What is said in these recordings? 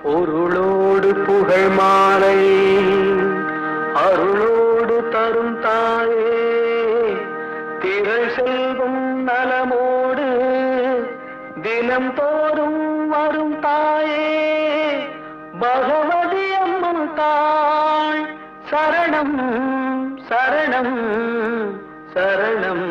பொருளோடு புகழ் மாலை அருளோடு தரும் தாயே திரள் செல்வம் நலமோடு தினம் தோறும் வரும் தாயே பகவதி அம்மன் தாள் சரணம் சரணம் சரணம்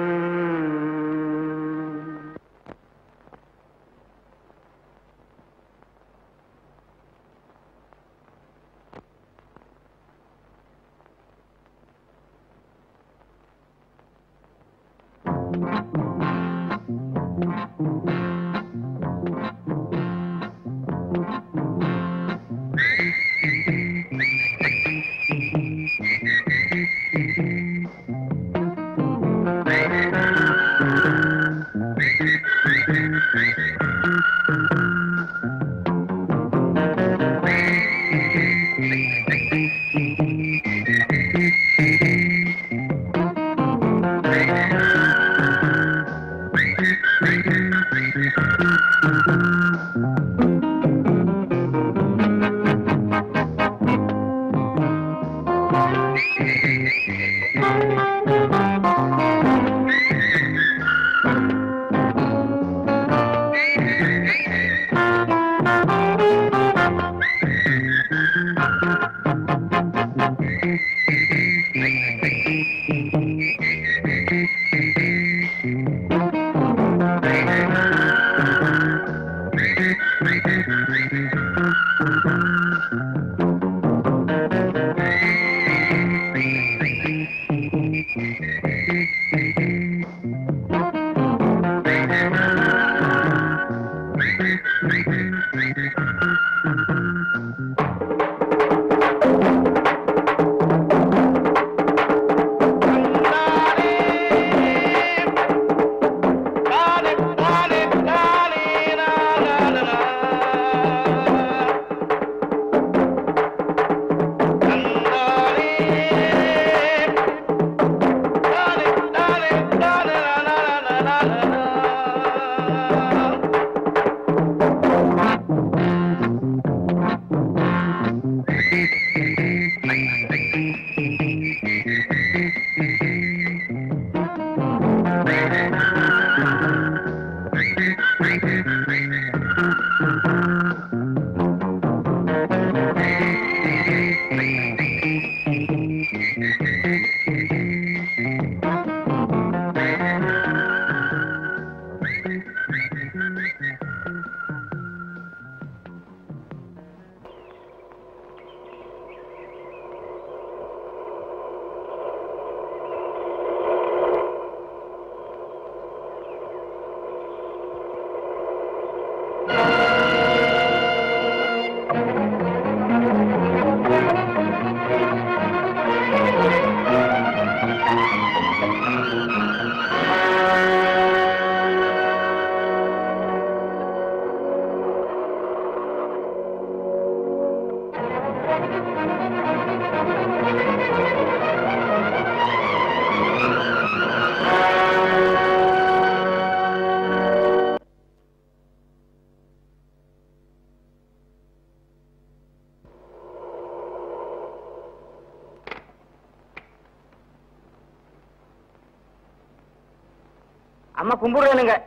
அம்மா கும்பிடுறேனுங்க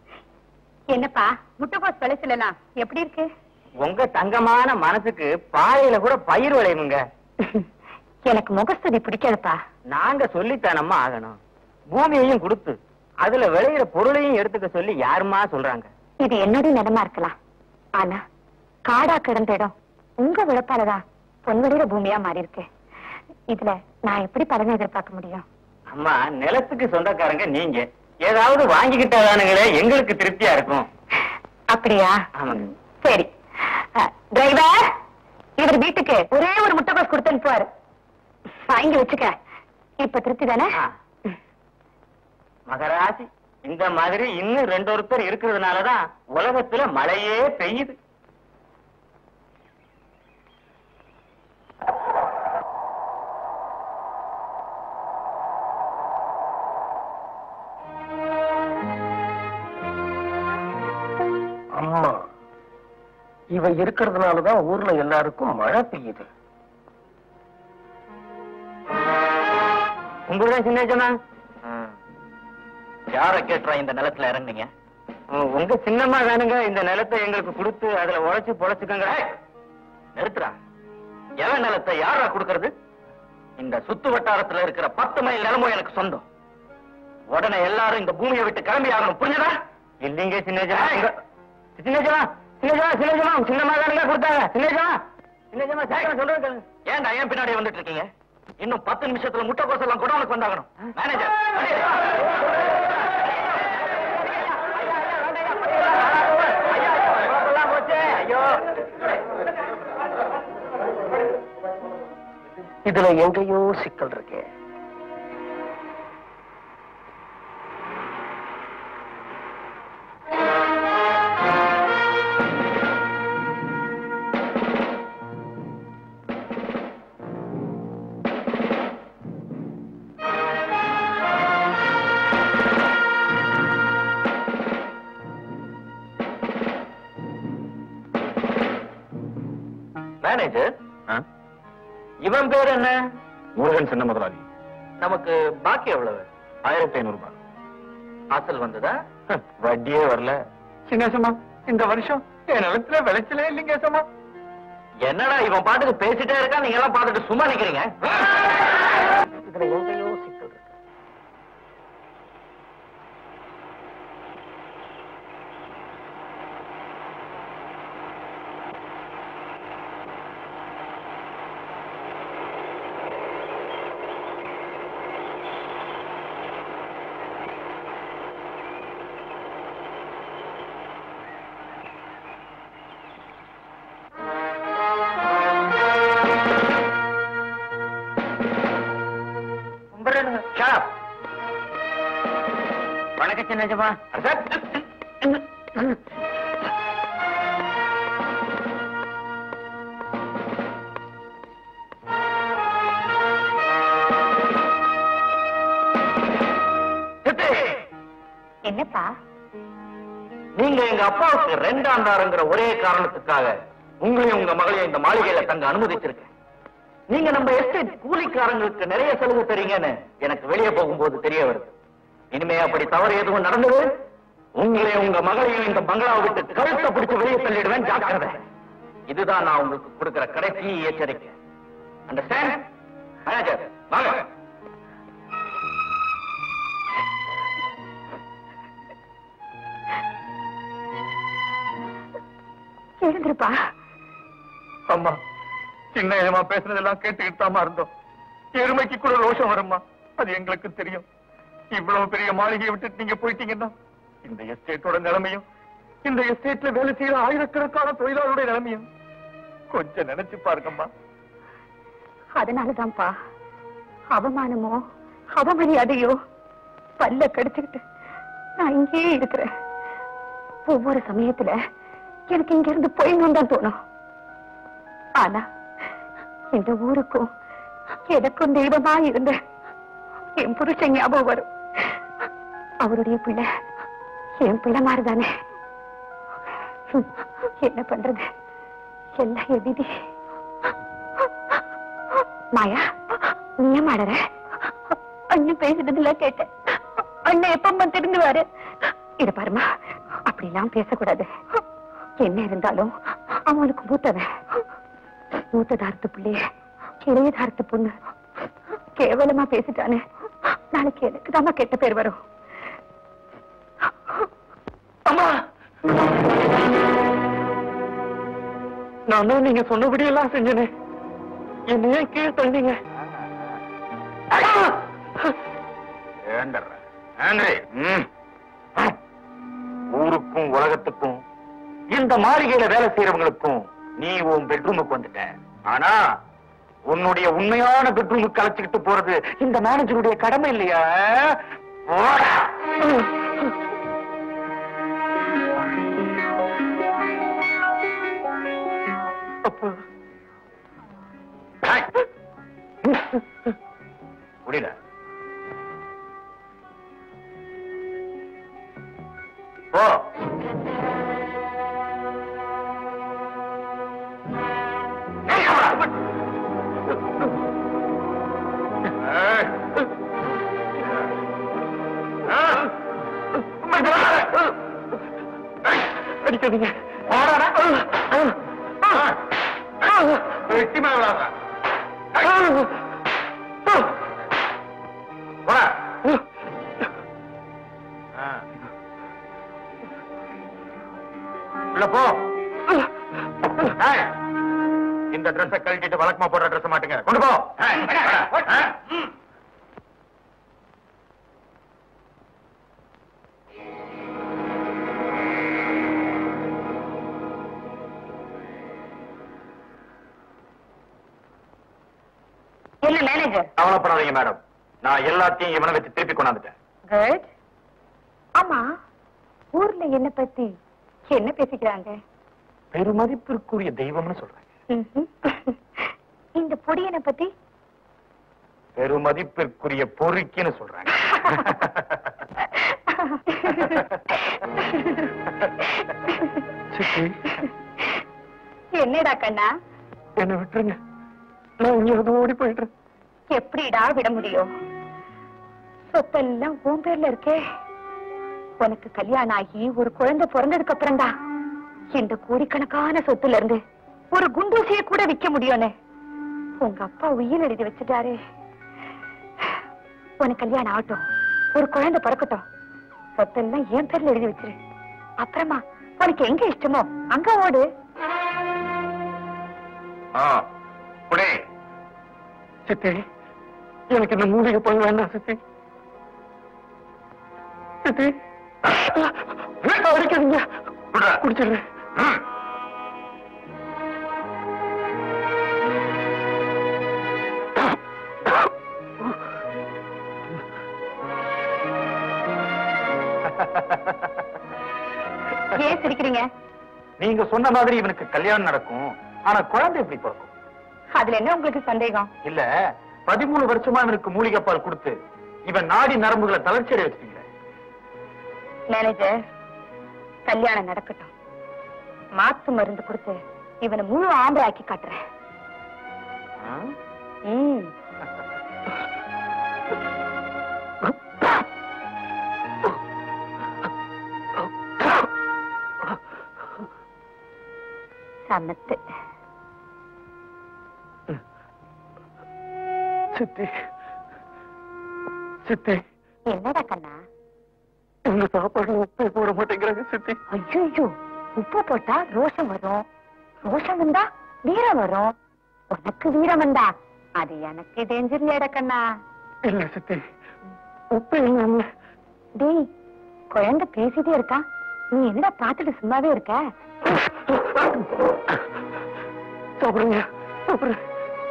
என்னப்பா முட்டைகோஸ் விளைச்சலாம் எப்படி இருக்கு உங்க தங்கமான மனசுக்கு பாறையில கூட பயிர் விளையுமுங்க எனக்கு முகஸ்துதி பிடிக்காதுப்பா நாங்க சொல்லித்தானம்மா ஆகணும் பூமியையும் கொடுத்து அதுல விளையிற பொருளையும் எடுத்துக்க சொல்லி யாருமா சொல்றாங்க இது என்னுடைய நிலமா இருக்கலாம் ஆனா காடா கிடந்த இடம் உங்க விழப்பாலதான் பொன்வெளியில பூமியா மாறி இருக்கு இதுல நான் எப்படி பலனை எதிர்பார்க்க முடியும் அம்மா நிலத்துக்கு சொந்தக்காரங்க நீங்க ஏதாவது வாங்கிக்கிட்டாதானுங்களே எங்களுக்கு திருப்தியா இருக்கும் அப்படியா ஆமாங்க சரி டிரைவர் இவர் வீட்டுக்கு ஒரே ஒரு முட்டைகோஸ் கொடுத்து அனுப்புவாரு வாங்கி வச்சுக்க இப்ப திருப்தி தானே ஆ. மகராசி இந்த மாதிரி இன்னும் ரெண்டு ஒருத்தர் இருக்கிறதுனாலதான் உலகத்துல மழையே பெய்யுது அம்மா இவ இருக்கிறதுனாலதான் ஊர்ல எல்லாருக்கும் மழை பெய்யுது உங்களுடைய சின்ன ஜமா யார கேட்டுறா இந்த நிலத்துல இறங்குனீங்க உங்க சின்னம்மா வேணுங்க இந்த நிலத்தை எங்களுக்கு கொடுத்து அதுல உழைச்சு பொழைச்சுக்கங்க நிறுத்துறா எவன் நிலத்தை யாரா கொடுக்கறது இந்த சுத்து வட்டாரத்துல இருக்கிற பத்து மைல் நிலமும் எனக்கு சொந்தம் உடனே எல்லாரும் இந்த பூமியை விட்டு கிளம்பி ஆகணும் புரிஞ்சுதா இல்லைங்க சின்ன ஜமா உங்க- சின்ன ஜமா சின்ன ஜமா சின்ன ஜமா சின்னம்மா தானுங்க கொடுத்தாங்க சின்ன ஜமா சின்ன ஜமா சீக்கிரம் சொல்றது கேளுங்க. ஏன்டா ஏன் பின்னாடி வந்துட்டு இருக்கீங்க இன்னும் பத்து நிமிஷத்துல முட்டைக்கோஸ் எல்லாம் கூட உனக்கு வந்தாகணும் மேனேஜர் இதுல எங்கேயோ சிக்கல் இருக்கு மேனேஜர் இவன் பேர் என்ன முருகன் சின்ன முதலாளி நமக்கு பாக்கி எவ்வளவு ஆயிரத்தி ஐநூறு ரூபாய் அசல் வந்ததா வட்டியே வரல சின்னசமா இந்த வருஷம் என் நிலத்துல விளைச்சலே இல்லைங்க சமா என்னடா இவன் பாட்டுக்கு பேசிட்டே இருக்கா நீங்க எல்லாம் பாத்துட்டு சும்மா நிக்கிறீங்க இதுல எங்கேயோ சிக்கல் இருக்கு Shut up. வணக்கம் சின்ன ஜமா சித்தி, என்னப்பா நீங்க எங்க அப்பாவுக்கு ரெண்டாண்டாருங்கிற ஒரே காரணத்துக்காக உங்களையும் உங்க மகளையும் இந்த மாளிகையில தங்க அனுமதிச்சிருக்கேன் நீங்க நம்ம எஸ்டேட் கூலிக்காரங்களுக்கு நிறைய சலுகை தரீங்கன்னு எனக்கு வெளியே போகும்போது தெரிய வருது இனிமே அப்படி தவறு எதுவும் நடந்தது உங்களையும் உங்க மகளையும் இந்த பங்களாவை விட்டு கழுத்தை பிடிச்சு வெளியே தள்ளிடுவேன் ஜாக்கிரதை இதுதான் நான் உங்களுக்கு கொடுக்கிற கடைசி எச்சரிக்கை அண்டர்ஸ்டாண்ட் மேனேஜர் வாங்க எழுந்திருப்பா அம்மா சின்ன ஏமா பேசுனதெல்லாம் கேட்டுக்கிட்டு தாமா இருந்தோம் எருமைக்கு கூட ரோஷம் வரும்மா அது எங்களுக்கு தெரியும் இவ்வளவு பெரிய மாளிகையை விட்டுட்டு நீங்க போயிட்டீங்கன்னா இந்த எஸ்டேட்டோட நிலைமையும் இந்த எஸ்டேட்ல வேலை செய்யற ஆயிரக்கணக்கான தொழிலாளருடைய நிலைமையும் கொஞ்சம் நினைச்சு பாருங்கம்மா அதனாலதான்ப்பா அவமானமோ அவமரியாதையோ பல்ல கடிச்சுக்கிட்டு நான் இங்கேயே இருக்கிறேன் ஒவ்வொரு சமயத்துல எனக்கு இங்க இருந்து போயிடணும் தான் தோணும் ஆனா இந்த ஊருக்கும் எனக்கும் தெய்வமா இருந்த என் புருஷன் ஞாபகம் வரும் அவருடைய பிள்ளை என் பிள்ளை மாதிரிதானே ஹம், என்ன பண்றது எல்லாம் என் விதி மாயா நீ ஏன் மாடற அண்ணன் பேசுறதுல கேட்டேன் அண்ணன் எப்பமா திரும்பி வாரு இது பாருமா அப்படிலாம் பேசக்கூடாது என்ன இருந்தாலும் அவனுக்கு மூத்தவன் மூத்ததாரத்து பிள்ளைய இளையதாரத்து பொண்ணு கேவலமா பேசிட்டானே நாளைக்கு எனக்கு தாமா கெட்ட பேர் வரும் அம்மா நான் தான் நீங்க சொன்னபடி எல்லாம் செஞ்சனே என்ன ஏன் கீழே தள்ளீங்க ஊருக்கும் உலகத்துக்கும் இந்த மாளிகையில வேலை செய்யறவங்களுக்கும் நீ உன் பெட்ரூமுக்கு வந்துட்ட ஆனா உன்னுடைய உண்மையான பெட்ரூமுக்கு அழைச்சிக்கிட்டு போறது இந்த மேனேஜருடைய கடமை இல்லையா போடா. அப்பா முடியல போ அடிக்காதீங்க வெட்டி மேல விளாடுறா. வா. ஆ. உள்ள போ ஏய், இந்த ட்ரெஸ்ஸ கழட்டிட்டு வழக்கமா போடுற ட்ரெஸ் மாட்டுங்க கொண்டு போ ஏய், வாடா. ஆ, ம். என்ன மேனேஜர் கவலைப்படாதீங்க மேடம் நான் எல்லாத்தையும் இவனை வச்சு திருப்பி கொண்டாந்துட்டேன் குட் ஆமா ஊர்ல என்ன பத்தி என்ன பேசிக்கிறாங்க பெருமதிப்பிற்குரிய தெய்வம்னு சொல்றேன் ம்ஹும். இந்த பொடியனை பத்தி பெருமதிப்பிற்குரிய பொறுக்கின்னு சொல்றாங்க சித்தி என்னடா கண்ணா என்ன விட்டுருங்க நான் இங்க ஓடி போயிடுறேன் எப்படிடா விட முடியும் சொத்தெல்லாம் உன் பேர்ல இருக்கே உனக்கு கல்யாணம் ஆகி ஒரு குழந்தை பிறந்ததுக்கு அப்புறம் தான் இந்த கோடிக்கணக்கான சொத்துல இருந்து ஒரு குண்டூசிய கூட விக்க முடியும்னு உங்க அப்பா உயிர் எழுதி வச்சுட்டாரே உனக்கு கல்யாணம் ஆகட்டும் ஒரு குழந்தை பிறக்கட்டும் சொத்தெல்லாம் என் பேர்ல எழுதி வச்சிரு அப்புறமா உனக்கு எங்க இஷ்டமோ அங்க ஓடு ஆ, புடி. சித்தி எனக்கு இந்த மூலிகை போய் வேண்டாம் சித்தி சித்தி அடிக்காதீங்க விடுடா. குடிச்சிடுறேன் ம். ஏன் சிரிக்கிறீங்க நீங்க சொன்ன மாதிரி இவனுக்கு கல்யாணம் நடக்கும் ஆனா குழந்தை எப்படி பிறக்கும் அதுல என்ன உங்களுக்கு சந்தேகம் இல்ல பதிமூணு வருஷமா இவனுக்கு மூலிகை பால் கொடுத்து இவன் நாடி நரம்புகளை தளர்ச்சி அடைய வச்சிட்டீங்க மேனேஜர் கல்யாணம் நடக்கட்டும் மாத்து மருந்து கொடுத்து இவனை முழு ஆம்பளை ஆக்கி காட்டுறேன் ம். சமத்து சித்தி சித்தி என்னடா கண்ணா எங்க சாப்பாடு உப்பே போட மாட்டேங்கிறாங்க சித்தி ஐயோ உப்பு போட்டா ரோஷம் வரும் ரோஷம் வந்தா வீரம் வரும் உனக்கு வீரம் வந்தா அது எனக்கு டேஞ்சர் இல்லையாடா கண்ணா இல்ல சித்தி உப்பே இல்ல டேய் குழந்தை பேசிட்டே இருக்கா நீ என்னடா பாத்துட்டு சும்மாவே இருக்க சாப்பிடுங்க சாப்பிடுங்க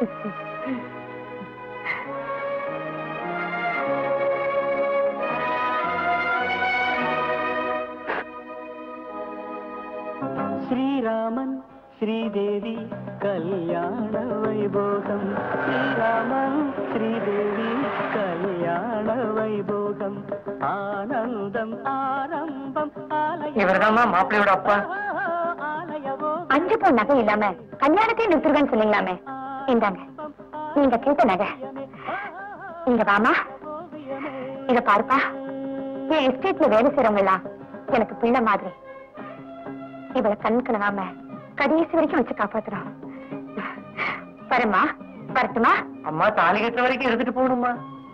శ్రీరామన్ శ్రీదేవి కళ్యాణ వైభోగం శ్రీరామన్ శ్రీదేవి కళ్యాణ వైభోగం ఆనందం ఆరంభం ఆలయ இவர்தாம்மா மாப்பிள்ளையோட அப்பா ఆలయవో அஞ்சு பொன் நகை இல்லாம கல்யாணத்தையும் நிறுத்துருவேன்னு சொன்னீங்களாமே இந்தாங்க நீங்க கேட்ட நகை இங்க வாமா இத பாருப்பா என் எஸ்டேட்ல வேலை செய்யறவங்க எல்லாம் எனக்கு பிள்ளை மாதிரி இவளை கண் கலவாம கடைசி வரைக்கும் வச்சு காப்பாத்துறோம் வரமா வரட்டுமா அம்மா தாலி கட்டுற வரைக்கும் எடுத்துட்டு போகணுமா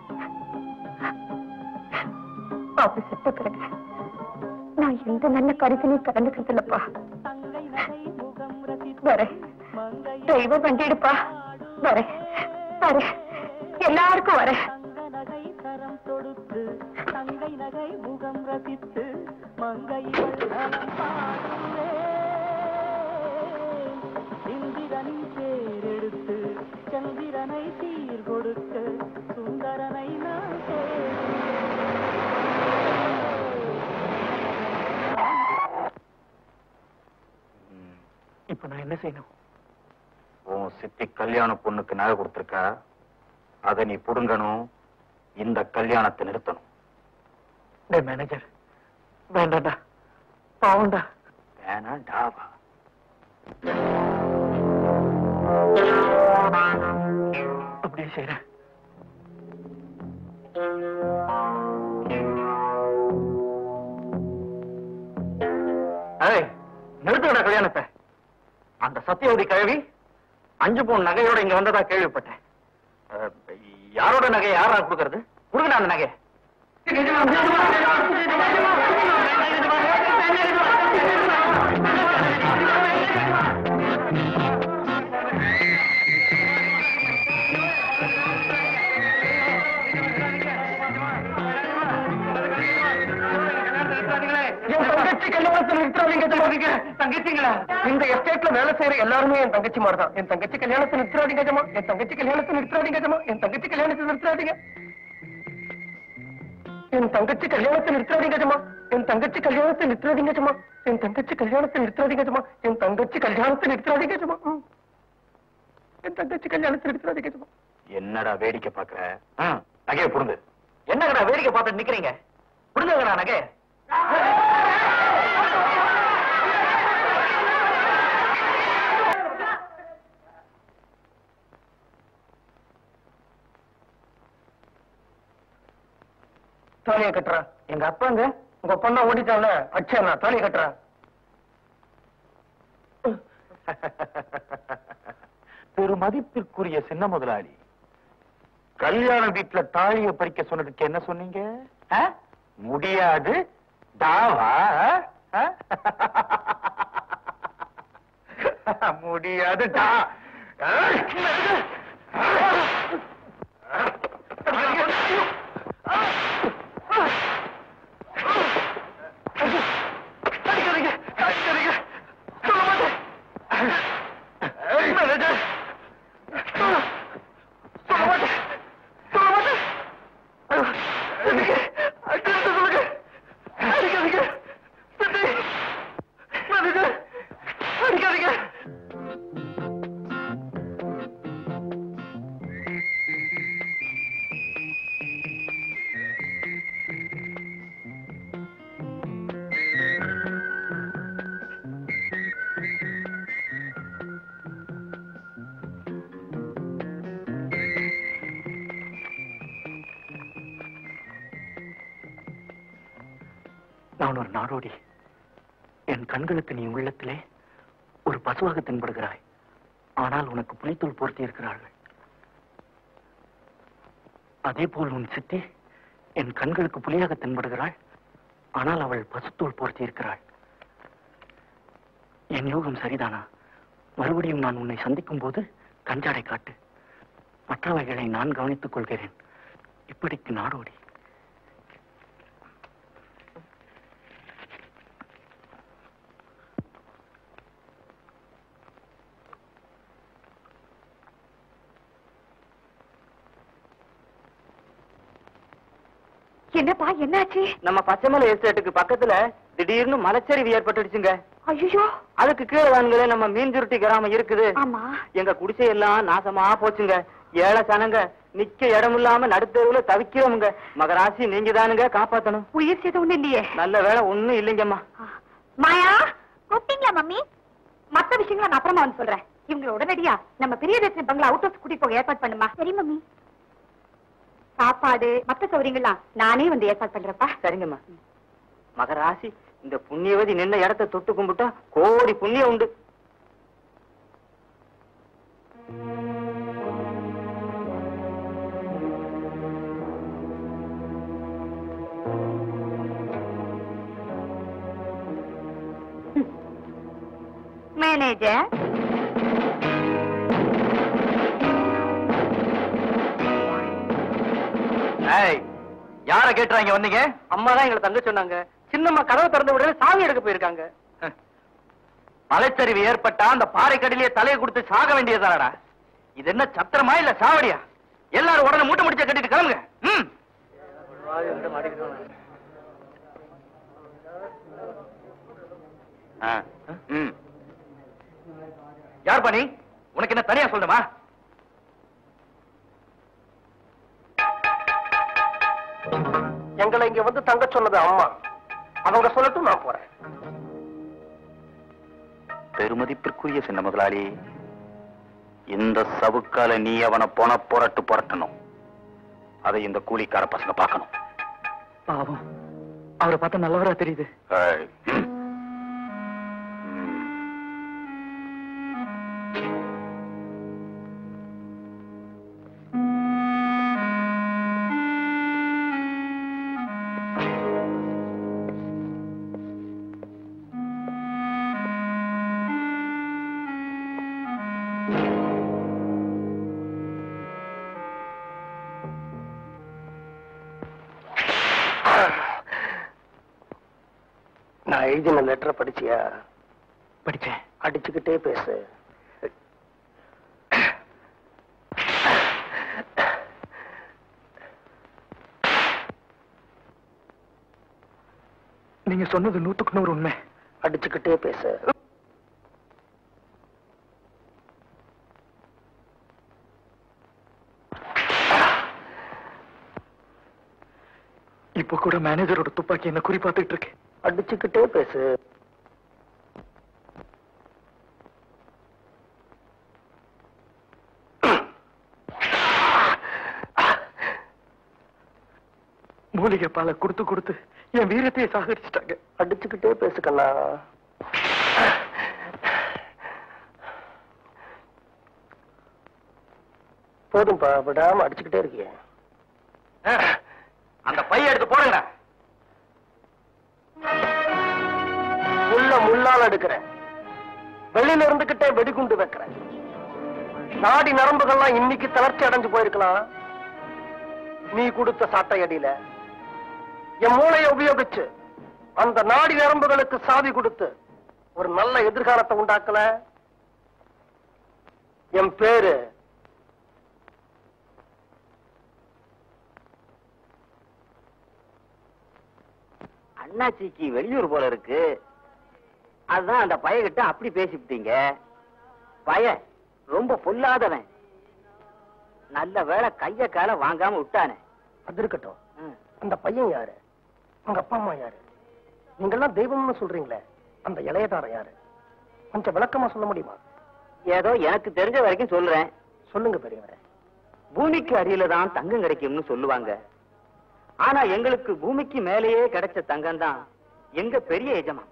பாப்பு செத்த பிறகு நான் எந்த நல்ல கருத்திலையும் கலந்துக்கிறது இல்லப்பா தங்கை நகை முகம் ரசித்து வரேன் மங்கை டிரைவர் வண்டி எடுப்பா வரேன் வரேன் எல்லாருக்கும் வரேன் தங்க நகை கரம் தொடுத்து தங்கை நகை முகம் ரசித்து மங்கையிவள் நலம் பாடுவே இந்திரனின் பேரெடுத்து சந்திரனை சீர் கொடுக்க சுந்தரனை நான் இப்ப நான் என்ன செய்யணும் உன் சித்தி கல்யாண பொண்ணுக்கு நகை கொடுத்திருக்கா அதை நீ புடுங்கணும் இந்த கல்யாணத்தை நிறுத்தணும் டே மேனேஜர் வேண்டாம்டா பாவம்டா வேணாம் டாவா அப்படியே செய்யறேன் ஏய் சத்தியவதி கிழவி அஞ்சு பவுன் நகையோட இங்க வந்ததா கேள்விப்பட்டேன் அஹ், யாரோட நகை யாரா கொடுக்கறது கொடுங்கடா அந்த நகை என் தங்கச்சி கல்யாணத்தை நிறுத்தாதீங்க ஜமாதிங்க தங்கச்சிங்களா இந்த எஸ்டேட்ல வேலை செய்யற எல்லாருமே என் தங்கச்சி மாதிரி தான் என் தங்கச்சி கல்யாணத்தை நிறுத்தாதீங்க ஜமா என் தங்கச்சி கல்யாணத்தை நிறுத்தாதீங்க ஜமா என் தங்கச்சி கல்யாணத்தை நிறுத்தாதீங்க என் தங்கச்சி கல்யாணத்தை நிறுத்தாதீங்க ஜமா என் தங்கச்சி கல்யாணத்தை நிறுத்தாதீங்க ஜமா என் தங்கச்சி கல்யாணத்தை நிறுத்தாதீங்க ஜமா என் தங்கச்சி கல்யாணத்தை நிறுத்தாதீங்க ஜமா ம். என் தங்கச்சி கல்யாணத்தை நிறுத்தாதீங்க ஜமா என்னடா வேடிக்கை பாக்குற ஆ, நகையை புரிந்து என்னங்கடா வேடிக்கை பார்த்துட்டு நிக்கிறீங்க புரிஞ்சுங்கடா நகை தாலியை கட்டுறா எங்க அப்பாங்க உங்க பொண்ணா ஓடிட்டான்ல அச்சா தாலியை கட்டுறா பெருமதிப்பிற்குரிய சின்ன முதலாளி கல்யாண வீட்டுல தாலிய பறிக்க சொன்னதுக்கு என்ன சொன்னீங்க ஆ? முடியாது தாவா ஆ? முடியாது டா அடிக்காதீங்க அடிக்காதீங்க சொல்ல மாட்டேன் மேனேஜர் சொல்ல மாட்டேன் சொல்ல மாட்டேன் அடிக்க சொல்லுங்க அடிக்காதீங்க சித்தி மேனேஜர் அடிக்காதீங்க நான் ஒரு நாடோடி என் கண்களுக்கு நீ உள்ளத்திலே ஒரு பசுவாக தென்படுகிறாய் ஆனால் உனக்கு புலித்தோல் போர்த்தி இருக்கிறார்கள் அதே போல் உன் சித்தி என் கண்களுக்கு புலியாக தென்படுகிறாள் ஆனால் அவள் பசுத்தோல் போர்த்தி இருக்கிறாள் என் யோகம் சரிதானா மறுபடியும் நான் உன்னை சந்திக்கும் போது கஞ்சாடை காட்டு மற்றவைகளை நான் கவனித்துக் கொள்கிறேன் இப்படிக்கு நாடோடி என்னப்பா என்னாச்சு நம்ம பச்சைமலை எஸ்டேட்டுக்கு பக்கத்துல திடீர்னு மலைச்சரிவு ஏற்பட்டுடுச்சுங்க ஐயோ அதுக்கு கீழே தானுங்களே நம்ம மீன்சுருட்டி கிராமம் இருக்குது ஆமா எங்க குடிசை எல்லாம் நாசமா போச்சுங்க ஏழை சனங்க நிக்க இடம் இல்லாம நடுத்தெருவுல தவிக்கிறோமுங்க மகராசி நீங்க தானுங்க காப்பாத்தணும் உயிர் சேதம் ஒண்ணு இல்லையே நல்ல வேலை ஒண்ணும் இல்லைங்கம்மா மாயா கூப்பிட்டீங்களா மம்மி மத்த விஷயங்களை நான் அப்புறமா வந்து சொல்றேன் இவங்களை உடனடியா நம்ம பெரிய தேசம் பங்களா அவுட் ஹவுஸ் கூட்டிட்டு போக ஏற்பாடு பண்ணுமா சரி மம்மி சாப்பாடு மத்த சௌகரியங்கள்லாம் நானே வந்து ஏற்பாடு பண்றப்பா சரிங்கம்மா மகராசி இந்த புண்ணியவதி நின்ன இடத்த தொட்டு கும்பிட்டா கோடி புண்ணியம் உண்டு மேனேஜர் ஏய் யார கேட்டுறா இங்க வந்தீங்க அம்மா தான் எங்களை தங்க சொன்னாங்க சின்னம்மா கதவை திறந்த உடனே சாமி எடுக்க போயிருக்காங்க மலைச்சரிவு ஏற்பட்டா அந்த பாறைக்கடிலேயே தலையை கொடுத்து சாக வேண்டியதானடா இது என்ன சத்திரமா இல்ல சாவடியா எல்லாரும் உடனே மூட்டை முடிச்ச கட்டிட்டு கிளம்புங்க ம் ஆ, ம். யார் பண்ணி உனக்கு என்ன தனியா சொல்லணுமா எங்களை இங்க வந்து தங்க சொன்னது அம்மா அவங்க சொல்லட்டும் நான் போறேன் பெருமதிப்பிற்குரிய சின்ன முதலாளி இந்த சவுக்கால நீ அவனை போன புரட்டு புரட்டணும் அதை இந்த கூலிக்கார பசங்க பார்க்கணும் பாவம் அவரை பார்த்தா நல்லவரா தெரியுது ஏய், ம். ம். நான் எழுதின லெட்டரை படிச்சியா படிச்சேன் அடிச்சுக்கிட்டே பேசு நீங்க சொன்னது நூத்துக்கு நூறு உண்மை அடிச்சுக்கிட்டே பேசு இப்ப கூட மேனேஜரோட துப்பாக்கி என்ன குறி பார்த்துட்டு இருக்கு அடிச்சுக்கிட்டே பேசு மூலிகை பாலை கொடுத்து கொடுத்து என் வீரத்தையே சாகரிச்சிட்டாங்க அடிச்சுக்கிட்டே பேசு கண்ணா போதும்பா விடாம அடிச்சுக்கிட்டே இருக்கியே அந்த பைய எடுத்து போடுங்க முள்ள முள்ளால் எடுக்கிறேன் வெளியில இருந்துகிட்டே வெடிகுண்டு வைக்கிறேன் நாடி நரம்புகள்லாம் இன்னைக்கு தளர்ச்சி அடைஞ்சு போயிருக்கலாம் நீ கொடுத்த சாட்டை அடியில என் மூளையை உபயோகிச்சு அந்த நாடி நரம்புகளுக்கு சாவி கொடுத்து ஒரு நல்ல எதிர்காலத்தை உண்டாக்கல என் பேரு அண்ணாச்சிக்கு வெளியூர் போல இருக்கு அதுதான் அந்த பையகிட்ட அப்படி பேசிவிட்டீங்க பைய ரொம்ப பொல்லாதவன் நல்ல வேளை கைய கால வாங்காம விட்டானே அது இருக்கட்டும் அந்த பையன் யாரு உங்க அப்பா அம்மா யாரு நீங்கெல்லாம் தெய்வம்னு சொல்றீங்களே அந்த இளையதாரம் யாரு கொஞ்சம் விளக்கமா சொல்ல முடியுமா ஏதோ எனக்கு தெரிஞ்ச வரைக்கும் சொல்றேன் சொல்லுங்க பெரியவரே பூமிக்கு அடியில தான் தங்கம் கிடைக்கும்னு சொல்லுவாங்க ஆனா எங்களுக்கு பூமிக்கு மேலேயே கிடைச்ச தங்கம் தான் எங்க பெரிய எஜமான்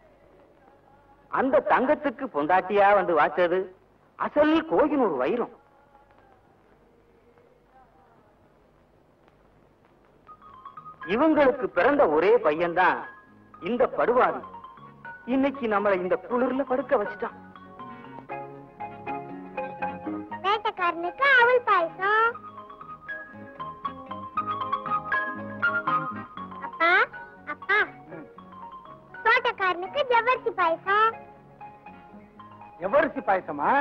அந்த தங்கத்துக்கு பொண்டாட்டியா வந்து வாச்சது அசல் கோகினூர் வைரம் இவங்களுக்கு பிறந்த ஒரே பையன்தான் இந்த படுவாதி இன்னைக்கு நம்மள இந்த குளிர்ல படுக்க வச்சுட்டான் வேட்டைக்காரனுக்கு அவள் பாயசம் அப்பா அப்பா தோட்டக்காரனுக்கு ஜவ்வரிசி பாயசம் எவரிசி பாயசமா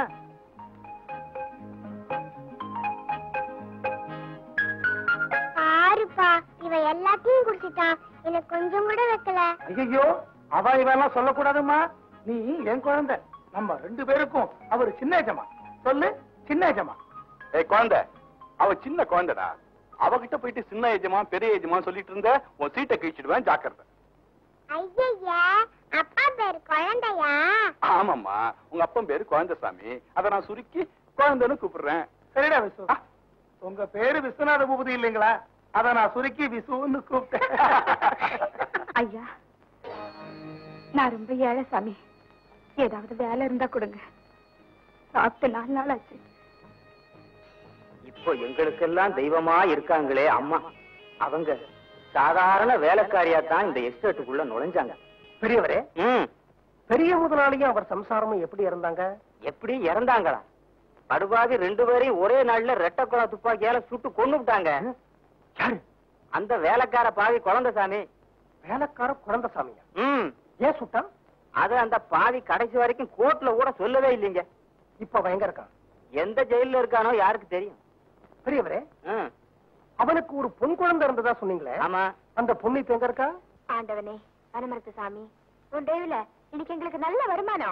பாருப்பா இவன் எல்லாத்தையும் குடிச்சிட்டான் எனக்கு கொஞ்சம் கூட வைக்கல ஐயோ அவ இவெல்லாம் சொல்லக்கூடாதும்மா நீ என் குழந்தை நம்ம ரெண்டு பேருக்கும் அவர் சின்ன எஜமா சொல்லு சின்ன எஜமா ஏய் குழந்தை அவ சின்ன குழந்தைடா அவகிட்ட போயிட்டு சின்ன எஜமா பெரிய எஜமா சொல்லிட்டு இருந்த உன் சீட்டை கிழிச்சிடுவேன் ஜாக்கிரதை ஐயய்யா அப்பா பேர் குழந்தையா ஆமாம்மா உங்க அப்பன் பேரு குழந்தைசாமி அத நான் சுருக்கி குழந்தைன்னு கூப்பிடுறேன் சரிடா விசு உங்க பேரு விஸ்வநாத பூபதி இல்லைங்களா அத நான் சுருக்கி விசுன்னு கூப்பிட்டேன் ஐயா நான் ரொம்ப ஏழை சாமி ஏதாவது வேலை இருந்தா கொடுங்க சாப்பிட்டு நாலு நாள் ஆச்சு இப்போ எங்களுக்கெல்லாம் தெய்வமா இருக்காங்களே அம்மா அவங்க சாதாரண வேலைக்காரியா தான் இந்த எஸ்டேட்டுக்குள்ள நுழைஞ்சாங்க பெரியவரே ம் பெரிய முதலாளியும் அவர் சம்சாரமும் எப்படி இருந்தாங்க எப்படி இறந்தாங்களா படுபாவி ரெண்டு பேரையும் ஒரே நாள்ல ரெட்ட குழா துப்பாக்கியால சுட்டு கொண்டு விட்டாங்க யாரு அந்த வேலைக்கார பாவி குழந்தைசாமி வேலைக்கார குழந்தைசாமியா ம் ஏன் சுட்டான் அது அந்த பாவி கடைசி வரைக்கும் கோர்ட்ல கூட சொல்லவே இல்லைங்க இப்ப அவன் எங்க இருக்கான் எந்த ஜெயில்ல இருக்கானோ யாருக்கு தெரியும் பெரியவரே ம், அவனுக்கு ஒரு பொன் குழந்தை இருந்ததா சொன்னீங்களே ஆமா அந்த பொண்ணு இப்ப எங்க இருக்கா ஆண்டவனே வனமரத்து சாமி உன் தெய்வில இன்னைக்கு எங்களுக்கு நல்ல வருமானம்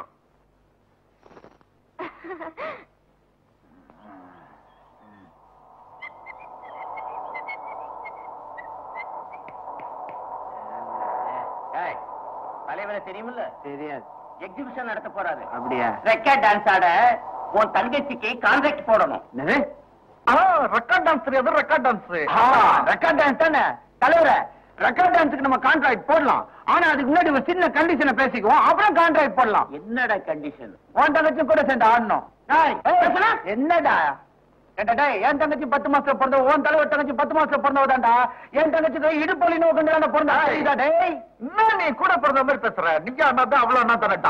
ஏய், தலைவரை தெரியுமில்ல தெரியாது எக்ஸிபிஷன் நடத்த போறாரு அப்படியா ரெக்கார்ட் டான்ஸ் ஆட உன் தங்கச்சிக்கு கான்ட்ராக்ட் போடணும் ரெக்கார்ட் டான்ஸ் தெரியாது ரெக்கார்ட் டான்ஸ் ரெக்கார்ட் டான்ஸ் தானே தலைவர ரெக்கார்ட் டான்ஸுக்கு நம்ம கான்ட்ராக்ட் போடலாம் ஆனா அதுக்கு முன்னாடி ஒரு சின்ன கண்டிஷனை பேசிக்குவோம் அப்புறம் கான்ட்ராக்ட் போடலாம் என்னடா கண்டிஷன் உன் தங்கச்சி கூட சேர்ந்து ஆடணும் டேய், பேசுனா? என்னடா ஏண்டா டேய், என் தங்கச்சி பத்து மாசத்துல பிறந்த உன் தலைவர் தங்கச்சி பத்து மாசத்துல பிறந்தவதாண்டா என் தங்கச்சி இடுப்பொலி நோக்கண்டான பிறந்தா தெரியுதா டேய் என்ன நீ கூட பிறந்த மாதிரி பேசுற நீங்க அண்ணா தான் அவ்வளவு அண்ணா தானட்டா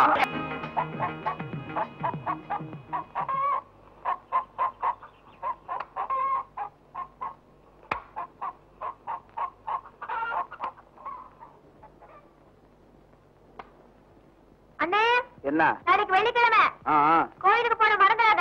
அண்ணே என்ன நாளைக்கு வெள்ளிக்கிழமை ஆ, ஆ. கோயிலுக்கு போன மறந்துடாத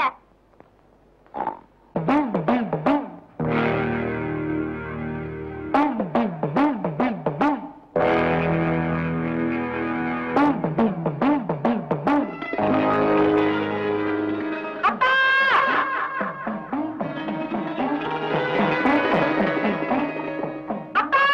அப்பா அப்பா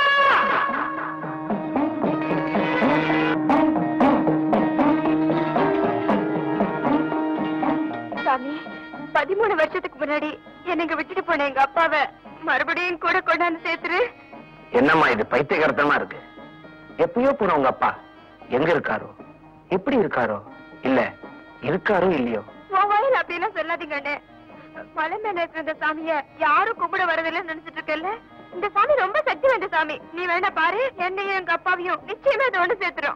சாமி பதிமூணு வருஷத்துக்கு முன்னாடி என்னங்க விட்டுட்டு போன எங்க அப்பாவை மறுபடியும் கூட கொண்டாந்து சேர்த்துரு என்னம்மா இது பைத்தியகரத்தமா இருக்கு எப்பயோ போன உங்க அப்பா எங்க இருக்காரோ எப்படி இருக்காரோ இல்ல இருக்காரோ இல்லையோ உன் வாயில அப்படிலாம் சொல்லாதீங்க அண்ணே மலை மேல இருக்கிற இந்த சாமிய யாரும் கும்பிட வரதில்லைன்னு நினைச்சிட்டு இருக்கல இந்த சாமி ரொம்ப சக்தி வாய்ந்த சாமி நீ வேணா பாரு என்னையும் எங்க அப்பாவையும் நிச்சயமா இது ஒண்ணு சேர்த்துரும்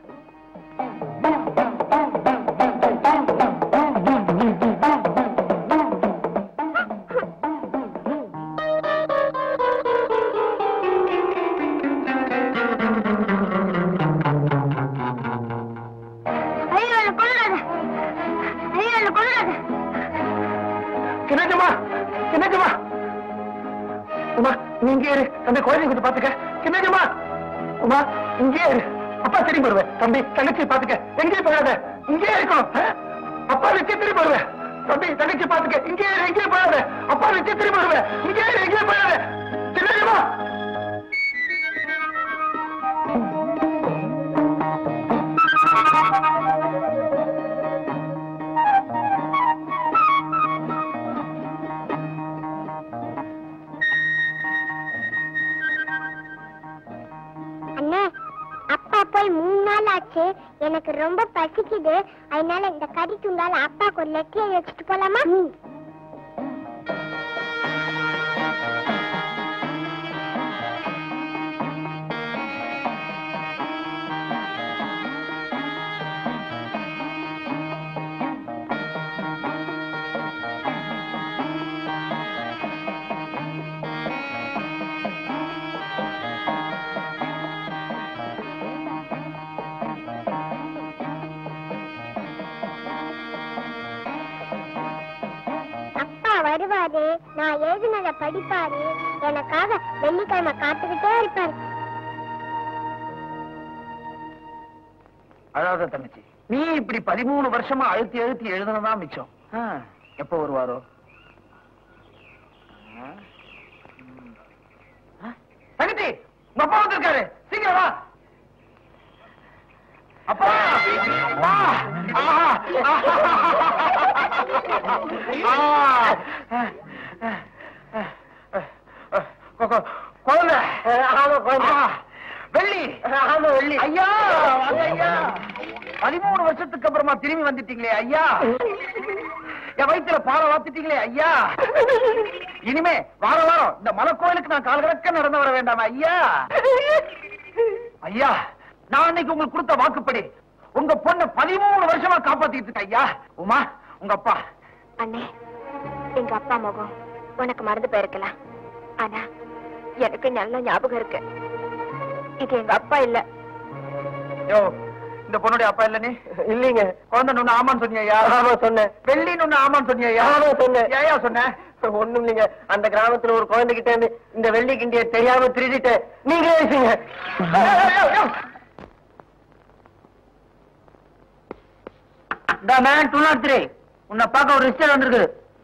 ஐயோ என்ன கொல்லுறாத ஐயோ என்ன கொல்லுறாத கிணஜமா கிணஜமா உமா நீ இங்கே இரு அந்த குழந்தை கொஞ்சம் பாத்துக்க கிணஜமா உமா இங்கே இரு அப்பா திரும்பி வருவேன் தம்பி தங்கச்சி பாத்துக்க எங்கேயும் போகாத இங்கே இருக்கணும் ஆ? அப்பா நிச்சயம் திரும்பி வருவேன் தம்பி தங்கச்சி பாத்துக்க இங்கே இரு எங்கேயும் போகாத அப்பா நிச்சயம் திரும்பி வருவேன் இங்கே இரு எங்கேயும் போகாத கிணஜமா அண்ணே அப்பா போய் மூணு நாள் ஆச்சு எனக்கு ரொம்ப பசிக்குது அதனால இந்த கறி துண்டால அப்பாக்கு ஒரு லெட்டர் வச்சுட்டு போலாமா அப்பா வருவாரு நான் எழுதினத படிப்பாரு எனக்காக வெள்ளிக்கிழமை காத்துக்கிட்டே இருப்பாரு அழாத தங்கச்சி நீ இப்படி பதிமூணு வருஷமா அழுத்தி அழுத்தி எழுதுனதான் மிச்சம் ஆ, எப்ப வருவாரோ ஆ? ம். ஆ? தங்கச்சி உங்க அப்பா வந்திருக்காரு சீக்கிரம் வா அப்பா அப்பா ஆஹா! ஆ! கொ- கொ- குழந்தை ஆமா குழந்தை வெள்ளி ஆமா வெள்ளி ஐயா வாங்க ஐயா பதிமூணு வருஷத்துக்கு அப்புறமா திரும்பி வந்துட்டீங்களே ஐயா என் வயித்துல பாலை வாத்துட்டீங்களே ஐயா இனிமே வார வாரம் இந்த மலை கோயிலுக்கு நான் கால் கணக்க நடந்து வர வேண்டாமா ஐயா ஐயா நான் அன்னைக்கு உங்களுக்கு கொடுத்த வாக்குப்படி உங்க பொண்ணை பதிமூணு வருஷமா காப்பாத்திட்டு இருக்கேன் ஐயா உமா உங்க அப்பா அண்ணே எங்க அப்பா முகம் உனக்கு மறந்து போயிருக்கலாம் ஆனா எனக்கு நல்ல ஞாபகம் இருக்கு இது எங்க அப்பா இல்ல யோ இந்த பொண்ணுடைய அப்பா இல்ல நீ இல்லீங்க குழந்தை நொண்ணு ஆமான்னு சொன்னியா ஆமா சொன்னேன் வெள்ளி நொண்ணு ஆமான்னு சொன்னியா ஆமா சொன்னேன் ஏயா சொன்ன ஒண்ணும் இல்லைங்க அந்த கிராமத்துல ஒரு குழந்தைகிட்ட இருந்து இந்த வெள்ளி கிண்டிய தெரியாம திருடிட்டேன் நீங்களே பேசுங்க இந்த மேன் டூ நாட் த்ரீ உன்னை பார்க்க ஒரு ரிஜிஸ்டர் வந்திருக்கு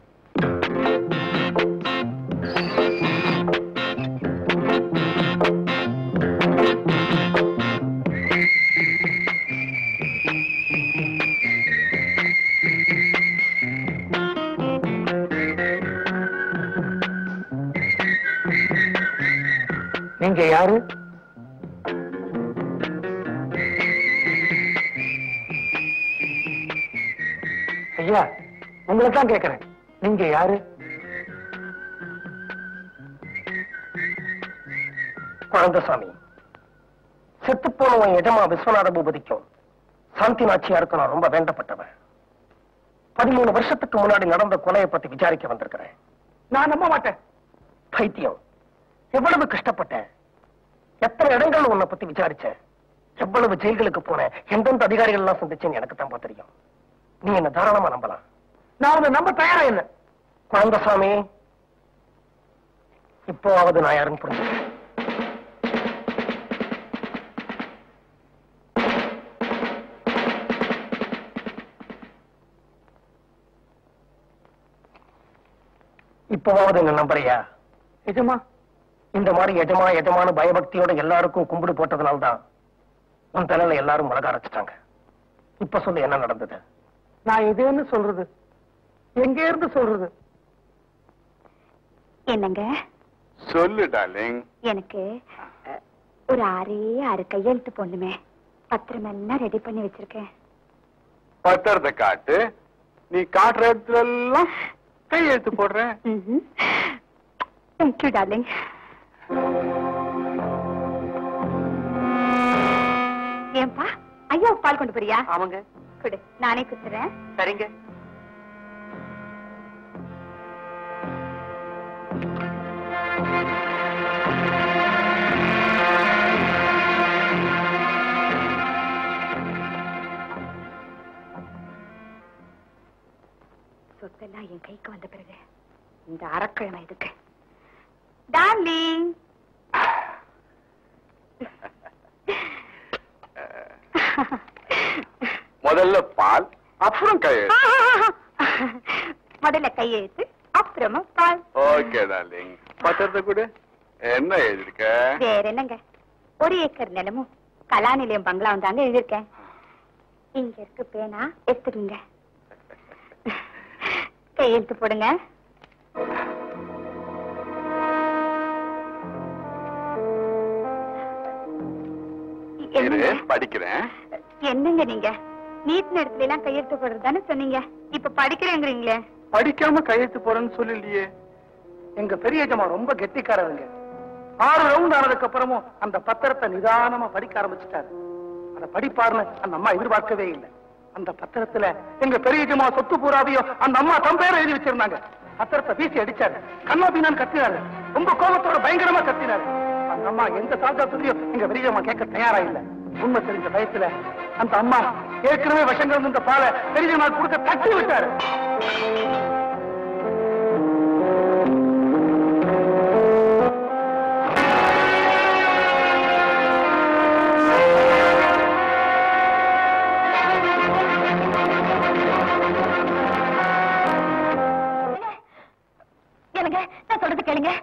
நீங்க யாரு ஐயா உங்களை தான் கேக்குறேன் நீங்க யாரு குழந்தசாமி செத்து போனவன் எஜமா விஸ்வநாத பூபதிக்கும் சாந்தி நாச்சியாருக்கும் நான் ரொம்ப வேண்டப்பட்டவன் பதிமூணு வருஷத்துக்கு முன்னாடி நடந்த கொலையை பத்தி விசாரிக்க வந்திருக்கிறேன் நான் நம்ப மாட்டேன் பைத்தியம் எவ்வளவு கஷ்டப்பட்டேன் எத்தனை இடங்கள் உன்னை பத்தி விசாரிச்சேன் எவ்வளவு ஜெயில்களுக்கு போனேன் எந்தெந்த அதிகாரிகள் எல்லாம் சந்திச்சேன்னு எனக்கு தான் தெரியும் நீ என்ன தாராளமா நம்பலாம் நான் உன்னை நம்ப தயாரா இல்ல குழந்தசாமி இப்போவாவது நான் யாருன்னு புரிஞ்சு இப்போவாவது என்ன நம்புறியா எஜமா இந்த மாதிரி எஜமா எஜமான பயபக்தியோட எல்லாருக்கும் கும்பிடு போட்டதுனால்தான் உன் தலையில எல்லாரும் மிளகா அரைச்சிட்டாங்க இப்ப சொல்லு என்ன நடந்தது நான் இதுன்னு சொல்றது எங்க இருந்து சொல்றது என்னங்க சொல்லு டார்லிங் எனக்கு அஹ், ஒரு ஆறே ஆறு கையெழுத்து பொண்ணுமே பத்திரம் எல்லாம் ரெடி பண்ணி வச்சிருக்கேன் பத்திரத்தை காட்டு நீ காட்டுற இடத்துல எல்லாம் கையெழுத்து போடுற தேங்க்யூ டார்லிங் ஏன்பா ஐயா பால் கொண்டு போறியா ஆமாங்க கொடு நானே குத்துறேன் சரிங்க சொத்தெல்லாம் என் கைக்கு வந்த பிறகு இந்த அறக்கிழமை இதுக்கு டார்லிங் முதல்ல பால் அப்புறம் கையெழுத்து முதல்ல கையெழுத்து அப்புறமா பால் ஓகே டார்லிங் பத்திரத்தை கொடு என்ன எழுதிருக்க வேற என்னங்க ஒரு ஏக்கர் நிலமும் கலாநிலையம் பங்களாவும் தாங்க எழுதியிருக்கேன் இங்க இருக்கு பேனா எடுத்துடுங்க கையெழுத்து போடுங்க இரு என்னங்க? படிக்கிறேன் என்னங்க நீங்க நீட் இடத்துல எல்லாம் கையெழுத்து போடுறது தானே சொன்னீங்க இப்ப படிக்கிறேங்கிறீங்களே படிக்காம கையெழுத்து போறேன்னு சொல்லலையே எங்க பெரிய ஜமா ரொம்ப கெட்டிக்காரருங்க ஆறு ரவுண்ட் ஆனதுக்கு அப்புறமும் அந்த பத்திரத்தை நிதானமா படிக்க ஆரம்பிச்சுட்டாரு அத படிப்பாருன்னு அந்த அம்மா எதிர்பார்க்கவே இல்லை அந்த பத்திரத்துல எங்க பெரிய ஜமா சொத்து பூராவையும் அந்த அம்மா தம் பேரை எழுதி வச்சிருந்தாங்க பத்திரத்தை வீசி அடிச்சாரு கண்ணா பீனான்னு கத்தினாரு ரொம்ப கோபத்தோட பயங்கரமா கத்தினாரு அந்த அம்மா எந்த சாதகத்திலையும் எங்க பெரிய ஜமா கேட்க தயாரா இல்ல உண்மை தெரிஞ்ச பயத்துல அந்த அம்மா ஏற்கனவே விஷங்கள் இருந்த பாலை பெரிய ஜமா கொடுக்க தட்டி விட்டாரு எனக்கு நான் சொல்றது கேளுங்க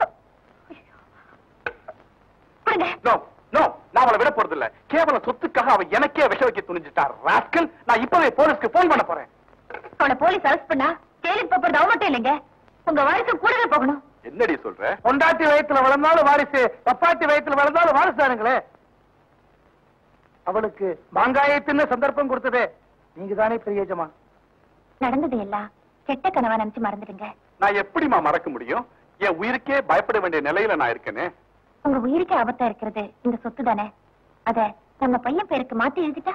கொடுங்க நோ நோ நான் அவளை விட போறது இல்ல கேவல சொத்துக்காக அவ எனக்கே விஷ வைக்க துணிஞ்சிட்டார் ராஸ்கல் நான் இப்பவே போலீஸ்க்கு போன் பண்ண போறேன் அவனை போலீஸ் அரெஸ்ட் பண்ணா ஜெயிலுக்கு போறது அவ மட்டும் இல்லைங்க உங்க வழக்கு கூடவே போகணும் என்னடி சொல்ற பொண்டாட்டி வயித்துல வளர்ந்தாலும் வாரிசு பப்பாட்டி வயித்துல வளர்ந்தாலும் வாரிசாருங்களே அவளுக்கு மாங்காயத்தின்னு சந்தர்ப்பம் கொடுத்ததே நீங்க தானே பெரியஜமா நடந்தது எல்லாம் கெட்ட கனவா நினைச்சு மறந்துடுங்க நான் எப்படிம்மா மறக்க முடியும் என் உயிருக்கே பயப்பட வேண்டிய நிலையில நான் இருக்கேனே உங்க உயிருக்கே ஆபத்தா இருக்கிறது இந்த சொத்து தானே அத நம்ம பையன் பேருக்கு மாத்தி எழுதிட்டா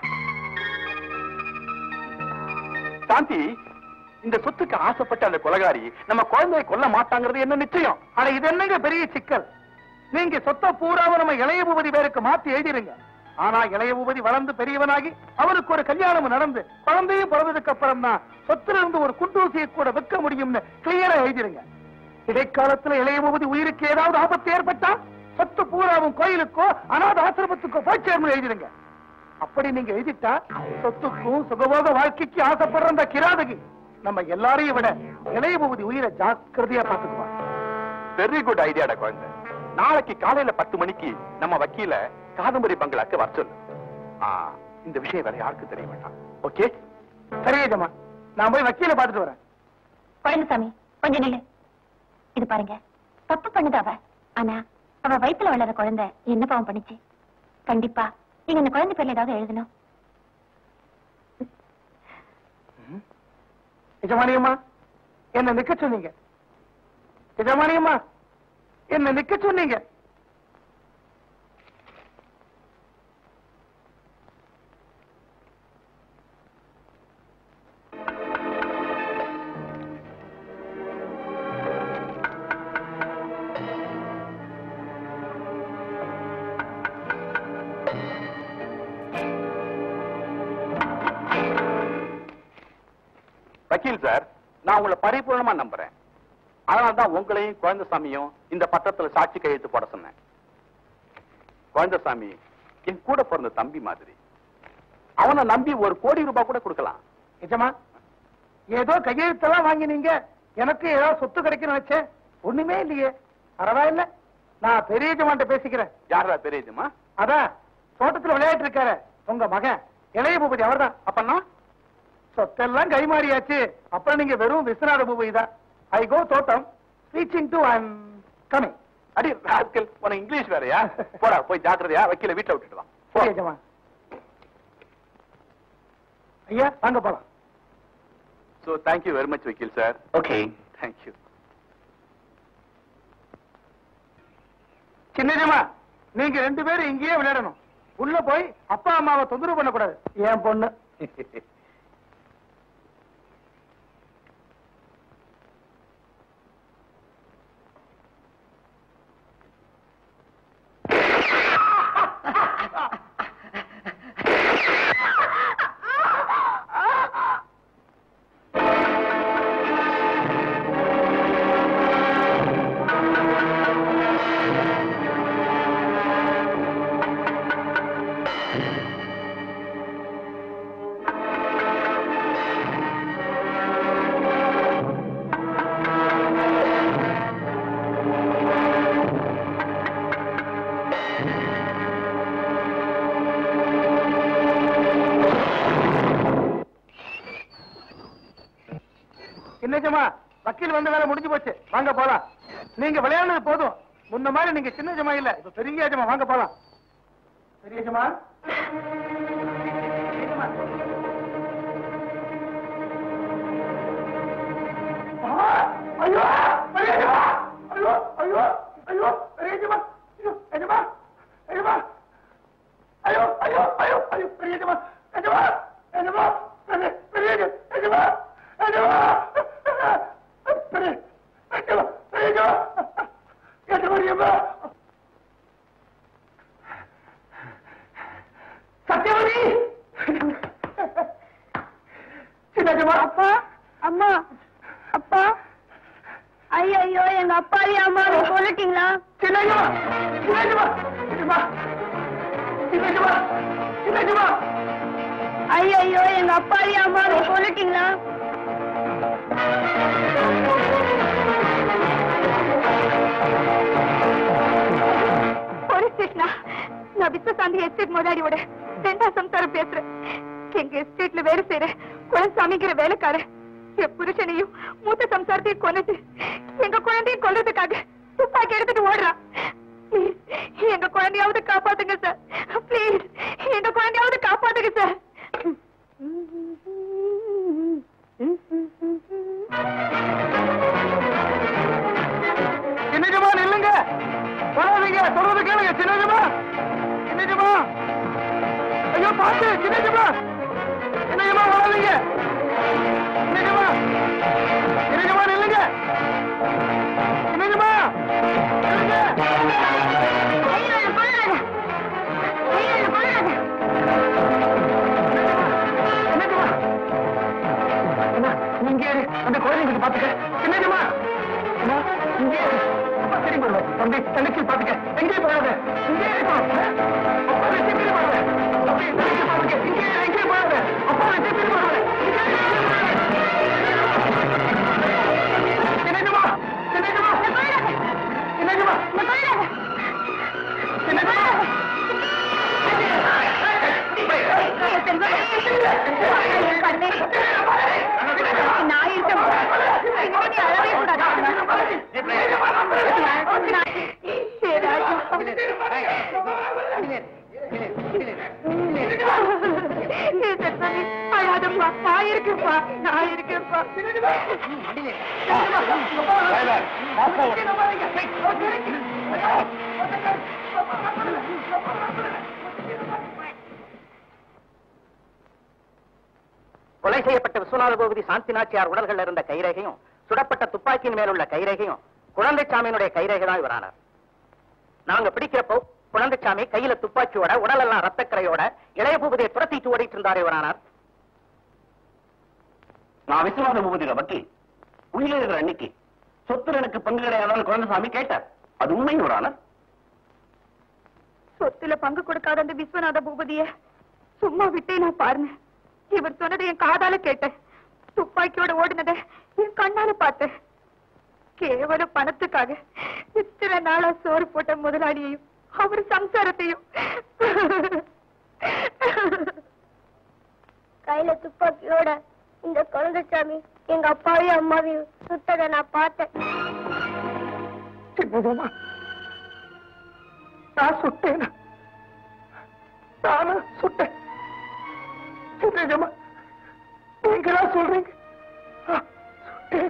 சாந்தி இந்த சொத்துக்கு ஆசைப்பட்ட அந்த கொலகாரி நம்ம குழந்தையை கொல்ல மாட்டாங்கிறது என்ன நிச்சயம் ஆனா இது என்னங்க பெரிய சிக்கல் நீங்க சொத்த பூராவ நம்ம இளைய பூபதி பேருக்கு மாத்தி எழுதிருங்க ஆனா இளைய பூபதி வளர்ந்து பெரியவனாகி அவருக்கு ஒரு கல்யாணம் நடந்து குழந்தையும் பிறந்ததுக்கு அப்புறம் தான் சொத்துல இருந்து ஒரு குண்டூசியை கூட வைக்க முடியும்னு கிளியரா எழுதிருங்க இடைக்காலத்துல இளைய பூபதி உயிருக்கு ஏதாவது ஆபத்து ஏற்பட்டா சொத்து பூராவும் கோயிலுக்கோ அநாத ஆசிரமத்துக்கோ போய் சேர்ந்து எழுதிருங்க அப்படி நீங்க எழுதிட்டா சொத்துக்கும் சுகபோக வாழ்க்கைக்கு ஆசைப்படுற அந்த கிராதகி நம்ம எல்லாரையும் விட இளைய பூபதி உயிரை ஜாக்கிரதையா பாத்துக்குவாங்க வெரி குட் ஐடியாடா குழந்தை நாளைக்கு காலையில பத்து மணிக்கு நம்ம வக்கீல காதம்பரி பங்களாக்கு வர சொல்லு ஆ, இந்த விஷயம் வேற யாருக்கும் தெரிய வேண்டாம் ஓகே சரியாஜமா நான் போய் வக்கீல பாத்துட்டு வரேன் குழந்தைசாமி கொஞ்சம் நில்லு இது பாருங்க தப்பு பண்ணுது அவ ஆனா அவ வயித்துல வளர குழந்தை என்ன பாவம் பண்ணுச்சு கண்டிப்பா நீங்க இந்த குழந்தை பேர்ல ஏதாவது எழுதணும் எஜமானியம்மா என்ன நிக்க சொன்னீங்க எஜமானியம்மா என்ன நிக்க சொன்னீங்க வக்கீல் சார் நான் உங்களை பரிபூர்ணமா நம்புறேன் அதனால தான் உங்களையும் குழந்தைசாமியும் இந்த பத்திரத்துல சாட்சி கையெழுத்து போட சொன்னேன் குழந்தைசாமி என் கூட பிறந்த தம்பி மாதிரி அவனை நம்பி ஒரு கோடி ரூபாய் கூட கொடுக்கலாம் நிஜமா ஏதோ கையெழுத்தெல்லாம் வாங்கினீங்க எனக்கு ஏதாவது சொத்து கிடைக்கும்னு வச்சேன் ஒண்ணுமே இல்லையே பரவாயில்ல நான் பெரிய ஜமான்ட்ட பேசிக்கிறேன் யாரா தெரியுதுமா அதான் தோட்டத்துல விளையாட்டு இருக்காரு உங்க மகன் இளைய பூபதி அவர்தான் அப்பன்னா சொத்தெல்லாம் கைமாறியாச்சு அப்புறம் நீங்க வெறும் விஸ்வநாத பூபதி தான் ஐ கோ தோட்டம் ரீச்சிங் டு ஐம் கமிங் அடி ராஸ்கல் உனக்கு இங்கிலீஷ் வேறயா போடா போய் ஜாக்கிரதையா வக்கீல வீட்டுல விட்டுட்டு வா போ. சரி ஜமான் ஐயா வாங்க போலாம் So thank you very much, Vakil sir. Okay Thank you. சின்னஜமா நீங்க ரெண்டு பேரும் இங்கேயே விளையாடணும் உள்ள போய் அப்பா அம்மாவை தொந்தரவு பண்ணக்கூடாது என் பொண்ணு சின்னஜமா வக்கீல் வந்த வேலை முடிஞ்சு போச்சு வாங்க போலாம் நீங்க விளையாடுனது போதும் முன்ன மாதிரி நீங்க சின்ன ஜமா இல்ல இப்ப பெரிய ஜமா வாங்க போலாம் பெரிய ஜமா பெரிய ஜமா. ஆ, ஐயோ பெரிய ஜமா ஐயோ ஐயோ ஐயோ பெரிய ஜமா ஐயோ எஜமா எஜமா ஐயோ ஐயோ ஐயோ ஐயோ பெரிய ஜமா எஜமா எஜமா பெரிய பெரிய எஜமா எஜமா பெரிய எஜமா பெரிய எஜமா எஜமா சத்யவதி சின்னஜமா அப்பா அம்மா அப்பா ஐயோ எங்க அப்பாவையும் அம்மாவை சொல்லிட்டீங்களா சின்னஜமா சின்னஜமா சின்னஜமா சின்னஜமா சின்னஜமா ஐயோ எங்க அப்பாவையும் அம்மாவை சொல்லிட்டீங்களா போலீஸ் ஸ்டேஷனா நான் விஸ்வசாந்தி எஸ்டேட் முதலாளியோட ரெண்டாம் சம்சாரம் பேசுறேன் எங்க எஸ்டேட்ல வேலை செய்யற குலசாமிங்கிற வேலைக்காரன் என் புருஷனையும் மூத்த சம்சாரத்தையும் கொன்னுட்டு எங்க குழந்தையும் கொல்றதுக்காக துப்பாக்கி எடுத்துட்டு ஓடுறான் Please, எங்க குழந்தையாவது காப்பாத்துங்க சார் ப்ளீஸ் எங்க குழந்தையாவது காப்பாத்துங்க சார் சின்னஜமா நில்லுங்க வராதீங்க சொல்றது கேளுங்க சின்னஜமா சின்னஜமா ஐயோ பாத்து சின்னஜமா சின்னஜமா வராதீங்க சின்னஜமா சின்னஜமா நில்லுங்க சின்னஜமா நில்லுங்க ஐயோ என்ன கொல்லாத ஐயோ என்ன கொல்லாத சின்னஜமா அண்ணா, நீங்க இரு. அந்த குழந்தைங்களுக்கு பாத்துக்க சின்னஜமா அண்ணா, இங்கே இரு. அப்பா சரி பண்ணுவேன் தம்பி தங்கச்சி பாத்துக்க எங்கேயும் போகாத இங்கே இருக்கும் அப்பா வெற்றி பெரிய பண்ணுவேன் தம்பி தங்கச்சி பாத்துக்க இங்கே இரு, எங்கேயும் போகாத அப்பா வெற்றி பெரிய பண்ணுவேன் சின்னஜமா சின்னஜமா சின்னஜமா சின்னஜமா நான் இருக்கேன் இனிமே நீ அழவே கூடாது ஏ ராஜா. ஏ சத்சவி, அழாதப்பா நான் இருக்கேன்ப்பா நான் இருக்கேன்ப்பா கொலை செய்யப்பட்ட விஸ்வநாத கோபதி சாந்தி நாச்சியார் உடல்கள் இருந்த கைரேகையும் சுடப்பட்ட துப்பாக்கியின் மேலுள்ள கைரேகையும் குழந்தைச்சாமியினுடைய கைரேகை தான் இவரானார் நாங்க பிடிக்கிறப்போ குழந்தைச்சாமி கையில துப்பாக்கியோட உடலெல்லாம் ரத்தக்கரையோட இளைய பூபதியை துரத்திட்டு ஓடிட்டு இருந்தார் இவரானார் நான் விஸ்வநாத பூபதியோட வக்கீல் உயிரிழந்த இருக்கிற அன்னைக்கு சொத்துல எனக்கு பங்கு கிடையாதான்னு குழந்தைசாமி கேட்டார் அது உண்மை ஒரு ஆனர் சொத்துல பங்கு கொடுக்காத அந்த விஸ்வநாத பூபதிய சும்மா விட்டே நான் பாருங்க இவர் சொன்னதை என் காதால கேட்டேன் துப்பாக்கியோட ஓடுனதை என் கண்ணால பார்த்தேன் கேவலம் பணத்துக்காக இத்தனை நாளா சோறு போட்ட முதலாளியையும் அவர் சம்சாரத்தையும் கையில துப்பாக்கியோட இந்த குழந்தைசாமி எங்க அப்பாவையும் அம்மாவையும் சுத்ததை நான் பார்த்தேன் சின்னதம்மா நான் சுட்டேன் நானும் சுட்டேன் சின்னதம்மா நீங்களா சொல்றீங்க ஆ, சுட்டேன்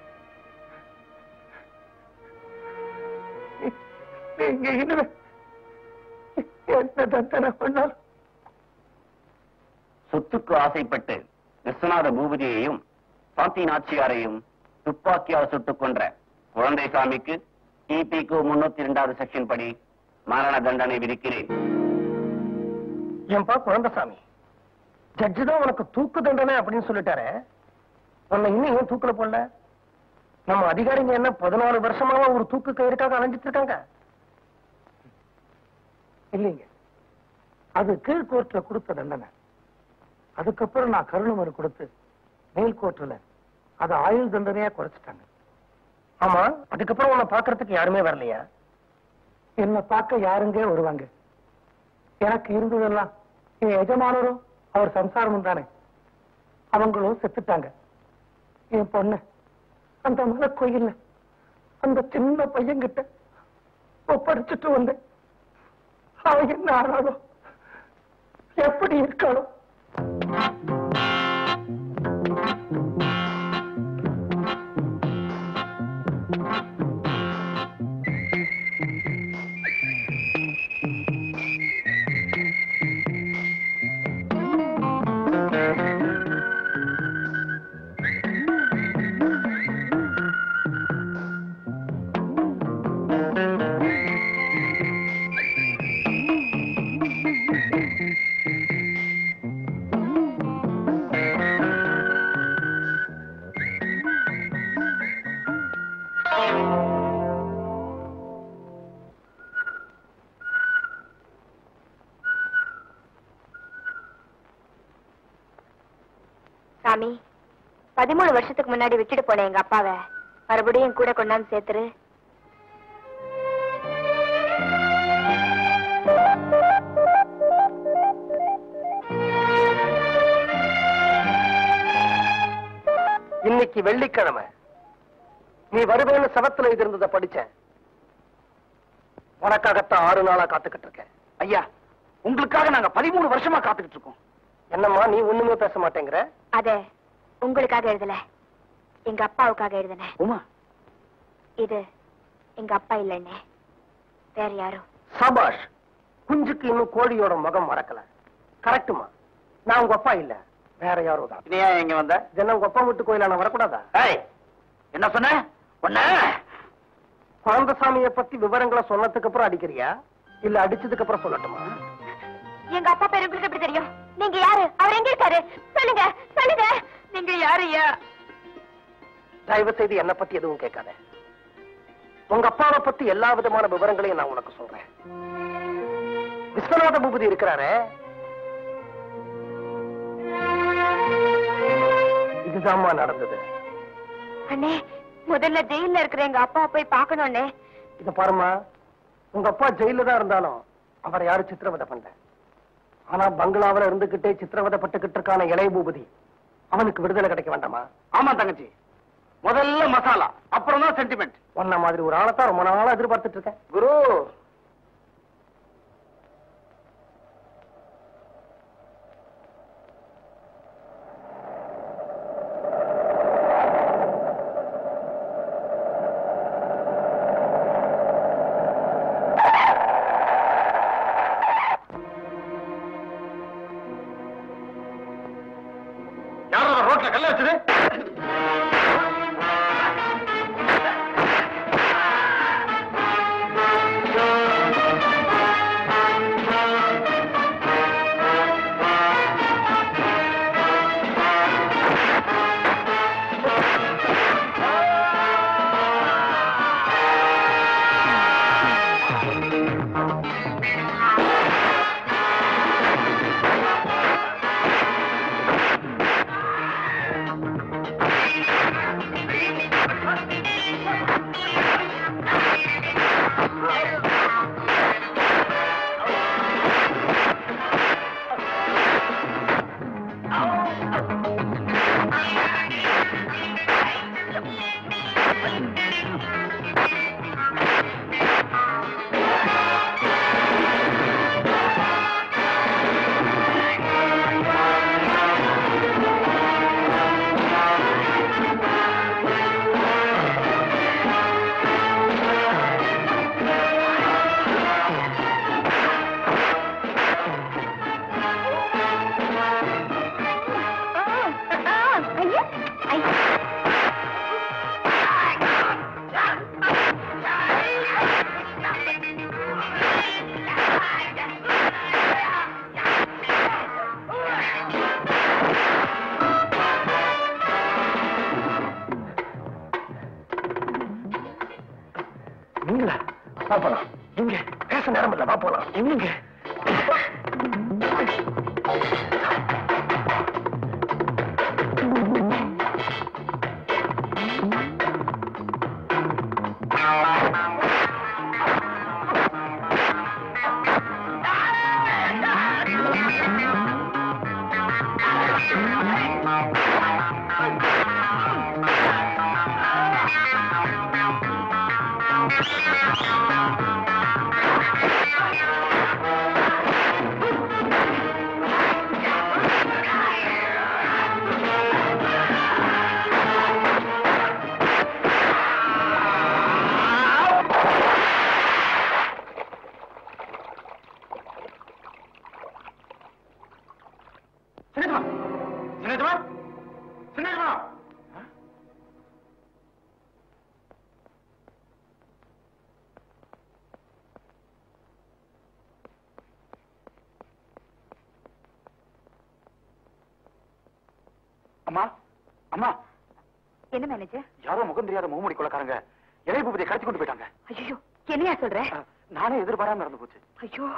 நீ- நீங்க இனிமே என்ன தண்டனை பண்ணாலும் சொத்துக்கு ஆசைப்பட்டு விஸ்வநாத பூபதியையும் சாந்தி நாச்சியாரையும் துப்பாக்கியால் சுட்டுக் கொன்ற குழந்தைசாமிக்கு கிபிக்கு முன்னூத்தி இரண்டாவது செக்ஷன் படி மரண தண்டனை விதிக்கிறேன் ஏன்பா குழந்தைசாமி ஜட்ஜு தான் உனக்கு தூக்கு தண்டனை அப்படின்னு சொல்லிட்டாரே உன்னை இன்னும் ஏன் தூக்குல போடல நம்ம அதிகாரிங்க என்ன பதினாலு வருஷமாவா ஒரு தூக்கு கயிறுக்காக அலைஞ்சிட்டு இருக்காங்க இல்லைங்க அது கீழ் கோர்ட்ல கொடுத்த தண்டனை அதுக்கப்புறம் நான் கருணை மனு கொடுத்து மேல் கோர்ட்ல அது ஆயுள் தண்டனையா குறைச்சிட்டாங்க ஆமா அதுக்கப்புறம் உன்னை பாக்குறதுக்கு யாருமே வரலையா என்ன பார்க்க யாருங்க வருவாங்க எனக்கு இருந்ததெல்லாம் என் எஜமானரும் அவர் சம்சாரமும் தானே அவங்களும் செத்துட்டாங்க என் பொண்ணு அந்த மலை கோயில்ல அந்த சின்ன பையன்கிட்ட ஒப்படைச்சிட்டு வந்தேன் அவ என்ன ஆனாலோ எப்படி இருக்காளோ சாமி பதிமூணு வருஷத்துக்கு முன்னாடி விட்டுட்டு போனேன் எங்க அப்பாவை மறுபடியும் கூட கொண்டாந்து சேர்த்துரு இன்னைக்கு வெள்ளிக்கிழமை நீ வருவேன்னு சவத்துல இது இருந்ததை படிச்சேன் உனக்காகத்தான் ஆறு நாளா காத்துக்கிட்டு இருக்கேன் ஐயா உங்களுக்காக நாங்க பதிமூணு வருஷமா காத்துக்கிட்டு இருக்கோம் என்னம்மா நீ ஒண்ணுமே பேச மாட்டேங்கிற அத உங்களுக்காக எழுதல எங்க அப்பாவுக்காக எழுதினேன் உமா இது எங்க அப்பா இல்லைன்னே வேற யாரும் சபாஷ் குஞ்சுக்கு இன்னும் கோழியோட முகம் மறக்கல கரெக்டுமா நான் உங்க அப்பா இல்ல வேற யாரோ தான் இனியா எங்க வந்த தினம் உங்க அப்பா வீட்டு கோயில நான் வரக்கூடாதா ஏய், என்ன சொன்ன ஒன்ன குழந்தசாமியை பத்தி விவரங்களை சொன்னதுக்கு அப்புறம் அடிக்கிறியா இல்ல அடிச்சதுக்கு அப்புறம் சொல்லட்டுமா எங்க அப்பா பேரு உங்களுக்கு எப்படி தெரியும் நீங்க யாரு அவர் எங்க இருக்காரு சொல்லுங்க சொல்லுங்க நீங்க யாரு ஐயா தயவு செய்து என்ன பத்தி எதுவும் கேட்காத உங்க அப்பாவை பத்தி எல்லா விதமான விவரங்களையும் நான் உனக்கு சொல்றேன் விஸ்வநாத பூபதி இருக்கிறாரே இதுதாம்மா நடந்தது அண்ணே முதல்ல ஜெயில்ல இருக்கிற எங்க அப்பாவை போய் பார்க்கணும்னே இத பாருமா உங்க அப்பா ஜெயில தான் இருந்தாலும் அவரை யாரும் சித்திரவதை பண்ணல ஆனா பங்களாவுல இருந்துகிட்டே சித்திரவதை பட்டுக்கிட்டு இருக்கான இளைய பூபதி அவனுக்கு விடுதலை கிடைக்க வேண்டாமா ஆமா தங்கச்சி முதல்ல மசாலா அப்புறம் தான் சென்டிமெண்ட் உன்ன மாதிரி ஒரு ஆளைத்தான் ரொம்ப நாளா எதிர்பார்த்துட்டு இருக்கேன் குரு யாரோ ரோட்ல கல்ல வச்சது வா போலாம் இங்க பேச நேரம் இல்ல வா போலாம் எங்க சின்னஜமா சின்னஜமா சின்னஜமா அம்மா அம்மா என்ன மேனேஜர் யாரோ முகம் தெரியாத முகமூடி கொள்ளக்காரங்க இளைய பூபதியை கடத்தி கொண்டு போயிட்டாங்க ஐயோ என்னையா சொல்ற அஹ், நானே எதிர்பாராம நடந்து போச்சு ஐயோ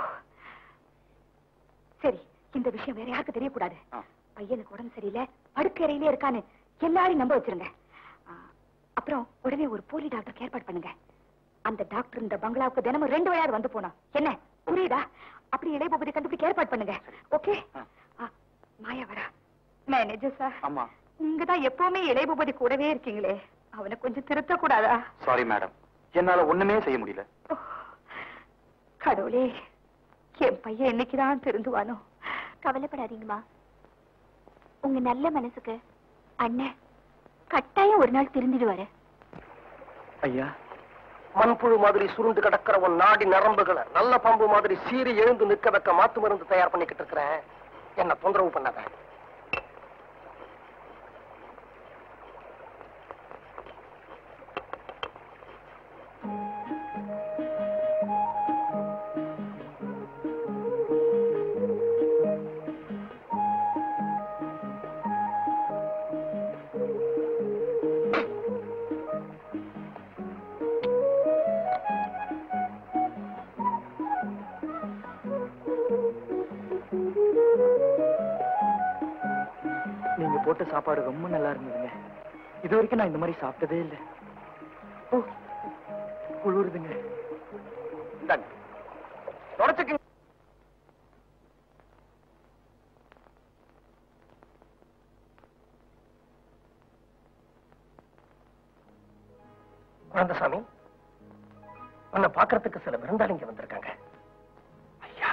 சரி இந்த விஷயம் வேற யாருக்கு தெரியக்கூடாது ஆ. பையனுக்கு உடம்பு சரியில்லை படுக்கறையிலே இருக்கான்னு எல்லாரையும் நம்ப வச்சிருங்க ஆ, அப்புறம் உடனே ஒரு போலி டாக்டருக்கு ஏற்பாடு பண்ணுங்க அந்த டாக்டர் இந்த பங்களாவுக்கு தினமும் ரெண்டு வழியாவது வந்து போனோம் என்ன புரியுதா அப்படி இளையபூபதி கண்டுபிடிக்க ஏற்பாடு பண்ணுங்க ஓகே ஆ. மாயா வரா மேனேஜர் சார் அம்மா நீங்க தான் எப்பவுமே இளையபூபதி கூடவே இருக்கீங்களே அவனை கொஞ்சம் திருத்த கூடாதா சாரி மேடம் என்னால ஒண்ணுமே செய்ய முடியல ஓ, கடவுளே என் பையன் என்னைக்குதான் திருந்துவானோ கவலைப்படாதீங்கம்மா உங்க நல்ல மனசுக்கு அண்ணன் கட்டாயம் ஒரு நாள் திருந்திடுவாரு ஐயா மண்புழு மாதிரி சுருண்டு கிடக்கிற உன் நாடி நரம்புகளை நல்ல பாம்பு மாதிரி சீறி எழுந்து நிக்க வைக்க மாத்து மருந்து தயார் பண்ணிக்கிட்டு இருக்கிறேன் என்ன தொந்தரவு பண்ணாத நீங்க போட்ட சாப்பாடு ரொம்ப நல்லா இருந்ததுங்க இது வரைக்கும் நான் இந்த மாதிரி சாப்பிட்டதே இல்லை ஓ குளிருதுங்க இந்தாங்க. தொடச்சுக்குங்க குழந்தசாமி உன்னை பாக்குறதுக்கு சில விருந்தாளிங்க வந்திருக்காங்க ஐயா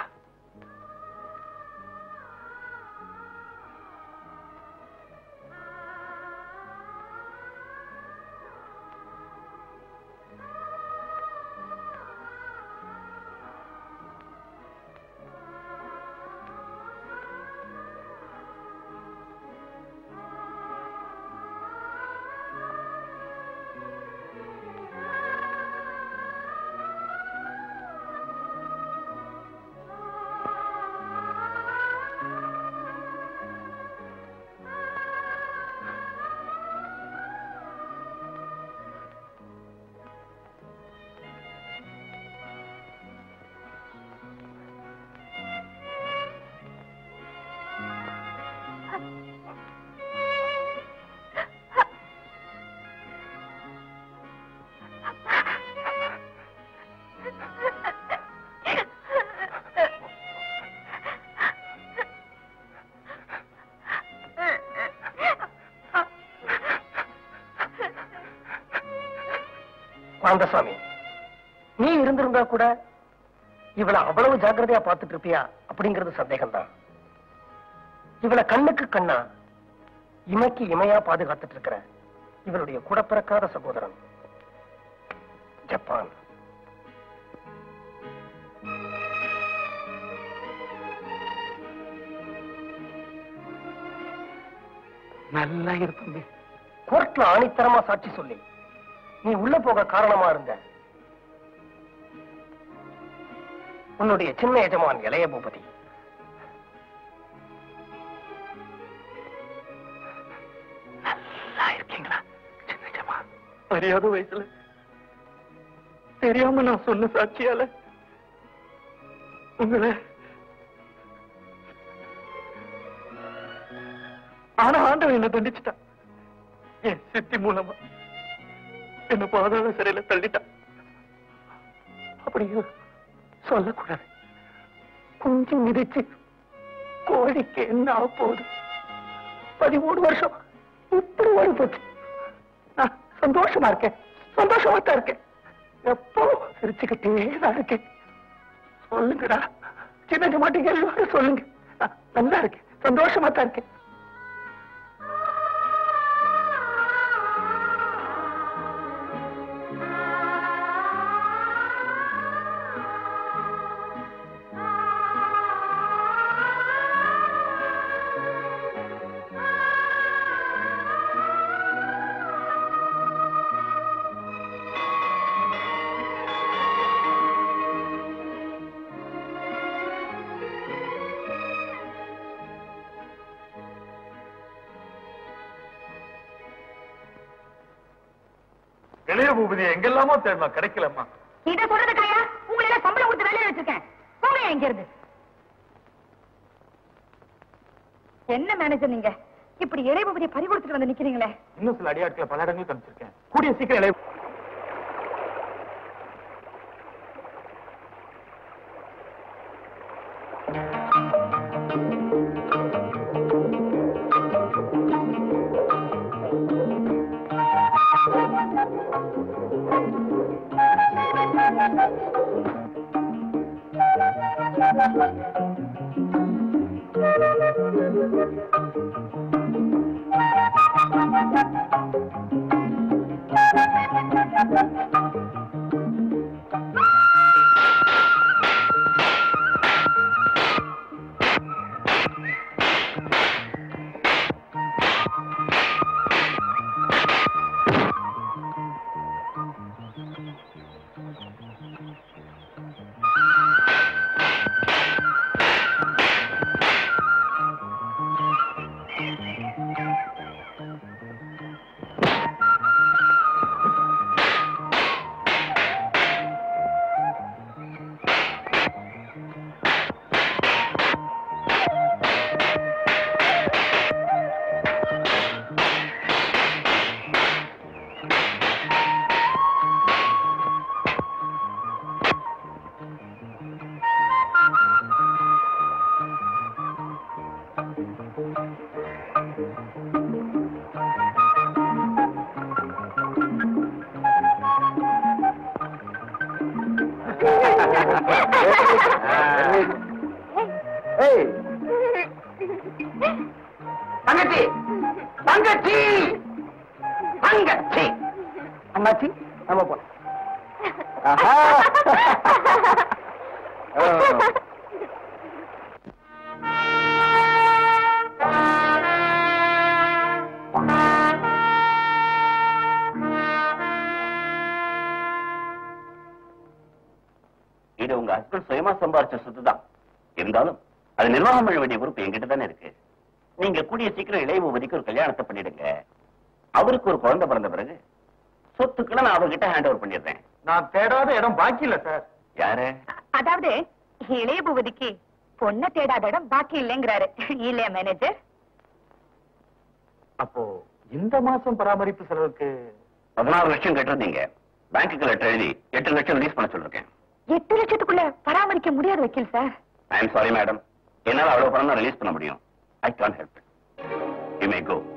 குழந்தசாமி நீ இருந்திருந்தா கூட இவளை அவ்வளவு ஜாக்கிரதையா பார்த்துட்டு இருப்பியா அப்படிங்கிறது சந்தேகம்தான் இவளை கண்ணுக்கு கண்ணா இமைக்கு இமையா பாதுகாத்துட்டு இருக்கிற இவளுடைய கூட பிறக்காத சகோதரன் ஜப்பான் நல்லா இருப்பீங்க கோர்ட்ல ஆணித்தரமா சாட்சி சொல்லி நீ உள்ள போக காரணமா இருந்த உன்னுடைய சின்ன எஜமான் இளைய பூபதி நல்லா இருக்கீங்களா சின்ன ஜமா அறியாத வயசுல தெரியாம நான் சொன்ன சாட்சியால உங்களை ஆனா ஆண்டவன் என்ன தண்டிச்சுட்டான் என் சித்தி மூலமா என்ன பாதாள சிறையில தள்ளிட்டான் அப்படியும் சொல்லக்கூடாது கொஞ்சம் மிதிச்சு கோழிக்கு என்ன ஆக போகுது பதிமூணு வருஷம் இப்படி ஓடி போச்சு நான் சந்தோஷமா இருக்கேன் சந்தோஷமா தான் இருக்கேன் எப்போ சிரிச்சுக்கிட்டே தான் இருக்கேன் சொல்லுங்கடா சின்ன மாட்டீங்க எல்லாரும் சொல்லுங்க நான் நல்லா இருக்கேன் சந்தோஷமா தான் இருக்கேன் இளைய பூபதி எங்கெல்லாமோ தேடலாம் கிடைக்கலம்மா இத சொல்றதுக்காயா உங்களை எல்லாம் சம்பளம் கொடுத்து வேலையில வச்சிருக்கேன் போங்க இங்க இருந்து என்ன மேனேஜர் நீங்க இப்படி இறைபூபதியை பறி கொடுத்துட்டு வந்து நிக்கிறீங்களே இன்னும் சில அடியாட்களை பல இடங்களுக்கு அனுப்பிச்சிருக்கேன் கூடிய சீக்கிரம் இளைய தங்கச்சி தங்கச்சி தங்கச்சி அம்மாச்சி நம்ம போலாம் ஆஹா. ஆ. இது உங்க ஹஸ்பண்ட் சுயமா சம்பாரிச்ச சொத்து தான் இருந்தாலும் அது நிர்வாகம் பண்ண வேண்டிய பொறுப்பு என்கிட்ட தானே இருக்கு நீங்க கூடிய சீக்கிரம் இளைய பூபதிக்கு ஒரு கல்யாணத்தை பண்ணிடுங்க அவருக்கு ஒரு குழந்தை பிறந்த பிறகு சொத்துக்களை நான் அவர்கிட்ட ஹேண்ட் ஓவர் பண்ணிடுறேன் நான் தேடாத இடம் பாக்கி இல்ல சார் யாரு அதாவது இளைய பூபதிக்கு பொண்ணை தேடாத இடம் பாக்கி இல்லைங்கிறாரு இல்லையா மேனேஜர் அப்போ இந்த மாசம் பராமரிப்பு செலவுக்கு பதினாறு லட்சம் கட்டிருந்தீங்க பேங்க்குக்கு லெட்டர் எழுதி எட்டு லட்சம் ரிலீஸ் பண்ண சொல்லிருக்கேன் எட்டு லட்சத்துக்குள்ள பராமரிக்க முடியாது வக்கீல் sir I am sorry madam என்னால அவ்வளவு பணம் தான் ரிலீஸ் பண்ண முடியும் I can help you may go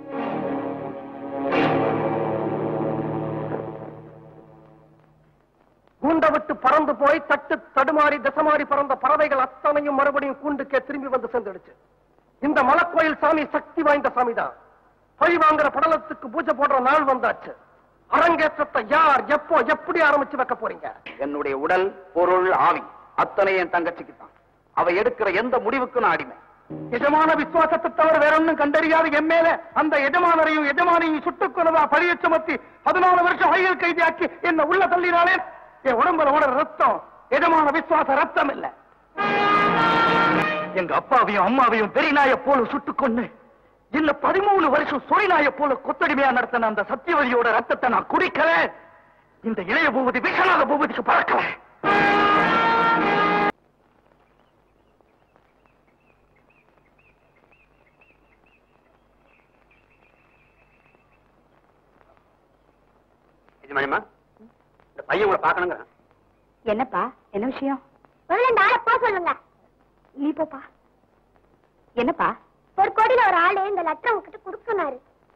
கூண்ட விட்டு பறந்து போய் தட்டு தடுமாறி தசமாறி பறந்த பறவைகள் அத்தனையும் மறுபடியும் கூண்டுக்கே திரும்பி வந்து சேர்ந்துடுச்சு இந்த மலக்கோயில் சாமி சக்தி வாய்ந்த சாமி தான் பழி வாங்குற படலத்துக்கு பூஜை போடுற நாள் வந்தாச்சு அரங்கேற்றத்தை யார் எப்போ எப்படி ஆரம்பிச்சு வைக்க போறீங்க என்னுடைய உடல் பொருள் ஆவி அத்தனை என் தங்கச்சிக்கு தான் அவ எடுக்கிற எந்த முடிவுக்கும் நான் அடிமை எஜமான விசுவாசத்தை தவிர வேற ஒண்ணும் கண்டறியாத என் மேல அந்த எஜமானரையும் எஜமானையும் சுட்டுக் கொலவா பழிய சுமத்தி பதினாலு வருஷம் ஆயுள் கைதியாக்கி என்ன உள்ள தள்ளினாலே என் உடம்புல ஓட ரத்தம் எஜமான விசுவாச ரத்தம் இல்ல எங்க அப்பாவையும் அம்மாவையும் வெறிநாய போல சுட்டுக் கொண்டு இல்ல பதிமூணு வருஷம் சொரிநாய போல கொத்தடிமையா நடத்தின அந்த சத்தியவதியோட ரத்தத்தை நான் குடிக்கல இந்த இளைய பூபதி விஸ்வநாத பூபதிக்கு பறக்கல எஜமானியம்மா இந்த பையன் உங்களை பார்க்கணுங்கிறான் என்னப்பா என்ன விஷயம் முதல்ல இந்த ஆளை போக சொல்லுங்க நீ போப்பா என்னப்பா ஒரு கோடியில ஒரு ஆளு இந்த லெட்டர் உங்ககிட்ட கொடுக்கனாரு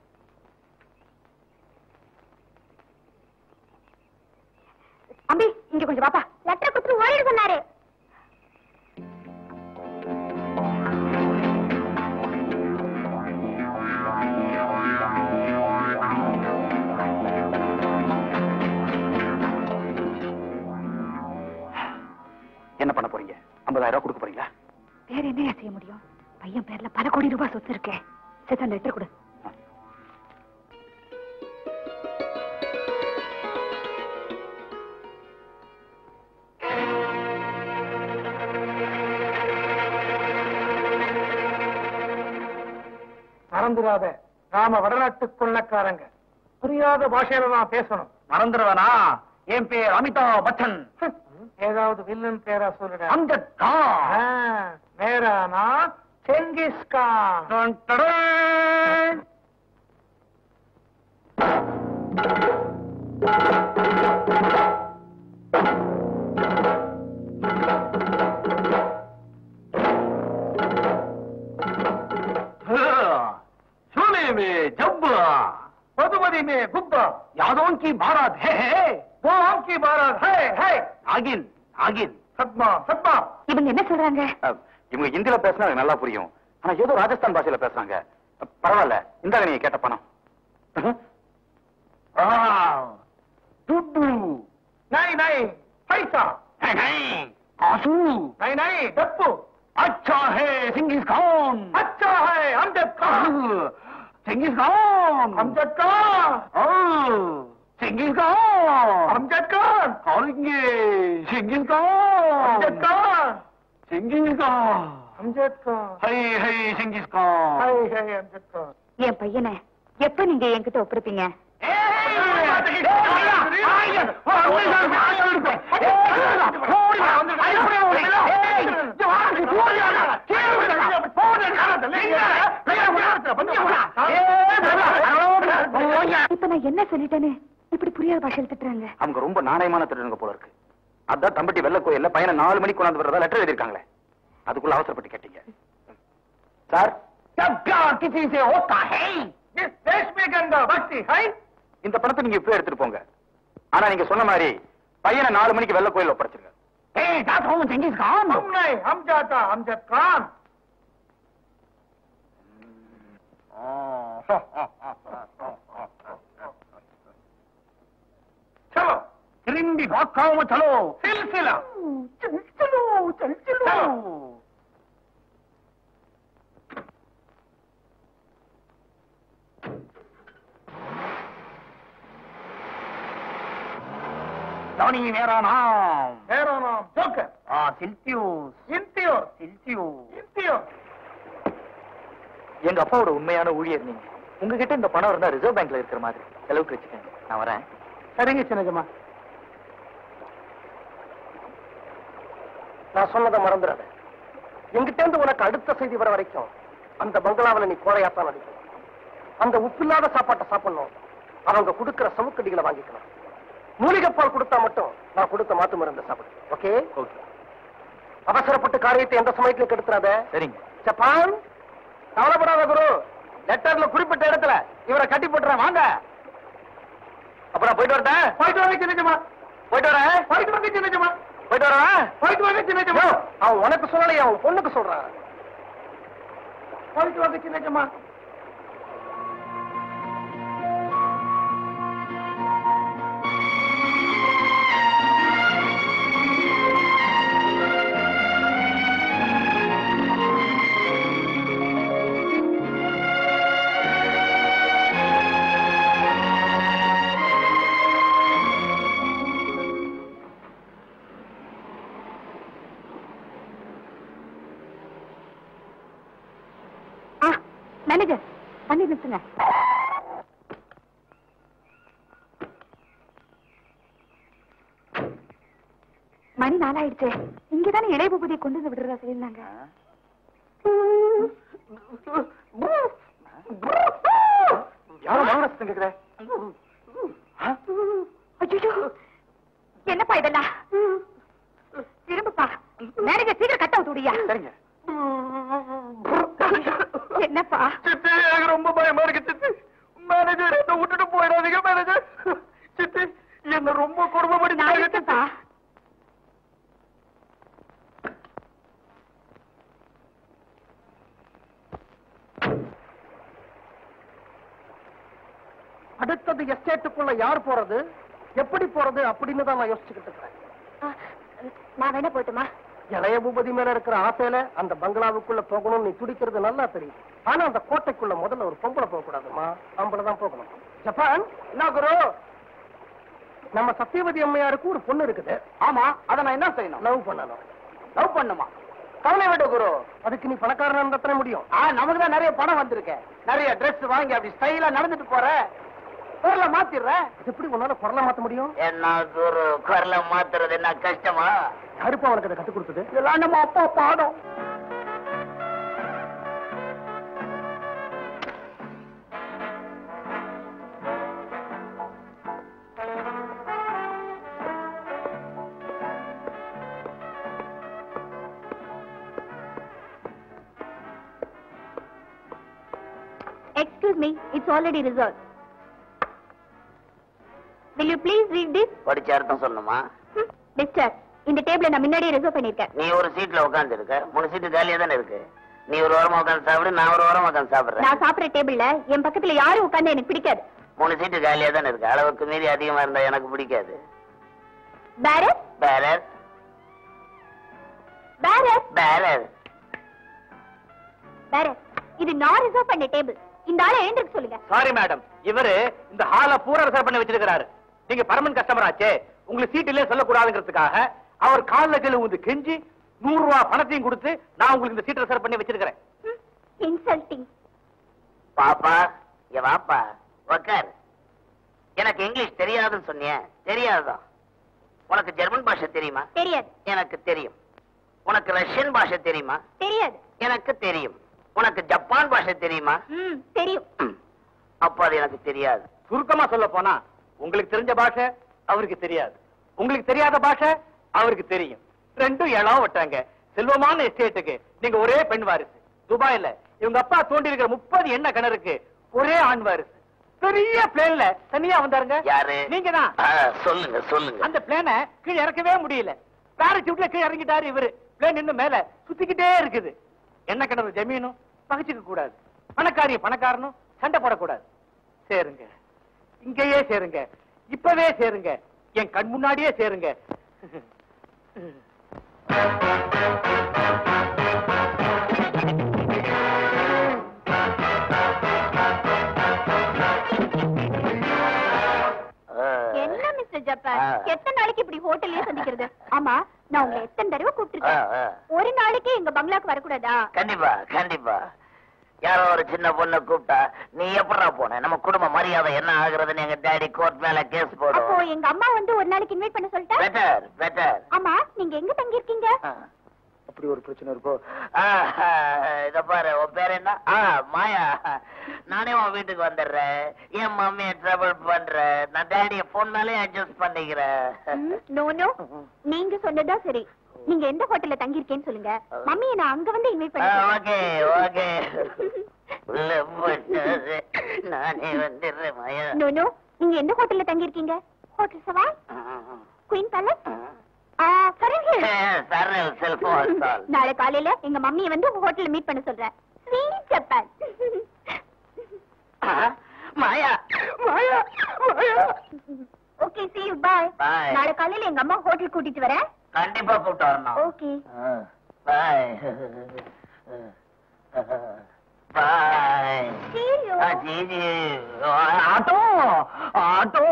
அம்பி இங்க கொஞ்சம் பாப்பா லெட்டர் கொடுத்து ஓடிடு சொன்னாரு என்ன பண்ண போறீங்க ஐம்பதாயிரம் ரூபாய் கொடுக்க போறீங்களா வேற என்ன செய்ய முடியும் பையன் பேர்ல பல கோடி ரூபாய் சொத்து இருக்கே சரி லெட்டர் கொடு மறந்துடாத நாம வடநாட்டு கொள்ளக்காரங்க புரியாத பாஷையில தான் பேசணும் மறந்துடுவேனா என் பேர் அமிதாப் பச்சன் ஏதாவது வில்லன் பேரா சொல்லுடா அம்ஜத் கான் ஆ, நேரானா செங்கிஸ் கான் டன் டடன். सोने में जब मधुमதி மே குப்தா यादों की बारात है, है वो आम की बारात है है नागिन नागिन சத்மா சத்மா இவங்க என்ன சொல்றாங்க அஹ், இவங்க ஹிந்தில பேசினா எனக்கு நல்லா புரியும் ஆனா ஏதோ ராஜஸ்தான் பாஷையில பேசுறாங்க அஹ், பரவாயில்ல இந்தாங்க நீங்க கேட்ட பணம் टुड्डू नहीं नहीं पैसा नहीं नहीं आंसू नहीं नहीं डप्पू अच्छा है सिंगिस खान अच्छा है अमजद खान सिंगिस खान अमजद खान सिंगिस खान अमजद खान करेंगे सिंगिस अमजद खान खान सिंगिस खान अमजद खान है है सिंगिस खान है है अमजद खान என் பையனை எப்ப நீங்க என்கிட்ட ஒப்படைப்பீங்க இப்ப நான் என்ன சொல்லிட்டேன்னு இப்படி புரியாத பாஷையில் திட்டுறாங்க அவங்க ரொம்ப நாணயமான திருடங்க போல இருக்கு அதான் தம்பட்டி வெள்ள கோயில்ல பையனை நாலு மணிக்கு கொண்டாந்து வர்றதா லெட்டர் எழுதிருக்காங்களே அதுக்குள்ள அவசரப்பட்டு கேட்டீங்க சார் जब प्यार किसी से होता है इस देश में गंगा भक्ति है இந்த பணத்தை நீங்க இப்பவே எடுத்துட்டு போங்க ஆனா நீங்க சொன்ன மாதிரி பையனை நாலு மணிக்கு வெள்ள கோயில்ல ஒப்படைச்சிருங்க ए जाता हूँ सिंगिस खान हम नहीं हम जाता अमजद खान चलो क्रिंडी भाग में चलो सिलसिला चल चलो चल चलो चलो। रानी मेरा नाम मेरा नाम जोकर हाँ सिल्तियोस इंतियोर सिल्तियोस इंतियोर எங்க அப்பாவோட உண்மையான ஊழியர் நீங்க உங்ககிட்ட இந்த பணம் இருந்தா ரிசர்வ் பேங்க்ல இருக்கிற மாதிரி செலவுக்கு வச்சுக்கோங்க நான் வரேன் சரிங்க சின்னஜமா நான் சொன்னதை மறந்துடாத எங்கிட்ட இருந்து உனக்கு அடுத்த செய்தி வர வரைக்கும் அந்த பங்களாவுல நீ கோழையாத்தான் நடிக்கணும் அந்த உப்பில்லாத சாப்பாட்டை சாப்பிடணும் அவங்க கொடுக்கிற சவுக்கடிகளை வாங்கிக்கணும் மூலிகைப்பால் கொடுத்தா மட்டும் நான் கொடுத்த மாத்து மருந்து சாப்பிடு ஓகே ஓகே அவசரப்பட்டு காரியத்தை எந்த சமயத்திலும் கெடுத்துறாத சரிங்க ஜப்பான் கவலைப்படாத குரு லெட்டர்ல குறிப்பிட்ட இடத்துல இவரை கட்டி போட்டுறேன் வாங்க அப்புறம் போயிட்டு வரட்டேன் போயிட்டு வாங்க சின்னஜமா போயிட்டு வரேன் போயிட்டு வாங்க சின்னஜமா போயிட்டு வரேன் போயிட்டு வாங்க சின்னஜமா அவன் உனக்கு சொல்லலையே அவன் பொண்ணுக்கு சொல்றான் போயிட்டு வாங்க சின்னஜமா ஆ மேனேஜர் பண்ணி நிறுத்துங்க நாளாயிடுச்சு இங்கதானே இளைய பூபதியை கொண்டு வந்து விடுறதா சொல்லியிருந்தாங்க யாரும் வாங்கினு கேக்குற அச்சச்சோ. என்னப்பா இதெல்லாம் திரும்பப்பா மேனேஜர் சீக்கிரம் கட்ட விட்டுடியா சரிங்க என்னப்பா சித்தி எனக்கு ரொம்ப பயமா இருக்கு சித்தி மேனேஜர் என்ன விட்டுட்டு போயிடாதீங்க மேனேஜர் சித்தி என்ன ரொம்ப நான் கொடுமைப்படுத்தி இருக்கேன்ப்பா அடுத்தது எஸ்டேட்டுக்குள்ள யார் போறது எப்படி போறது அப்படின்னு தான் நான் யோசிச்சுக்கிட்டு இருக்கிறேன் நான் வேணா போட்டுமா இளைய பூபதி மேல இருக்கிற ஆசையில அந்த பங்களாவுக்குள்ள போகணும்னு நீ துடிக்கிறது நல்லா தெரியும் ஆனா அந்த கோட்டைக்குள்ள முதல்ல ஒரு பொம்பளை போக கூடாதுமா ஆம்பளை தான் போகணும் ஜப்பான் என்ன குரு நம்ம சத்தியவதி அம்மையாருக்கு ஒரு பொண்ணு இருக்குது ஆமா அத நான் என்ன செய்யணும் லவ் பண்ணணும் லவ் பண்ணுமா கவலை விட்டு குரு அதுக்கு நீ பணக்காரனா இருந்தா தானே முடியும் ஆ நமக்கு தான் நிறைய பணம் வந்திருக்கு நிறைய Dress வாங்கி அப்படி ஸ்டைலா நடந்துட்டு போற பொருளை மாத்திடுறேன் இது எப்படி உன்னால குரலை மாத்த முடியும் என்ன குரு குரலை மாத்துறது என்ன கஷ்டமா யாருப்பா உனக்கு அதை கத்து கொடுத்தது இதெல்லாம் நம்ம அப்பா பாடம் excuse me it's already reserve will you please read this படிச்ச அர்த்தம் சொல்லணுமா மிஸ்டர் இந்த டேபிள நான் முன்னாடியே ரிசர்வ் பண்ணிருக்கேன் நீ ஒரு சீட்ல உட்கார்ந்து இருக்க மூணு சீட்டு காலியா தானே இருக்கு நீ ஒரு ஓரமா உட்கார்ந்து சாப்பிடு நான் ஒரு ஓரமா உட்கார்ந்து சாப்பிடுறேன் நான் சாப்பிடுற டேபிள்ல என் பக்கத்துல யாரும் உட்கார்ந்து எனக்கு பிடிக்காது மூணு சீட்டு காலியா தானே இருக்கு அளவுக்கு மீறி அதிகமா இருந்தா எனக்கு பிடிக்காது பேரஸ் பேரர் பேரஸ் பேரர் பேரஸ் இது நான் ரிசர்வ் பண்ண டேபிள் இந்த ஆளை எழுந்திருக்க சொல்லுங்க சாரி மேடம் இவரு இந்த ஹால பூரா ரிசர்வ் பண்ணி வச்சிருக்காரு நீங்க பர்மனன்ட் கஸ்டமர் ஆச்சே உங்களுக்கு சீட் இல்லையே சொல்லக்கூடாதுங்கிறதுக்காக அவர் கால்ல கீழ வந்து கெஞ்சி நூறு ரூபாய் பணத்தையும் கொடுத்து நான் உங்களுக்கு இந்த சீட் ரிசர்வ் பண்ணி வச்சிருக்கிறேன் இன்சல்ட்டிங் பாப்பா இங்க வாப்பா உக்கார் எனக்கு இங்கிலீஷ் தெரியாதுன்னு சொன்னியே தெரியாதுதான் உனக்கு ஜெர்மன் பாஷை தெரியுமா தெரியாது எனக்கு தெரியும் உனக்கு ரஷ்யன் பாஷை தெரியுமா தெரியாது எனக்கு தெரியும் உனக்கு ஜப்பான் பாஷை தெரியுமா ம் தெரியும் ம். அப்ப அது எனக்கு தெரியாது சுருக்கமா சொல்ல போனா உங்களுக்கு தெரிஞ்ச பாஷை அவருக்கு தெரியாது உங்களுக்கு தெரியாத பாஷை அவருக்கு தெரியும் ரெண்டும் இளம் விட்டாங்க செல்வமான எஸ்டேட்டுக்கு நீங்க ஒரே பெண் வாரிசு துபாயில இவங்க அப்பா தோண்டி இருக்கிற முப்பது எண்ணெய் கிணறுக்கு ஒரே ஆண் வாரிசு பெரிய பிளேன்ல தனியா வந்தாருங்க யாரு நீங்க தான் ஆ, சொல்லுங்க சொல்லுங்க அந்த பிளேனை கீழே இறக்கவே முடியல பேரச்சூட்ல கீழே இறங்கிட்டாரு இவரு பிளேன் இன்னும் மேல சுத்திக்கிட்டே இருக்குது என்ன கிணறு ஜமீனும் பகிச்சுக்க கூடாது பணக்காரிய பணக்காரனும் சண்டை போடக்கூடாது சேருங்க இங்கேயே சேருங்க இப்பவே சேருங்க என் கண் முன்னாடியே சேருங்க ஆ. என்ன மிஸ்டர் ஜப்பான் ஆ. எத்தனை நாளைக்கு இப்படி ஹோட்டல்லயே சந்திக்கிறது ஆமா நான் உங்களை எத்தனை தடவை ஆ, கூப்பிட்டுருக்கேன் ஆ. ஒரு நாளைக்கு எங்க பங்களாக்கு வரக்கூடாதா கண்டிப்பா கண்டிப்பா யாரோ ஒரு சின்ன பொண்ணை கூப்பிட்டா நீ எப்படா போன நம்ம குடும்ப மரியாதை என்ன ஆகுறதுன்னு எங்க டாடி கோர்ட் மேல கேஸ் அப்போ போடும் எங்க அம்மா வந்து ஒரு நாளைக்கு இன்வைட் பண்ண சொல்லிட்டா பெட்டர் பெட்டர் ஆமா நீங்க எங்க தங்கி இருக்கீங்க அப்படி ஒரு பிரச்சனை இருக்கோ இத பாரு உன் பேர் என்ன ஆ மாயா நானே உன் வீட்டுக்கு வந்துடுறேன் என் மம்மிய ட்ரபிள் பண்றேன் நான் டேடிய போன் மேலே அட்ஜஸ்ட் பண்ணிக்கிறேன் நோ நோ நீங்க சொன்னதா சரி நீங்க எந்த ஹோட்டல்ல தங்கி இருக்கேன்னு சொல்லுங்க மம்மியை நான் அங்க வந்து இன்வைட் பண்ண ஓகே ஓகே உள்ள போயிட்டு நானே வந்துடுறேன் மாயா நோ நோ நீங்க எந்த ஹோட்டல்ல தங்கி இருக்கீங்க ஹோட்டல் சவாய் குயின் பேலஸ் சரல் செல்போன் சால் நாளை காலையில எங்க மம்மியை வந்து ஹோட்டல்ல மீட் பண்ண சொல்றேன் sweet Japan Maya Maya Maya okay see you bye Bye. நாளை காலையில எங்க அம்மா ஹோட்டல் கூட்டிட்டு வரேன் கண்டிப்பா கூப்பிட்டு வரணும் okay bye bye see you ஜிஜி ஆட்டோ ஆட்டோ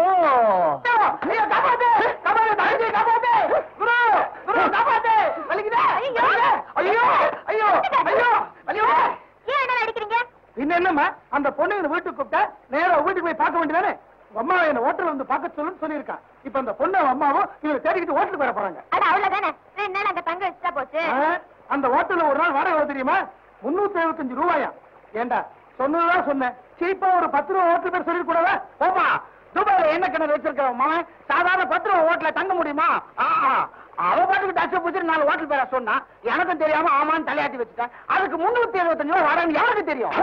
ஐயோ ஐயோ ஐயோ ஐயோ ஏன் என்ன நடிக்கிறீங்க பின்ன என்னம்மா அந்த பொண்ணு இந்த வீட்டுக்கு கூப்பிட்டா நேரா வீட்டுக்கு போய் பார்க்க வேண்டியதானே உங்க அம்மா என்ன ஹோட்டல் வந்து பார்க்க சொல்லுன்னு சொல்லியிருக்கான் இப்ப அந்த பொண்ணு அவன் அம்மாவும் இவரை தேடிக்கிட்டு ஹோட்டலுக்கு வர போறாங்க அட அவ்வளவுதானே ரெண்டு நாள் அங்க தங்க வச்சுட்டா போச்சு ஆ, அந்த ஹோட்டல்ல ஒரு நாள் வாடகை எவ்வளவு தெரியுமா முன்னூத்தி எழுபத்தஞ்சு ரூபாயா ஏண்டா சொன்னதுதான் சொன்னேன் சீப்பா ஒரு பத்து ரூபா ஹோட்டல் பேர் சொல்லி கூடவா போமா துபாயில என்ன கிணறு வச்சிருக்க மகன் சாதாரண பத்து ரூபா ஹோட்டல்ல தங்க முடியுமா ஆஹா. அவ பாட்டுக்கு டச்ச பிடிச்சி நாலு ஹோட்டல் பேர சொன்னா எனக்கும் தெரியாம ஆமான்னு தலையாட்டி வச்சுட்டேன் அதுக்கு முன்னூத்தி எழுபத்தஞ்சு ரூபா வாடகை யாருக்கு தெரியும்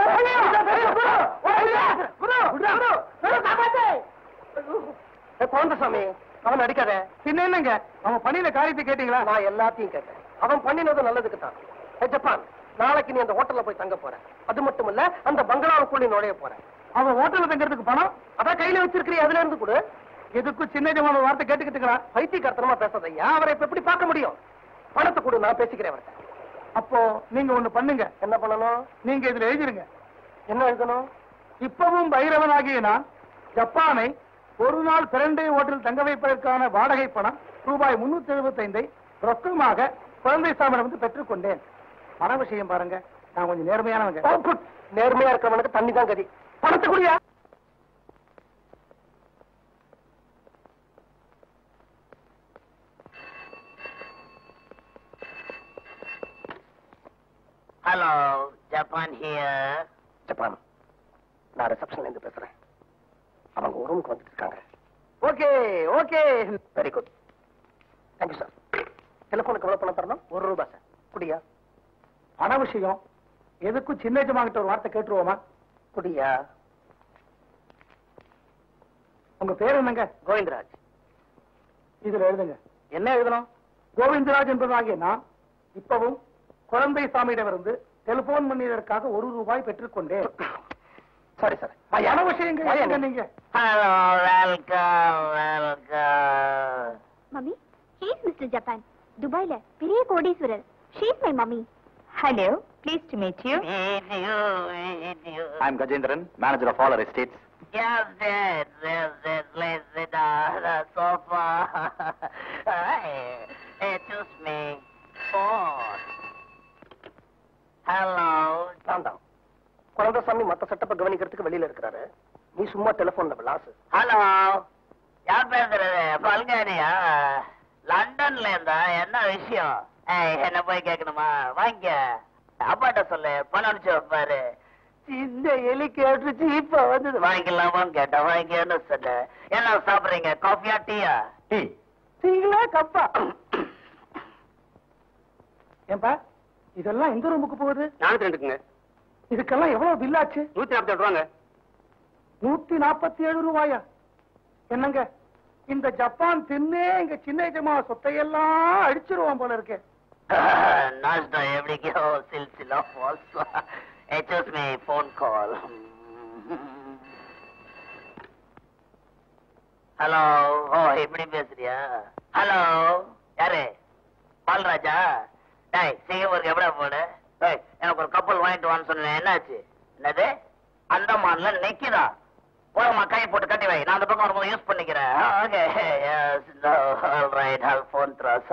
குழந்தைசாமி அவன் அடிக்காத பின்ன என்னங்க அவன் பண்ணின காரியத்தை கேட்டீங்களா நான் எல்லாத்தையும் கேட்டேன் அவன் பண்ணினது நல்லதுக்கு தான் ஏ, ஜப்பான் நாளைக்கு நீ அந்த ஹோட்டல்ல போய் தங்க போற அது மட்டும் இல்ல அந்த பங்களாவுக்குள்ள நீ நுழைய போற அவன் ஹோட்டல்ல தங்கறதுக்கு பணம் அதான் கையில வச்சிருக்கிறிய அதுல இருந்து கொடு எதுக்கும் சின்ன ஜமான வார்த்தை கேட்டுக்கிட்டுங்களா பைத்தியக்காரத்தனமா பேசாதையா அவரை இப்ப எப்படி பார்க்க முடியும் பணத்தை கொடு நான் பேசிக்கிறேன் அவர்கிட்ட அப்போ நீங்க ஒண்ணு பண்ணுங்க என்ன பண்ணணும் நீங்க இதுல எழுதிருங்க என்ன எழுதணும் இப்பவும் பைரவனாகிய நான் ஜப்பானை ஒரு நாள் பிரண்டை ஹோட்டல் தங்க வைப்பதற்கான வாடகை பணம் ரூபாய் முன்னூத்தி எழுபத்தைந்தை ரொக்கமாக குழந்தை சாமனை வந்து பெற்றுக்கொண்டேன் பண விஷயம் பாருங்க நான் கொஞ்சம் நேர்மையானவங்க ஓ, குட். நேர்மையா இருக்கவனுக்கு தண்ணி தான் கதி பணத்தை குடியா ஹலோ ஜப்பான் ஹியர் ஜப்பான் நான் ரிசப்ஷன்ல இருந்து பேசுறேன் அவங்க ஒரு ரூமுக்கு வந்துட்டு இருக்காங்க okay okay very good thank you sir டெலிபோனுக்கு எவ்வளவு பணம் தரணும் ஒரு ரூபாய் சார் குடியா பண விஷயம் எதுக்கும் சின்ன ஜமாகிட்ட ஒரு வார்த்தை கேட்டுருவோமா குடியா உங்க பேர் என்னங்க கோவிந்தராஜ் இதுல எழுதுங்க என்ன எழுதணும் கோவிந்தராஜ் என்பதாகிய நான் இப்பவும் குழந்தை சாமியிடமிருந்து டெலிபோன் பண்ணியதற்காக ஒரு ரூபாய் பெற்றுக்கொண்டேன் சாரி சார் பண விஷயங்க ஏங்க நீங்க hello welcome welcome mummy he's mister Japan துபாய்ல பெரிய கோடீஸ்வரர் she's my mummy hello please to meet you Meet you, meet you. I am Gajendran manager of all estates Yes, yes, yes, yes, please sit on the sofa. hey, hey, choose me. Phone. Hello. நான் தான் குழந்தைசாமி மத்த செட்டப்பை கவனிக்கிறதுக்கு வெளியில இருக்கிறாரு நீ சும்மா டெலிபோன்ல விளாசு hello யார் பேசுறது பல்காரியா லண்டன்ல இருந்தா என்ன விஷயம் ஏய் என்ன போய் கேட்கணுமா வாங்க அப்பாட்ட சொல்லு பணம் அனுப்பிச்சு வைப்பாரு சின்ன எலி கேட்டுச்சு இப்ப வந்தது வாங்கிக்கலாமான்னு கேட்டேன் வாங்கிக்கன்னு சொல்லு என்ன சாப்பிடுறீங்க காஃபியா டீயா டீ டீங்களா கப்பா ஏன்பா இதெல்லாம் எந்த ரூமுக்கு போகுது நானூத்தி ரெண்டுக்குங்க இதுக்கெல்லாம் எவ்வளவு பில் ஆச்சு நூத்தி நாற்பத்தி ஏழு ரூபாங்க நூத்தி நாற்பத்தி ஏழு ரூபாயா என்னங்க இந்த ஜப்பான் தின்னே எங்க சின்ன ஜமா சொத்தையெல்லாம் அடிச்சிருவான் போல இருக்கு நாஷ்டா எப்படிக்கோ சில்சிலா ஃபால்ஸ் எச்சஸ் மீ ஃபோன் கால் ஹலோ ஓ இப்படி பேசுறியா ஹலோ யாரு பால்ராஜா டேய் சிங்கப்பூருக்கு எப்படா போடு டேய் எனக்கு ஒரு கப்பல் வாங்கிட்டு வான்னு சொன்னேன் என்னாச்சு என்னது அந்தமான்ல நிக்கிறா போலமா கை போட்டு கட்டி வை நான் அந்த பக்கம் வரும்போது யூஸ் பண்ணிக்கிறேன் okay yes all right all phone த்ராஸ்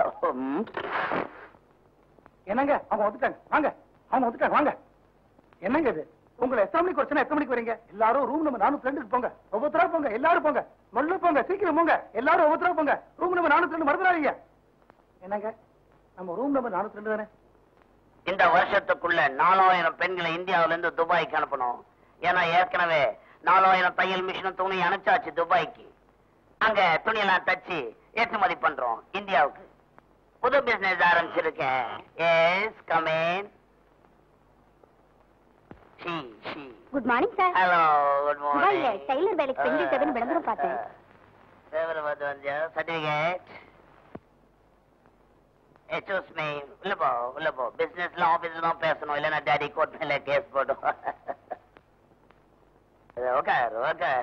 என்னங்க அவங்க வந்துட்டாங்க வாங்க அவங்க வந்துட்டாங்க வாங்க என்னங்க இது உங்களை எத்தனை மணிக்கு வச்சுனா எத்தனை மணிக்கு வரீங்க எல்லாரும் ரூம் நம்பர் நானூத்தி ரெண்டுக்கு போங்க ஒவ்வொருத்தரா போங்க எல்லாரும் போங்க மல்லு போங்க சீக்கிரம் போங்க எல்லாரும் ஒவ்வொருத்தரா போங்க ரூம் நம்பர் நானூத்தி ரெண்டு மறந்துடாதீங்க என்னங்க நம்ம ரூம் நம்பர் நானூத்தி ரெண்டு தானே இந்த வருஷத்துக்குள்ள நாலாயிரம் பெண்களை இந்தியாவுல இருந்து துபாய்க்கு அனுப்பணும் ஏன்னா ஏற்கனவே நாலாயிரம் தையல் மிஷினும் துணி அனுப்பிச்சாச்சு துபாய்க்கு அங்க துணியெல்லாம் தச்சு ஏற்றுமதி பண்றோம் இந்தியாவுக்கு புது பிசினஸ் ஆரம்பிச்சிருக்கேன் எஸ் கமேன் ஷி ஷி good morning sir hello good துபாயில மார்னிங் டெய்லர் வேலைக்கு பெண்கள் தேவைன்னு விளம்பரம் பார்த்தேன் பேப்பர் பார்த்து வந்தியா சர்டிபிகேட் எச்சூஸ் மீ உள்ள போ உள்ள போ பிசினஸ்ல ஆபீஸ்ல தான் பேசணும் இல்லைன்னா டேடி கோர்ட் மேல கேஸ் போடும் உட்கார் உட்கார்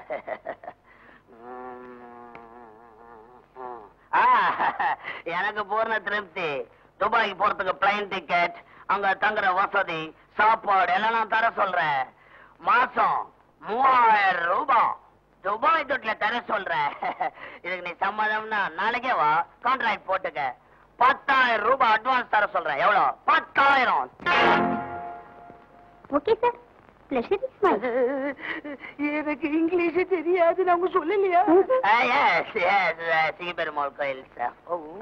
ஆ, எனக்கு பூர்ண திருப்தி துபாய்க்கு போறதுக்கு பிளைன் டிக்கெட் அங்க தங்குற வசதி சாப்பாடு எல்லாம் நான் தர சொல்றேன் மாசம் மூவாயிரம் ரூபாய் துபாய் தொட்டில தர சொல்றேன் இதுக்கு நீ சம்மதம்னா நாளைக்கே வா கான்ட்ராக்ட் போட்டுக்க பத்தாயிரம் ரூபாய் அட்வான்ஸ் தர சொல்றேன் எவ்வளவு பத்தாயிரம் okay sir Pleasure is mine. எனக்கு இங்கிலீஷ் தெரியாது நம்ம சொல்லலையா சிங்கப்பெருமாள் கோயில் சார்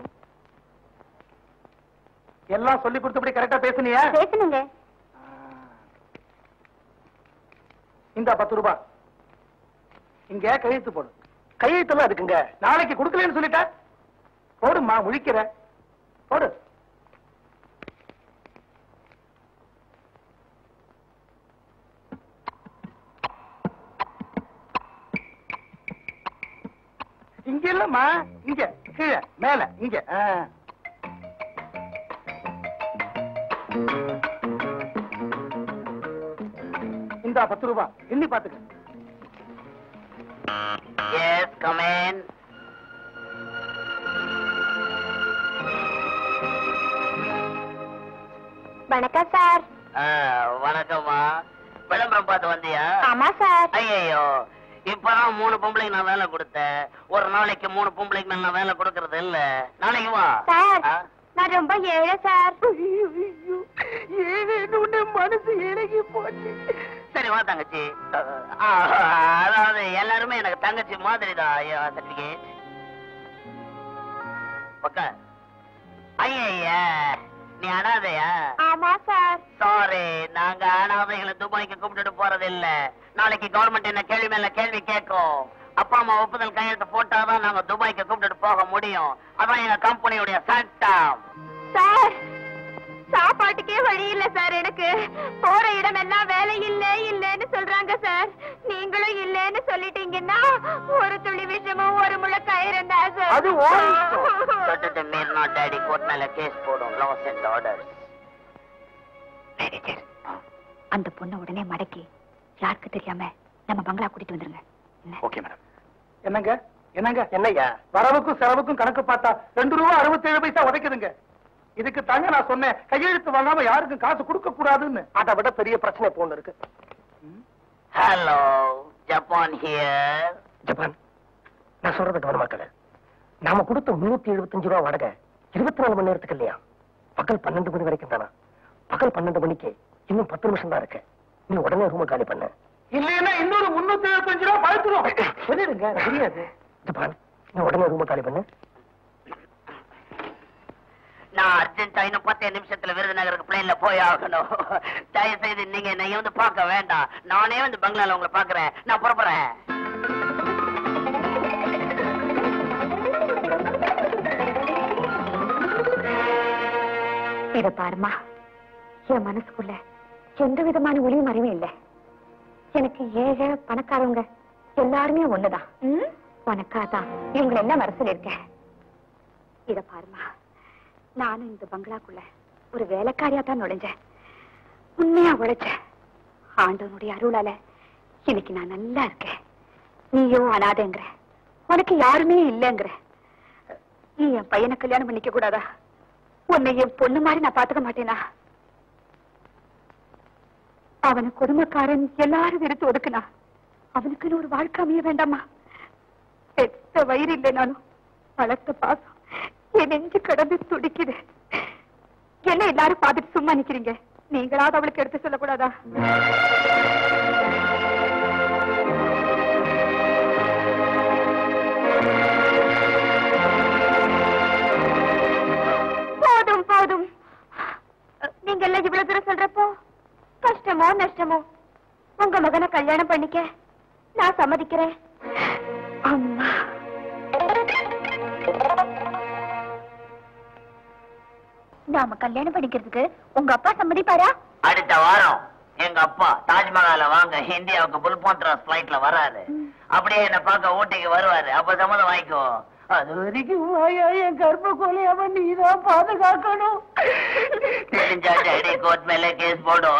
எல்லாம் சொல்லி கொடுத்தபடி கரெக்டா பேசுனியா பேசணுங்க இந்த பத்து ரூபாய் இங்க கையெழுத்து போடு கையெழுத்தெல்லாம் இருக்குங்க நாளைக்கு கொடுக்கலன்னு சொல்லிட்ட போடுமா முழிக்கிற போடு இங்க இல்லம்மா இங்க கீழே மேல இங்க ஆ. இந்தா பத்து ரூபாய் எண்ணி பாத்துக்க எஸ் கமேன் வணக்கம் சார் வணக்கம்மா விளம்பரம் பார்த்து வந்தியா ஆமா சார் ஐயோ இப்பதான் மூணு பொம்பளைக்கு நான் வேலை கொடுத்தேன் ஒரு நாளைக்கு மூணு பொம்பளைக்கு மேல நான் வேலை கொடுக்கறது இல்ல நாளைக்கு வா சார் ஆ? நான் ரொம்ப ஏழை சார் ஏன்னு மனசு இறங்கி போச்சு சரி வா தங்கச்சி ஆ, அதாவது எல்லாருமே எனக்கு தங்கச்சி மாதிரி தான் ஐயோ சர்டிபிகேட் பக்கா ஐயா நீ அனாதையா ஆமா சார் சாரி நாங்க அனாதைகளை துபாய்க்கு கூப்பிட்டுட்டு போறது இல்ல நாளைக்கு கவர்மெண்ட் என்ன கேள்வி மேல கேள்வி கேட்கும் அப்பா அம்மா ஒப்புதல் கையெழுத்து போட்டாதான் நாங்க துபாய்க்கு கூப்பிட்டுட்டு போக முடியும் அதான் எங்க கம்பெனியுடைய சட்டம் சார் சாப்பாட்டுக்கே வழி இல்ல சார் எனக்கு போற இடம் எல்லாம் வேலை இல்ல இல்லன்னு சொல்றாங்க சார் நீங்களும் இல்லன்னு சொல்லிட்டீங்கன்னா ஒரு துளி விஷமும் ஒரு முளை கயிறு தான் சார் அது உன் இஷ்டம். சட்டத்தை மீறினா டேடி கோர்ட் மேல கேஸ் போடும் லாஸ் அண்ட் ஆர்டர்ஸ் அந்த பொண்ணை உடனே மடக்கி யாருக்கு தெரியாம நம்ம பங்களா கூட்டிட்டு வந்துருங்க என்ன? ஓகே மேடம் என்னங்க என்னங்க என்னய்யா வரவுக்கும் செலவுக்கும் கணக்கு பார்த்தா ரெண்டு ரூபா அறுபத்தேழு பைசா உதைக்குதுங்க இதுக்கு தாங்க நான் சொன்னேன் கையெழுத்து வாங்காம யாருக்கும் காசு கொடுக்க கூடாதுன்னு அதை விட பெரிய பிரச்சனை இப்போ ஒண்ணு இருக்கு ஹலோ ஜப்பான் ஹியர் ஜப்பான் நான் சொல்றது கவனமாக்கல நாம கொடுத்த முன்னூத்தி எழுபத்தஞ்சு ரூபா வாடகை இருபத்தி நாலு மணி நேரத்துக்கு இல்லையா பகல் பன்னெண்டு மணி வரைக்கும் தானா பகல் பன்னெண்டு மணிக்கு இன்னும் பத்து நிமிஷம் தான் இருக்கு நீ உடனே ரூம காலி பண்ண இல்லைன்னா இன்னொரு முன்னூத்தி எழுபத்தஞ்சு ரூபா பழுத்துரும் சொல்லிடுங்க எனக்கு தெரியாது ஜப்பான் நீ உடனே ரூம காலி பண்ணு நான் அர்ஜென்டா இன்னும் பத்தே நிமிஷத்துல விருதுநகருக்கு பிளேன்ல போய் ஆகணும் தயவு செய்து நீங்க என்னை வந்து பார்க்க வேண்டாம் நானே வந்து பங்களால உங்களை பாக்குறேன் நான் புறப்படுறேன் இத பாருமா என் மனசுக்குள்ள எந்த விதமான ஒளியும் அறிவும் இல்ல எனக்கு ஏழை பணக்காரவங்க எல்லாருமே ஒண்ணுதான் உனக்காதான் இவங்களை எல்லாம் வர சொல்லியிருக்கேன் இத பாருமா நானும் இந்த பங்களாக்குள்ள ஒரு வேலைக்காரியா தான் நுழைஞ்சேன் உண்மையா உழைச்சேன் ஆண்டவனுடைய அருளால இன்னைக்கு நான் நல்லா இருக்கேன் நீயோ அனாதைங்கிற உனக்கு யாருமே இல்லைங்கிற நீ என் பையனை கல்யாணம் பண்ணிக்க கூடாதா உன்னை என் பொண்ணு மாதிரி நான் பாத்துக்க மாட்டேனா அவன குடும்பக்காரன் எல்லாரும் வெறுத்து ஒதுக்குனா அவனுக்குன்னு ஒரு வாழ்க்கை அமைய வேண்டாமா பெத்த வயிறு இல்லைனாலும் வளர்த்த பாசம் என் நெஞ்சு கடந்து துடிக்குது என்ன எல்லாரும் பார்த்துட்டு சும்மா நிக்கிறீங்க நீங்களாவது அவளுக்கு எடுத்து சொல்லக்கூடாதா போதும் போதும் நீங்க எல்லாம் இவ்வளவு தூரம் சொல்றப்போ கஷ்டமோ நஷ்டமோ உங்க மகனை கல்யாணம் பண்ணிக்க நான் சம்மதிக்கிறேன் அம்மா நாம கல்யாணம் பண்ணிக்கிறதுக்கு உங்க அப்பா சம்மதிப்பாரா அடுத்த வாரம் எங்க அப்பா தாஜ்மஹால வாங்க இந்தியாவுக்கு புல்போன்ட்ராஸ் பிளைட்ல வராரு அப்படியே என்ன பார்க்க ஊட்டிக்கு வருவாரு அப்ப சம்மதம் வாங்கிக்கோ அது வரைக்கும் வாயா என் கர்ப்ப கொலையாம நீதான் பாதுகாக்கணும் தெரிஞ்சா டேடி கோர்ட் மேல கேஸ் போடும்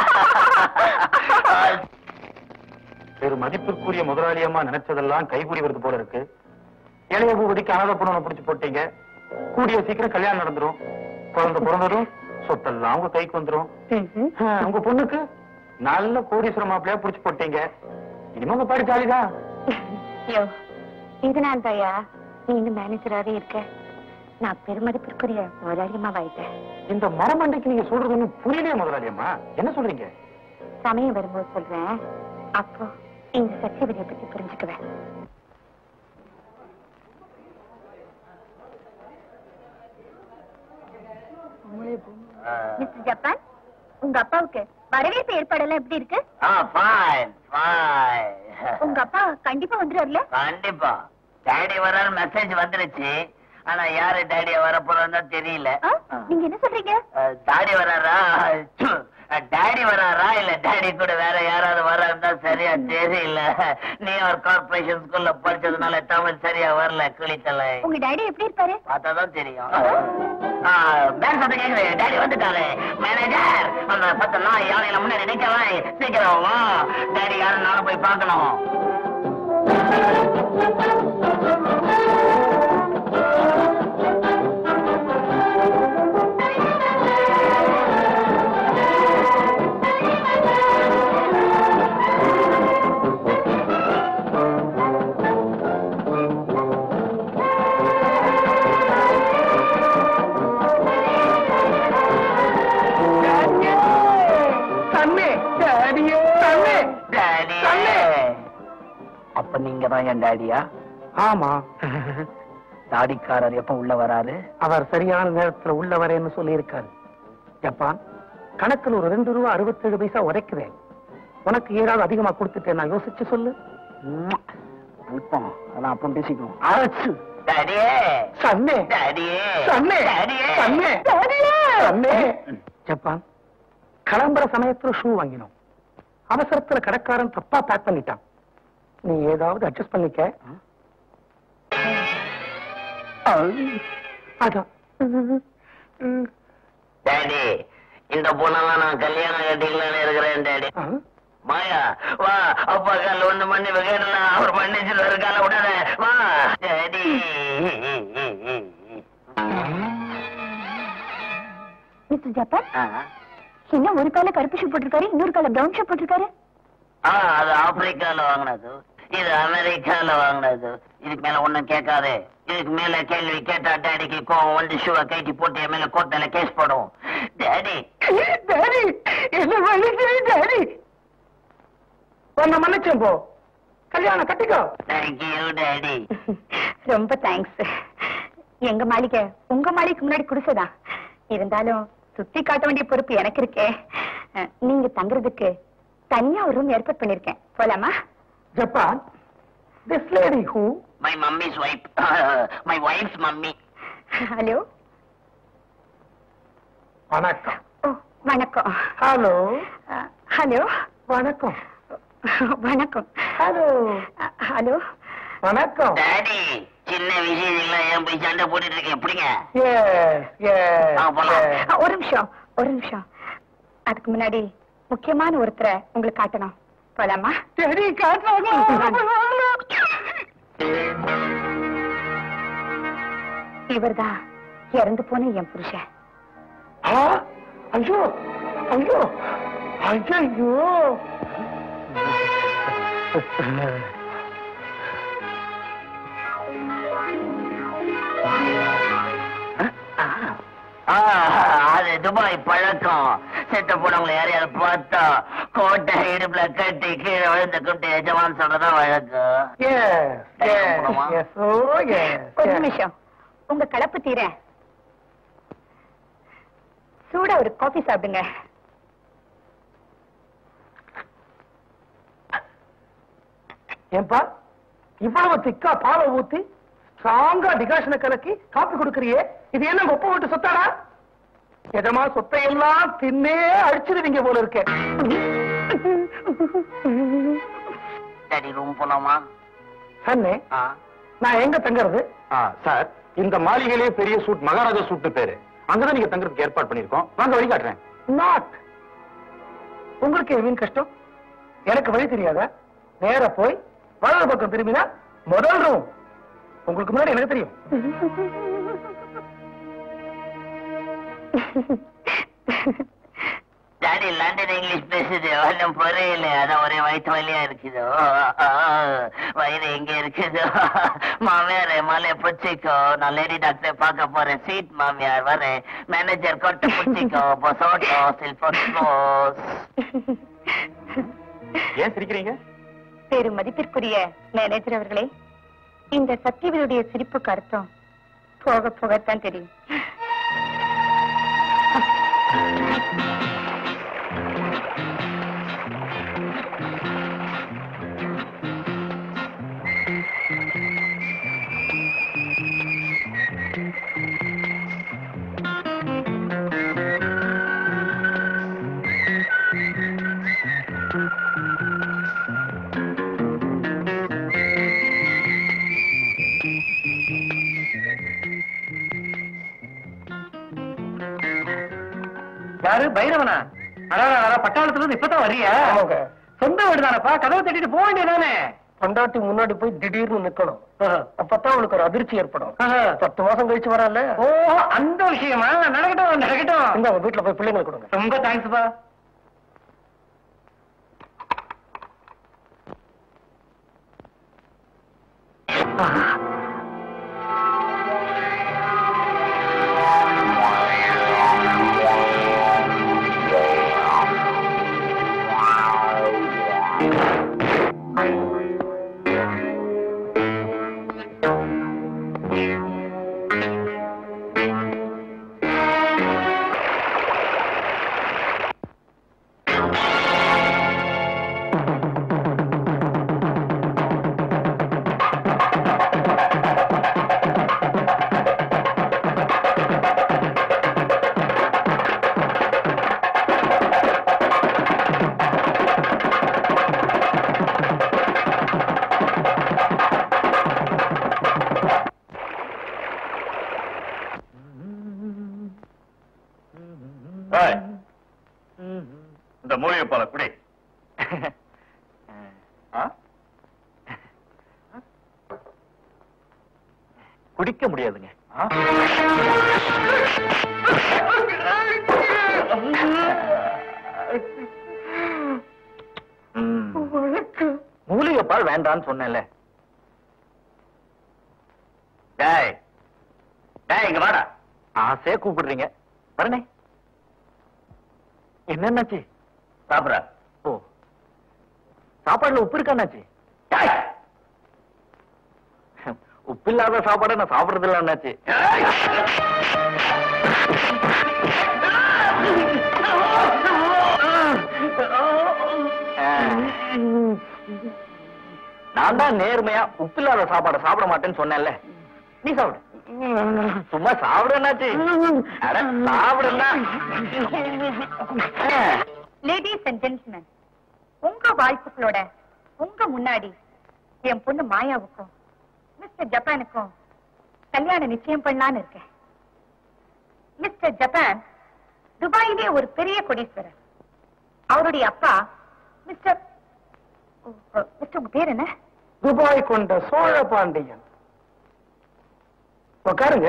பெரு மதிப்பிற்குரிய முதலாளியம்மா நினைச்சதெல்லாம் கைகூடி வருது போல இருக்கு இளைய பூபதிக்கு அனாதை பொண்ணு பிடிச்சு போட்டீங்க கூடிய சீக்கிரம் கல்யாணம் நடந்துரும் குழந்தை பிறந்ததும் சொத்தெல்லாம் உங்க கைக்கு வந்துரும் ஆ, உங்க பொண்ணுக்கு நல்ல கோடீஸ்வரம் மாப்பிள்ளையா புடிச்சு போட்டீங்க இனிமே உங்க பாடி ஜாலிதான் ஐயோ இதனால தாயா நீ இன்னும் மேனேஜராவே இருக்க நான் பெருமதிப்பிற்குரிய முதலாளியம்மாவாயிட்டேன் இந்த மரமண்டைக்கு நீங்க சொல்றது ஒண்ணும் புரியலையே முதலாளியம்மா என்ன சொல்றீங்க சமயம் வரும்போது சொல்றேன் அப்போ இந்த சத்தியவதியை பத்தி புரிஞ்சுக்குவேன் மிஸ்டர் ஜப்பான் உங்க அப்பாவுக்கு வரவேற்பு ஏற்பாடெல்லாம் எப்படி இருக்கு ஆ ஃபைன் ஃபைன் உங்க அப்பா கண்டிப்பா வந்துடுவார்ல கண்டிப்பா டாடி வராரு மெசேஜ் வந்துருச்சு ஆனா யாரு டாடிய வர போறான்னு தெரியல ஆ? நீங்க என்ன சொல்றீங்க டாடி வராரா டாடி வராரா இல்ல டாடி கூட வேற யாராவது வராருந்தா சரியா தெரியல நியூயார்க் கார்பரேஷன் ஸ்கூல்ல படிச்சதுனால தமிழ் சரியா வரல கிளித்தலை உங்க டாடி எப்படி இருப்பாரு பார்த்தாதான் தெரியும் பேங்க் சத்தம் கேக்குது டாடி வந்துட்டாரு மேனேஜர் அந்த பத்து நாள் யானையில முன்னாடி நிக்கலாம் சீக்கிரம் வா டாடி யாரும் நானும் போய் பார்க்கணும் தண்ணி டாடியே தண்ணி டாடி அப்ப நீங்க தான் என் டாடியா ஆமா தாடிக்காரர் எப்ப உள்ள வராரு அவர் சரியான நேரத்துல உள்ள வரேன்னு சொல்லி இருக்காரு ஜப்பான் கணக்குல ஒரு ரெண்டு ரூபா அறுபத்தேழு பைசா உரைக்குறேன் உனக்கு ஏதாவது அதிகமா கொடுத்துட்டேன் நான் யோசிச்சு சொல்லு அல்பம் அதான் அப்பம் பேசிக்குவோம் அரைச்சு டாடியே சன்னே டாடியே சன்னே டாடியே சன்னே சன்னே ஜப்பான் கிளம்புற சமயத்துல ஷூ வாங்கினோம் அவசரத்துல கடைக்காரன் தப்பா பேக் பண்ணிட்டான் நீ ஏதாவது அட்ஜஸ்ட் பண்ணிக்க அதான் டாடி இந்த பொண்ணெல்லாம் நான் கல்யாணம் கட்டிக்கலாம்னு இருக்கிறேன் டாடி ஆ? மாயா வா அப்பா கால ஒண்ணு மண்ணி கேட்டலாம் அவர் மன்னிச்சு இருக்கால விடாத வா டாடி மிஸ்டர் ஜப்பான் ஆ. என்ன ஒரு கால கருப்பு ஷூ போட்டிருக்காரு இன்னொரு கால பிரவுன் ஷூ போட்டிருக்காரு ஆ, அது ஆப்பிரிக்கால வாங்கினது இது அமெரிக்கால வாங்கினது இதுக்கு மேல ஒண்ணும் கேட்காது இதுக்கு மேல கேள்வி கேட்டா டாடிக்கு கோவம் வந்து ஷூவை கைட்டி போட்டு என் மேல கோர்ட்ல கேஸ் போடும் டாடி டாடி என்ன மன்னிச்சிரு டாடி உன்னை மன்னிச்சேன் போ கல்யாணம் கட்டிக்கோ தேங்க்யூ டாடி ரொம்ப தேங்க்ஸ் எங்க மாளிகை உங்க மாளிகைக்கு முன்னாடி குடிசைதான் இருந்தாலும் சுத்தி காட்ட வேண்டிய பொறுப்பு எனக்கு இருக்கே அஹ், நீங்க தங்குறதுக்கு தனியா ஒரு ரூம் ஏற்பாடு பண்ணிருக்கேன் போலாமா Japan this lady who my mummy's wife my wife's mummy hello வணக்கம் ஓ வணக்கம் ஹலோ அஹ், ஹலோ வணக்கம் வணக்கம் ஹலோ அஹ், ஹலோ வணக்கம் டாடி சின்ன விஷயத்துக்குலாம் ஏன் போய் சண்டை போட்டுட்டு இருக்கேன் எப்படிங்க எஸ் எஸ் ஆ, போலாம். அஹ், ஒரு நிமிஷம் ஒரு நிமிஷம் அதுக்கு முன்னாடி முக்கியமான ஒருத்தரை உங்களுக்கு காட்டணும் போலாமா சரி காட்டுறாங்க இவர்தான் இறந்து போன என் புருஷன் ஆ, ஐயோ ஐயோ ஐயோ ஆ, அது துபாய் பழக்கம் செத்த போனவங்களை யாரையாவது பார்த்தா கோட்டை இடுப்புல கட்டி கீழே விழுந்து குட்டி எஜமான் சொல்றதான் வழக்கம் yes yes yes oh yes ஒரு நிமிஷம் உங்க கலப்பு தீர சூடா ஒரு காஃபி சாப்பிடுங்க ஏன்பா இவ்வளவு திக்கா பாலை ஊத்தி ஸ்ட்ராங்கா டிகாஷனை கலக்கி காப்பி கொடுக்கறியே இது என்ன ஒப்ப விட்டு சொத்தாடா எஜமா சொத்தை எல்லாம் தின்னே அழிச்சிருவீங்க போல இருக்கே டாடி ரூம் போலாமா சன்னே ஆ. நான் எங்க தங்கறது சார் இந்த மாளிகையிலேயே பெரிய சூட் மகாராஜா சூட் பேரு அங்கதான் நீங்க தங்குறதுக்கு ஏற்பாடு பண்ணிருக்கோம் வாங்க வழி காட்டுறேன் நாட் உங்களுக்கு என் கஷ்டம் எனக்கு வழி தெரியாதா நேரா போய் வலது பக்கம் திரும்பினா முதல் ரூம் உங்களுக்கு முன்னாடி எனக்கு தெரியும் டாடி லண்டன் இங்கிலீஷ் பேசுது ஒன்றும் புரியல அதான் ஒரே வயிற்று வலியா இருக்குது ஓ, ஆ, வயிறு எங்க இருக்குது மாமியார் மலைய பிடிச்சிக்கோ நான் லேடி டாக்டர் பார்க்க போறேன் சீட் மாமியார் வரேன் மேனேஜர் கொட்டு பிடிச்சிக்கோ பொசோட்டோ சில்போஸ் ஏன் சிரிக்கிறீங்க பெரும் மதிப்பிற்குரிய மேனேஜர் அவர்களே இந்த சத்தியவனுடைய சிரிப்புக்கு அர்த்தம் போக போகத்தான் தெரியும் யாரு பைரவனா அடாடா அடா, பட்டாளத்துல இருந்து இப்பதான் வர்றியா ஆமாங்க. சொந்த வீடு தானப்பா கதவை தட்டிட்டு போக வேண்டியதானே பொண்டாட்டி முன்னாடி போய் திடீர்னு நிக்கணும் அப்பதான் அவளுக்கு ஒரு அதிர்ச்சி ஏற்படும் பத்து மாசம் கழிச்சு வரல ஓ அந்த விஷயமா நடக்கட்டும் நடக்கட்டும் இந்த அவங்க வீட்டுல போய் பிள்ளைங்களுக்கு கொடுங்க ரொம்ப தேங்க்ஸ்ப்பா ஏய், இந்த மூலிகை பாலை குடி ஆ? குடிக்க முடியாதுங்க ஆ? ம். மூலிகை பால் வேண்டான்னு சொன்னேன்ல டேய் டேய் இங்க வாடா ஆசையா கூப்பிடுறீங்க வரனே என்னன்னாச்சு சாப்பிட ஓ சாப்பாடுல உப்பு இருக்காண்ணாச்சு உப்பு இல்லாத சாப்பாடை நான் சாப்பிடுறது இல்ல அண்ணாச்சி நான் தான் நேர்மையா உப்பு இல்லாத சாப்பாடை சாப்பிட மாட்டேன்னு சொன்னேன்ல நீ சாப்பிடு சும்மா சாப்பிடுனாச்சு அட சாப்பிடுனா லேடிஸ் அண்ட் ஜென்டில்மேன் உங்க வாய்ப்புகளோட உங்க முன்னாடி என் பொண்ணு மாயாவுக்கும் மிஸ்டர் ஜப்பானுக்கும் கல்யாணம் நிச்சயம் பண்ணலான்னு இருக்கேன் மிஸ்டர் ஜப்பான் துபாயிலே ஒரு பெரிய கோடீஸ்வரர் அவருடைய அப்பா மிஸ்டர் ஓ, ஓ, மிஸ்டர் உங்க பேர் என்ன துபாய் கொண்ட சோழ பாண்டியன் உட்காருங்க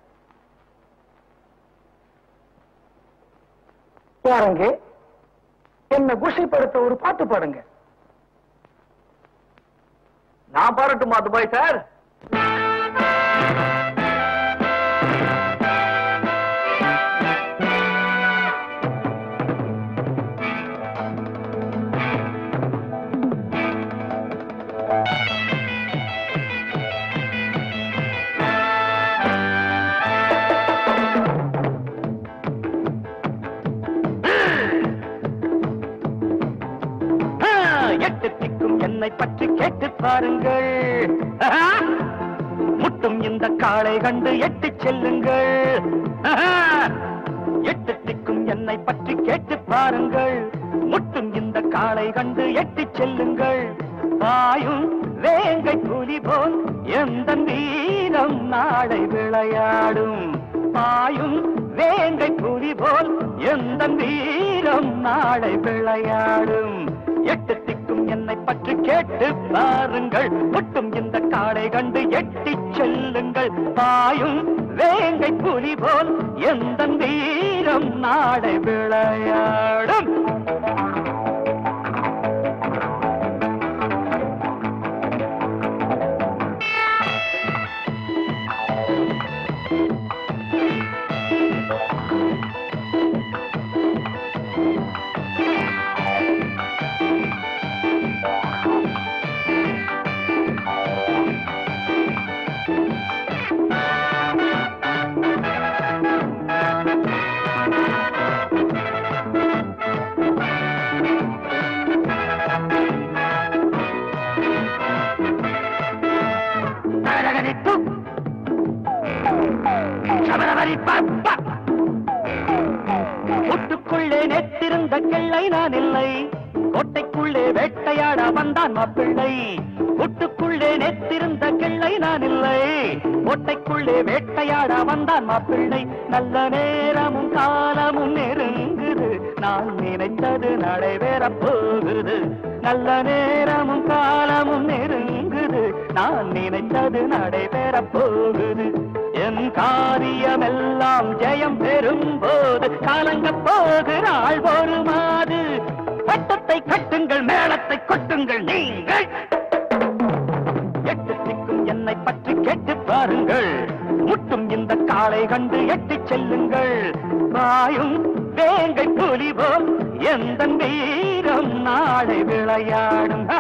யாருங்க என்ன குஷிப்படுத்த ஒரு பாட்டு பாடுங்க நான் பாரட்டுமா துபாய் சார் ஆ, எட்டு திக்கும் என்னை பற்றி கேட்டு பாருங்கள் ஆஹா! முட்டும் இந்த காளை கண்டு எட்டு செல்லுங்கள் ஆஹா! எட்டு திக்கும் என்னை பற்றி கேட்டு பாருங்கள் முட்டும் இந்த காளை கண்டு எட்டு செல்லுங்கள் பாயும் வேங்கை புலி போல் எந்த வீரம் நாளை விளையாடும் பாயும் வேங்கை புலி போல் எந்த வீரம் நாளை விளையாடும் எட்டு திக்கும் என்னை பற்றி கேட்டு பாருங்கள் ஒட்டும் இந்த காடை கண்டு எட்டி செல்லுங்கள் பாயும் வேங்கை புலி போல் எந்த வீரம் நாடை விளையாடும் வேட்டையாட வந்தான் மாப்பிள்ளை கூட்டுக்குள்ளே நெத்திருந்த கிள்ளை நான் இல்லை கோட்டைக்குள்ளே வேட்டையாட வந்தான் மாப்பிள்ளை நல்ல நேரமும் காலமும் நெருங்குது நான் நினைத்தது நடைபெறப் போகுது நல்ல நேரமும் காலமும் நெருங்குது நான் நினைத்தது நடைபெறப் போகுது என் காரியமெல்லாம் ஜெயம் பெறும் போது காலங்க போகிறாள் ஒரு மாது பட்டத்தை கட்டுங்கள் மேளத்தை கொட்டுங்கள் நீங்கள் எட்டு திக்கும் என்னை பற்றி கேட்டு பாருங்கள் முட்டும் இந்த காலை கண்டு எட்டிச் செல்லுங்கள் வாயும் வேங்கை புலி போல் எந்த வீரம் நாளை விளையாடும் ஆ!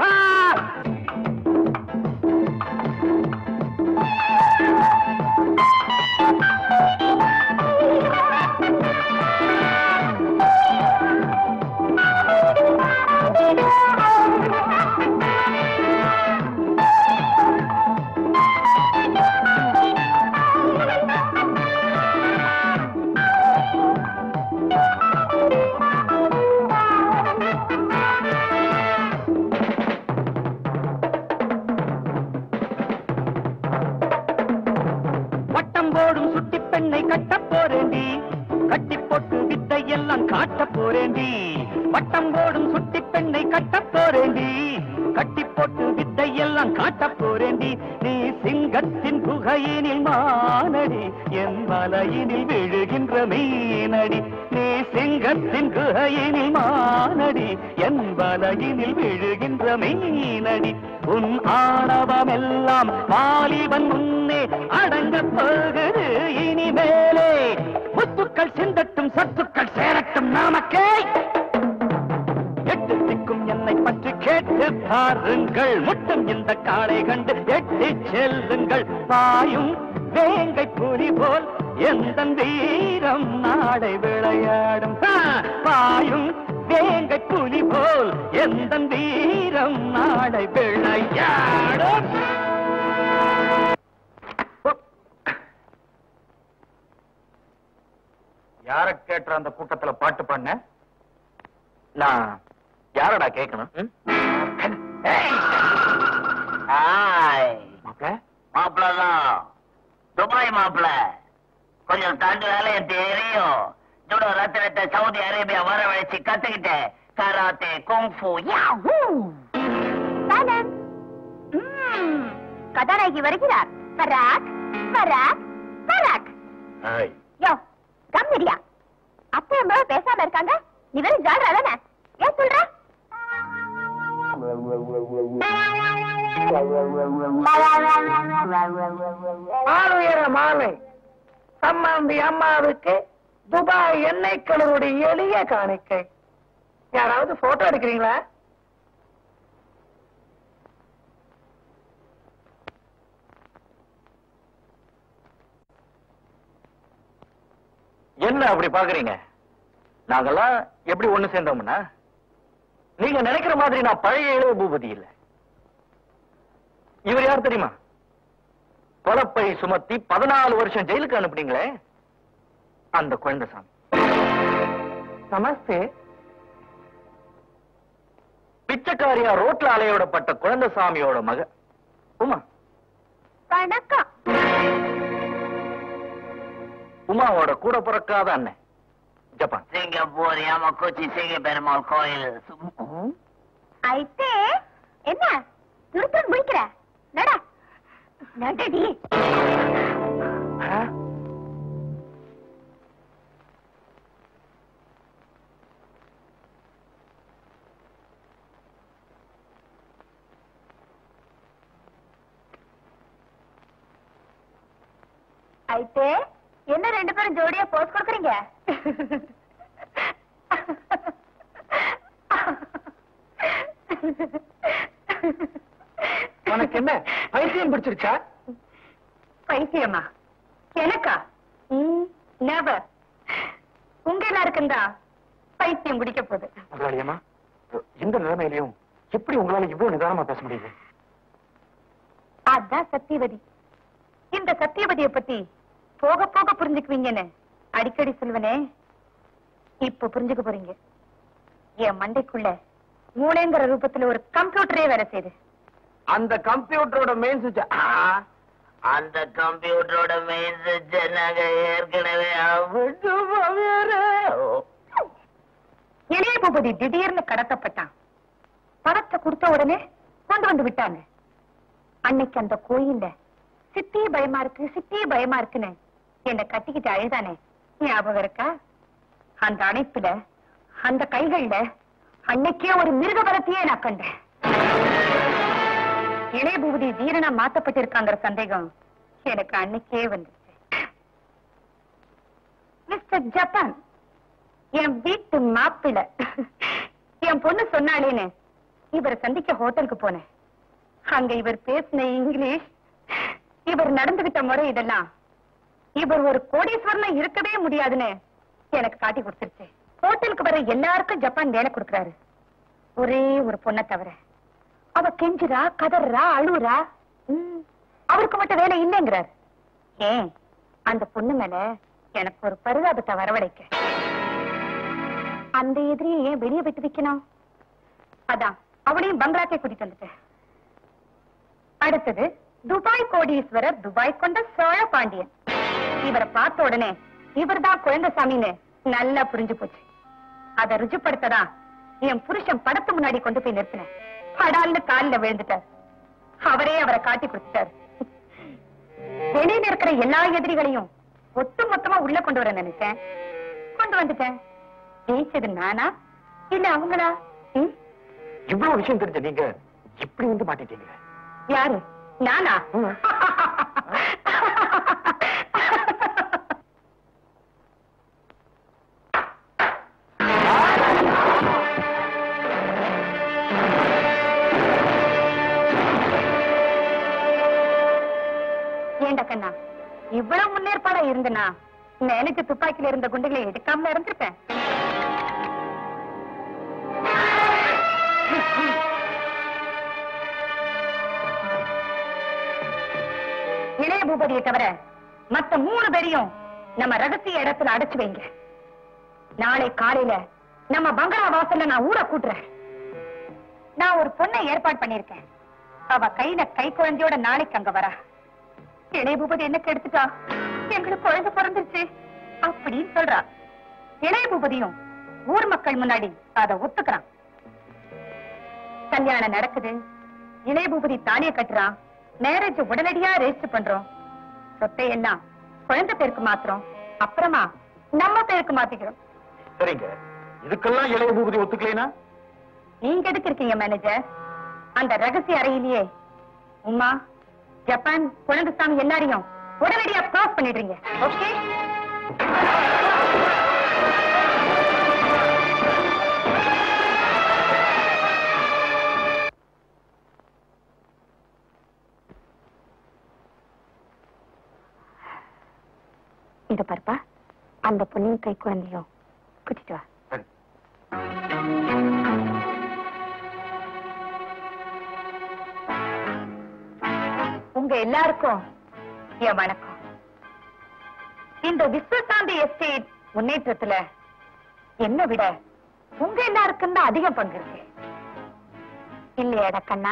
வட்டம் போடும் சுட்டி பெண்ணை கட்டப் போறேண்டி கட்டி போட்டு வித்தை எல்லாம் காட்டப் போறேண்டி வட்டம் போடும் சுட்டி பெண்ணை கட்டப் போறேண்டி கட்டி போட்டு வித்தை எல்லாம் காட்டப் போறேண்டி நீ சிங்கத்தின் குகையினில் மானடி என் வலையினில் விழுகின்ற மீனடி நீ சிங்கத்தின் குகையினில் மானடி என் வலையினில் விழுகின்ற மீனடி உன் ஆணவமெல்லாம் வாலிபன் முன்னே அடங்கப் போகுது இனிமேலே முத்துக்கள் சிந்தட்டும் சத்துக்கள் சேரட்டும் நாமக்கே எட்டு திக்கும் என்னை பற்றி கேட்டு பாருங்கள் முட்டும் இந்த காளை கண்டு எட்டி செல்லுங்கள் பாயும் வேங்கை புலி போல் எந்த வீரம் நாடை விளையாடும் ஆ, பாயும் வேங்கை புலி போல் எந்த வீரம் நாடை விளையாடும் யார கேட்டுற அந்த கூட்டத்துல பாட்டு பண்ண நான் யாரடா கேட்கணும் ம்? ஹாய் மாப்ள மாப்பிள்ள தான் துபாய் மாப்பிள்ள கொஞ்சம் தண்டு வேலையை தெரியும் ஜுடோ ரத்தினத்தை சவுதி அரேபியா வரவழைச்சு கத்துக்கிட்டேன் கராத்தே குங்ஃபு யாஹூ Balance. ம், கதாநாயகி வருகிறார் பராக் பராக் பராக் ஏய், யோ கம்மிடியா அப்பா அம்மா பேசாம இருக்காங்க நீ வெறும் ஜாடுறா தானே ஏன் சொல்ற ஆளுயர மாலை சம்மந்தி அம்மாவுக்கு துபாய் எண்ணெய் கிணறுடைய எளிய காணிக்கை யாராவது போட்டோ எடுக்கிறீங்களா என்ன அப்படி பாக்குறீங்க நாங்கெல்லாம் எப்படி ஒண்ணு சேர்ந்தோம்னா நீங்க நினைக்கிற மாதிரி நான் பழைய இளைய பூபதி இல்ல இவர் யார் தெரியுமா கொலப்பை சுமத்தி பதினாலு வருஷம் ஜெயிலுக்கு அனுப்புனீங்களே அந்த குழந்தை சாமி நமஸ்தே பிச்சைக்காரியா ரோட்ல அலையோடப்பட்ட குழந்தை சாமியோட மக உமா வணக்கம் உமாவோட கூட பிறக்காத அண்ணன் ஜப்பான் సింగపూర్ యామకొచ్చి సింగ పెరుమాள் கோயில் అయితే என்ன துருத்துன்னு முடிக்கிற நட நடடி అయితే என்ன ரெண்டு பேரும் ஜோடியா போஸ் கொடுக்குறீங்க உனக்கு என்ன பைத்தியம் பிடிச்சிருச்சா பைத்தியமா எனக்கா நெவர் உங்க எல்லாருக்குந்தா பைத்தியம் குடிக்க போகுது முதலாளியம்மா இந்த நிலைமையிலையும் எப்படி உங்களால இவ்வளவு நிதானமா பேச முடியுது அதான் சத்தியவதி இந்த சத்தியவதியை பத்தி போக போக புரிஞ்சுக்குவீங்கன்னு அடிக்கடி சொல்வனே இப்ப புரிஞ்சுக்க போறீங்க என் மண்டைக்குள்ள மூளைங்கிற ரூபத்துல ஒரு கம்ப்யூட்டரே வேலை செய்யுது அந்த கம்ப்யூட்டரோட மெயின் சுவிட்ச் அந்த கம்ப்யூட்டரோட மெயின் சுவிட்ச் நாங்க ஏற்கனவே விட்டு போவேரே. இளைய பூபதி திடீர்னு கடத்தப்பட்டான் பணத்தை கொடுத்த உடனே கொண்டு வந்து விட்டாங்க அன்னைக்கு அந்த கோயில்ல சித்தி பயமா இருக்கு சித்தி பயமா இருக்குன்னு என்னை கட்டிக்கிட்டு அழுதானே ஞாபகம் இருக்கா அந்த அணைப்புல அந்த கைகள்ல அன்னைக்கே ஒரு மிருக பலத்தையே நான் கண்டேன் இளைய பூபதி வீரனா மாத்தப்பட்டிருக்காங்கிற சந்தேகம் எனக்கு அன்னைக்கே வந்துச்சு மிஸ்டர் ஜப்பான் என் வீட்டு மாப்பிள என் பொண்ணு சொன்னாலேன்னு இவரை சந்திக்க ஹோட்டலுக்கு போனேன் அங்க இவர் பேசின இங்கிலீஷ் இவர் நடந்துகிட்ட முறை இதெல்லாம் இவர் ஒரு கோடீஸ்வரனா இருக்கவே முடியாதுன்னு எனக்கு காட்டி கொடுத்துருச்சு ஹோட்டலுக்கு வர எல்லாருக்கும் ஜப்பான் வேலை கொடுக்கறாரு ஒரே ஒரு பொண்ணை தவிர அவ கெஞ்சுறா கதறா அழுறா ம், அவருக்கு மட்டும் வேலை இல்லைங்கிறார் ஏன் அந்த பொண்ணு மேல எனக்கு ஒரு பரிதாபத்தை வரவழைக்க அந்த எதிரியை ஏன் வெளியே விட்டு வைக்கணும் அதான் அவளையும் பங்களாக்கே கூட்டிட்டு வந்துட்டேன் அடுத்தது துபாய் கோடீஸ்வரர் துபாய் கொண்ட சோழ பாண்டியன் இவரை பார்த்த உடனே இவர்தான் குழந்தைசாமின்னு நல்லா புரிஞ்சு போச்சு அதை ருஜுப்படுத்ததான் என் புருஷன் படத்து முன்னாடி கொண்டு போய் நிறுத்தினேன் படால்னு காலில் விழுந்துட்டார் அவரே அவரை காட்டி கொடுத்துட்டார் வெளியில இருக்கிற எல்லா எதிரிகளையும் ஒட்டு மொத்தமா உள்ள கொண்டு வர நினைச்சேன் கொண்டு வந்துட்டேன் ஜெயிச்சது நானா இல்ல அவங்களா ம்? இவ்வளவு விஷயம் தெரிஞ்ச நீங்க இப்படி வந்து மாட்டிட்டீங்க யாரு நானா ஏண்டா கண்ணா இவ்வளவு முன்னேற்பாடா இருந்தனா நினைச்சு துப்பாக்கில இருந்த குண்டுகளை எடுக்காமல இருந்திருப்பேன் இளைய பூபதியை தவிர மத்த மூணு பேரையும் நம்ம ரகசிய இடத்துல அடைச்சு வைங்க நாளை காலையில நம்ம பங்களா வாசல்ல நான் ஊரை கூட்டுறேன் நான் ஒரு பொண்ணை ஏற்பாடு பண்ணிருக்கேன் அவ கையில கை குழந்தையோட நாளைக்கு அங்க வரா இளைய பூபதி என்ன கெடுத்துட்டா எங்களுக்கு குழந்தை பிறந்துருச்சு அப்படின்னு சொல்றா இளைய பூபதியும் ஊர் மக்கள் முன்னாடி அத ஒத்துக்கிறான் கல்யாணம் நடக்குது இளைய பூபதி தாலிய கட்டுறான் மேரேஜ் உடனடியா ரெஜிஸ்டர் பண்றோம் சொத்தை எல்லாம் குழந்தை பேருக்கு மாத்துறோம் அப்புறமா நம்ம பேருக்கு மாத்திக்கிறோம் சரிங்க இதுக்கெல்லாம் இளைய பூபதி ஒத்துக்கலைனா நீங்க எதுக்கு இருக்கீங்க மேனேஜர் அந்த ரகசிய அறையிலேயே உமா ஜப்பான் குழந்தைசாமி எல்லாரையும் உடனடியா க்ளோஸ் பண்ணிடுறீங்க ஓகே இத பாருப்பா அந்த பொண்ணையும் கை குழந்தையும் கூட்டிட்டு வா உங்க எல்லாருக்கும் என் வணக்கம் இந்த விஸ்வசாந்தி எஸ்டேட் முன்னேற்றத்துல என்ன விட உங்க எல்லாருக்கும் தான் அதிகம் பங்கு இருக்கு இல்லையாடா கண்ணா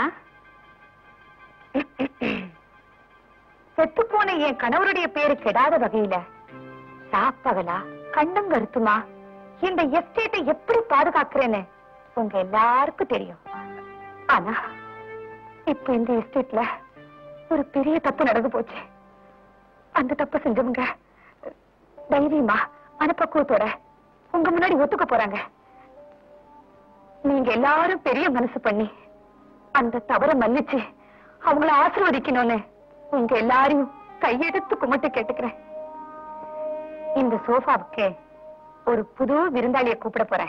செத்து போன என் கணவருடைய பேரு கெடாத வகையில சாப்பகலா கண்ணும் கருத்துமா இந்த எஸ்டேட்டை எப்படி பாதுகாக்கிறேன்னு உங்க எல்லாருக்கும் தெரியும் ஆனா இப்ப இந்த எஸ்டேட்ல ஒரு பெரிய தப்பு நடந்து போச்சு அந்த தப்பு செஞ்சவங்க தைரியமா மனப்பக்குவத்தோட உங்க முன்னாடி ஒத்துக்க போறாங்க நீங்க எல்லாரும் பெரிய மனசு பண்ணி அந்த தவற மன்னிச்சு அவங்கள ஆசீர்வதிக்கணும்னு உங்க எல்லாரையும் கையெடுத்து கும்பிட்டு கேட்டுக்கிறேன் இந்த சோஃபாவுக்கு ஒரு புது விருந்தாளியை கூப்பிட போறேன்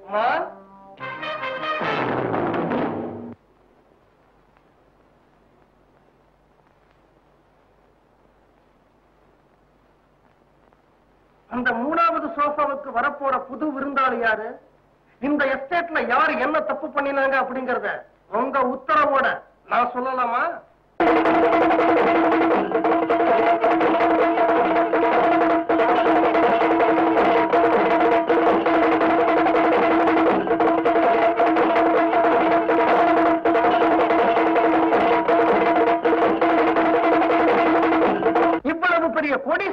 அந்த மூணாவது சோஃபாவுக்கு வரப்போற புது விருந்தாளி யாரு இந்த எஸ்டேட்ல யாரு என்ன தப்பு பண்ணினாங்க அப்படிங்கறத உங்க உத்தரவோட நான் சொல்லலாமா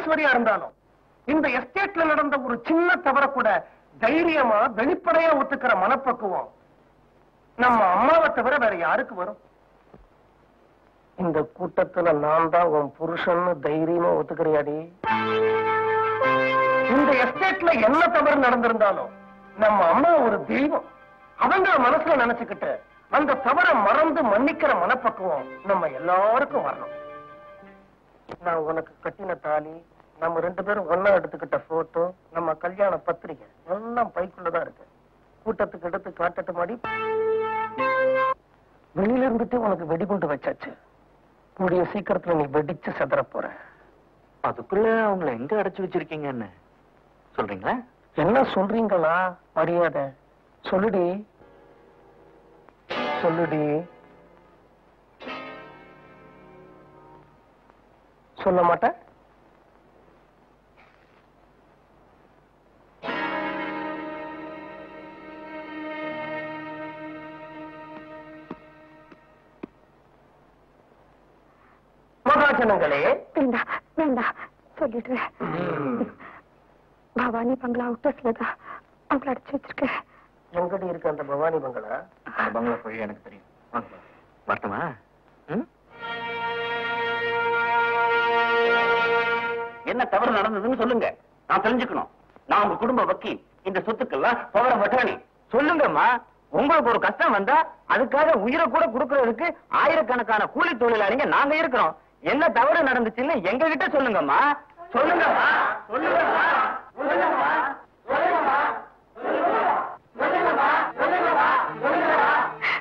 கோடீஸ்வரியா இருந்தாலும் இந்த எஸ்டேட்ல நடந்த ஒரு சின்ன தவற கூட தைரியமா வெளிப்படையா ஒத்துக்கிற மனப்பக்குவம் நம்ம அம்மாவை தவிர வேற யாருக்கு வரும் இந்த கூட்டத்துல நான் தான் உன் புருஷன்னு தைரியமா ஒத்துக்கிறியாடி இந்த எஸ்டேட்ல என்ன தவறு நடந்திருந்தாலும் நம்ம அம்மா ஒரு தெய்வம் அவங்க மனசுல நினைச்சுக்கிட்டு அந்த தவறை மறந்து மன்னிக்கிற மனப்பக்குவம் நம்ம எல்லாருக்கும் வரணும் நான் உனக்கு கட்டின தாலி நம்ம ரெண்டு பேரும் ஒண்ணா எடுத்துக்கிட்ட போட்டோ நம்ம கல்யாண பத்திரிகை எல்லாம் பைக்குள்ளதான் இருக்கு கூட்டத்துக்கு எடுத்து காட்டட்டு மாடி வெளியில இருந்துட்டு உனக்கு வெடிகுண்டு வச்சாச்சு கூடிய சீக்கிரத்துல நீ வெடிச்சு செதற போற அதுக்குள்ள அவங்கள எங்க அடைச்சு வச்சிருக்கீங்கன்னு சொல்றீங்களா என்ன சொல்றீங்களா மரியாதை சொல்லுடி சொல்லுடி சொல்ல மாட்டேன் மகாஜனங்களே வேண்டாம் வேண்டாம் சொல்லிடுறேன் பவானி பங்களா அவுட்டர்ஸ்ல தான் அவங்கள அடைச்சு வச்சிருக்கேன் எங்கடி இருக்கு அந்த பவானி பங்களா அந்த பங்களா போய் எனக்கு தெரியும் வாங்க. வரட்டுமா ம்? என்ன தவறு நடந்ததுன்னு சொல்லுங்க நான் தெரிஞ்சுக்கணும் நான் உங்க குடும்ப வக்கீல் இந்த சொத்துக்கெல்லாம் பவர பட்டாணி சொல்லுங்கம்மா உங்களுக்கு ஒரு கஷ்டம் வந்தா அதுக்காக உயிரை கூட கொடுக்கறதுக்கு ஆயிரக்கணக்கான கூலி தொழிலாளிங்க நாங்க இருக்கிறோம் என்ன தவறு நடந்துச்சுன்னு எங்க கிட்ட சொல்லுங்கம்மா சொல்லுங்கம்மா சொல்லுங்கம்மா சொல்லுங்கம்மா சொல்லுங்கம்மா சொல்லுங்கம்மா சொல்லுங்கம்மா சொல்லுங்கம்மா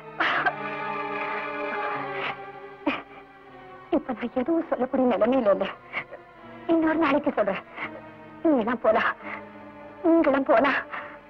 இப்ப நான் எதுவும் சொல்லக்கூடிய நிலைமையில இல்ல இன்னொரு நாளைக்கு சொல்றேன் நீ எல்லாம் போலாம் நீங்களும் போலாம்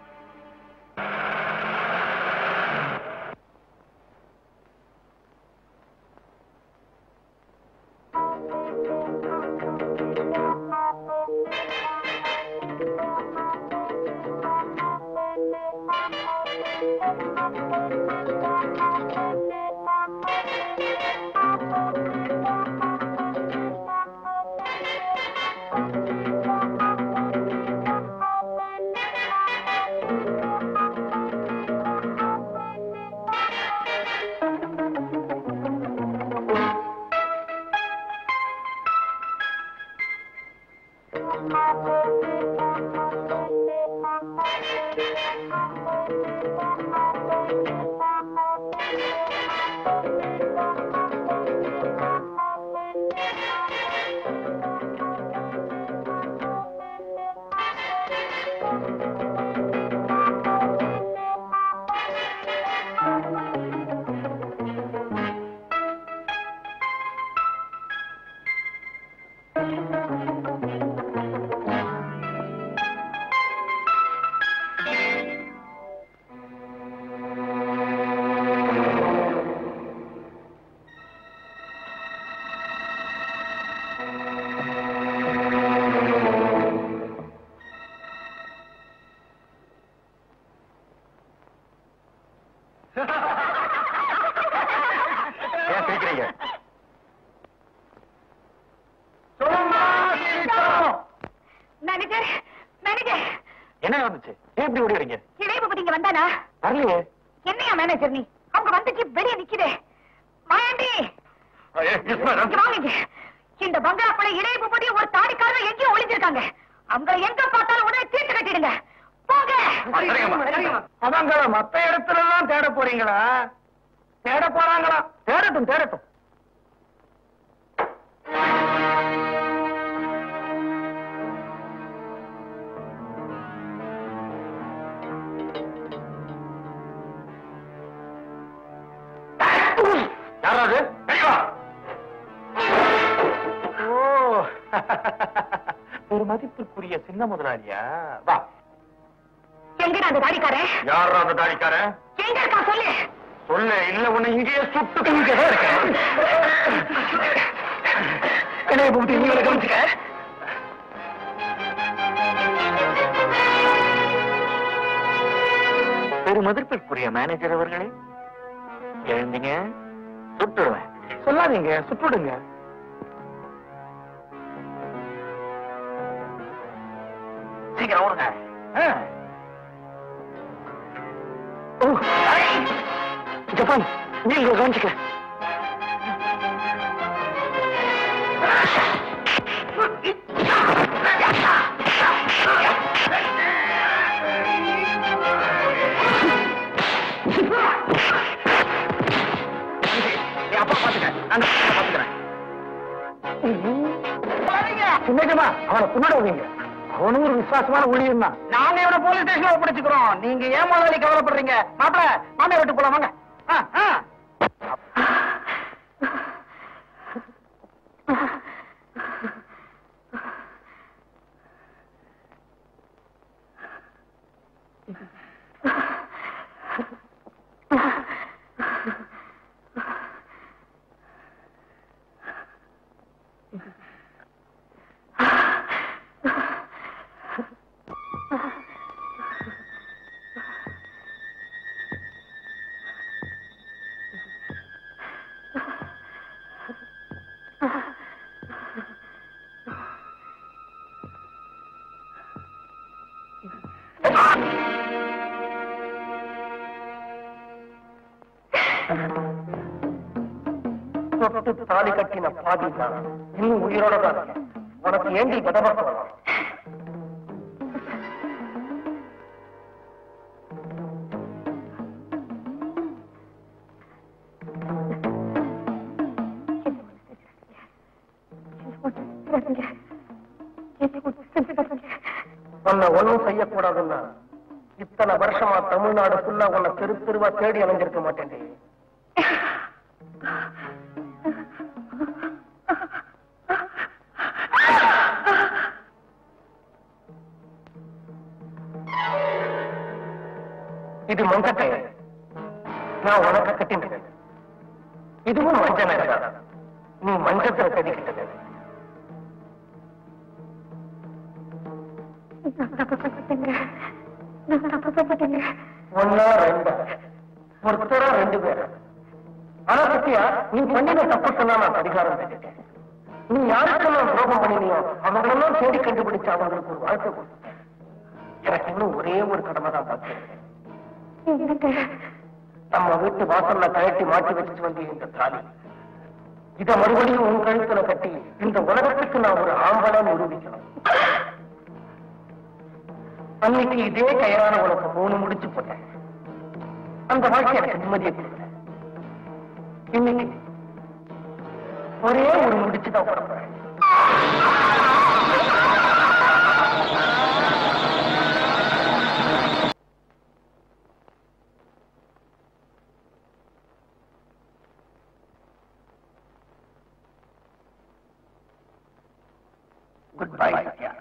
ஏன் சிரிக்கிறீங்க மேனேஜர் மேனேஜர் என்ன நடந்துச்சு ஏன் இப்படி ஓடிடுறீங்க இளையபதி இங்க வந்தானா வரலையே என்னையா மேனேஜர் நீ அவங்க வந்துச்சு வெளியே நிக்குதே மாயாண்டி இங்க வாங்க இங்க. இந்த பங்களாக்குள்ள இளையபதி ஒரு தாடிக்காரர் எங்கேயோ ஒளிஞ்சிருக்காங்க அவங்க எங்க பார்த்தாலும் உடனே தீர்த்து கட்டிடுங்க போங்க அவங்க மத்த இடத்துல எல்லாம் தேட போறீங்களா தேட போறாங்களா தேடட்டும் தேடட்டும் யாராவது ஓ ஒரு மதிப்புக்குரிய சின்ன முதலாளியா வா எங்கடா அந்த தாடிக்காரன் யார் அந்த தாடிக்காரன் எங்க இருக்கா சொல்லு சொல்ல இல்ல உன்னை இங்கேயே சுட்டு இங்கதான் இருக்கேன் இளைய பூட்டி நீங்களை கவனிச்சுக்க பெரு மதிப்பிற்குரிய மேனேஜர் அவர்களே எழுந்தீங்க சுட்டுடுவேன் சொல்லாதீங்க சுட்டுடுங்க சீக்கிரம் ஓடுங்க ஆ. ஓ ஜப்பான் நீ இங்க கவனிச்சுக்க நீ அப்பா பாத்துக்க நான் பாத்துக்கிறேன் சின்னஜமா அவனை பின்னாடி வைங்க அவனும் ஒரு விசுவாசமான ஊழியன் தான் நாங்க இவனை போலீஸ் ஸ்டேஷன்ல ஒப்படைச்சுக்கிறோம் நீங்க ஏன் முதலாளி கவலைப்படுறீங்க மாப்பிள மாமியார் விட்டு போலாம் வாங்க ஆ, ஆ. தொட்டு தாலி கட்டின பாதி தான் இன்னும் உயிரோட தான் இருக்கேன். உனக்கு ஏண்டி விதமா சொல்லலாம் உன்னை ஒண்ணும் செய்யக்கூடாதுன்னா இத்தனை வருஷமா தமிழ்நாடு ஃபுல்லா உன்னை தெரு தெருவா தேடி அலைஞ்சிருக்க மாட்டேன்டி இது மஞ்சட்டை நான் உனக்கு கட்டினது இதுவும் மஞ்ச நகை நீ மஞ்சத்துல கட்டிக்கிட்டது ஒன்னா ரெண்டா ஒருத்தரா ரெண்டு பேரா ஆனா சத்தியா நீ பண்ணின தப்புக்கெல்லாம் நான் பரிகாரம் பண்ணிட்டேன் நீ யாருக்கெல்லாம் துரோகம் பண்ணினியோ அவங்களெல்லாம் தேடி கண்டுபிடிச்சு அவங்களுக்கு ஒரு வாழ்க்கை கொடுத்தேன் எனக்கு இன்னும் ஒரே ஒரு கடமை தான் பார்க்கிறேன் நம்ம வீட்டு வாசல்ல கழட்டி மாட்டி வச்சுட்டு வந்து இந்த தாலி இத மறுபடியும் உன் கழுத்துல கட்டி இந்த உலகத்துக்கு நான் ஒரு ஆம்பளை நிரூபிக்கணும் அன்னைக்கு இதே கயிறான உனக்கு மூணு முடிச்சு போட்டேன் அந்த வாழ்க்கை எனக்கு நிம்மதியை கொடுக்கல இன்னைக்கு ஒரே ஒரு முடிச்சு தான் போடுறேன் good bye Sathya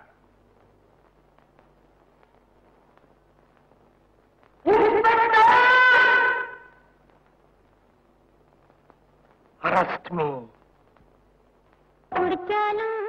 Arrest me. குடிச்சாலும்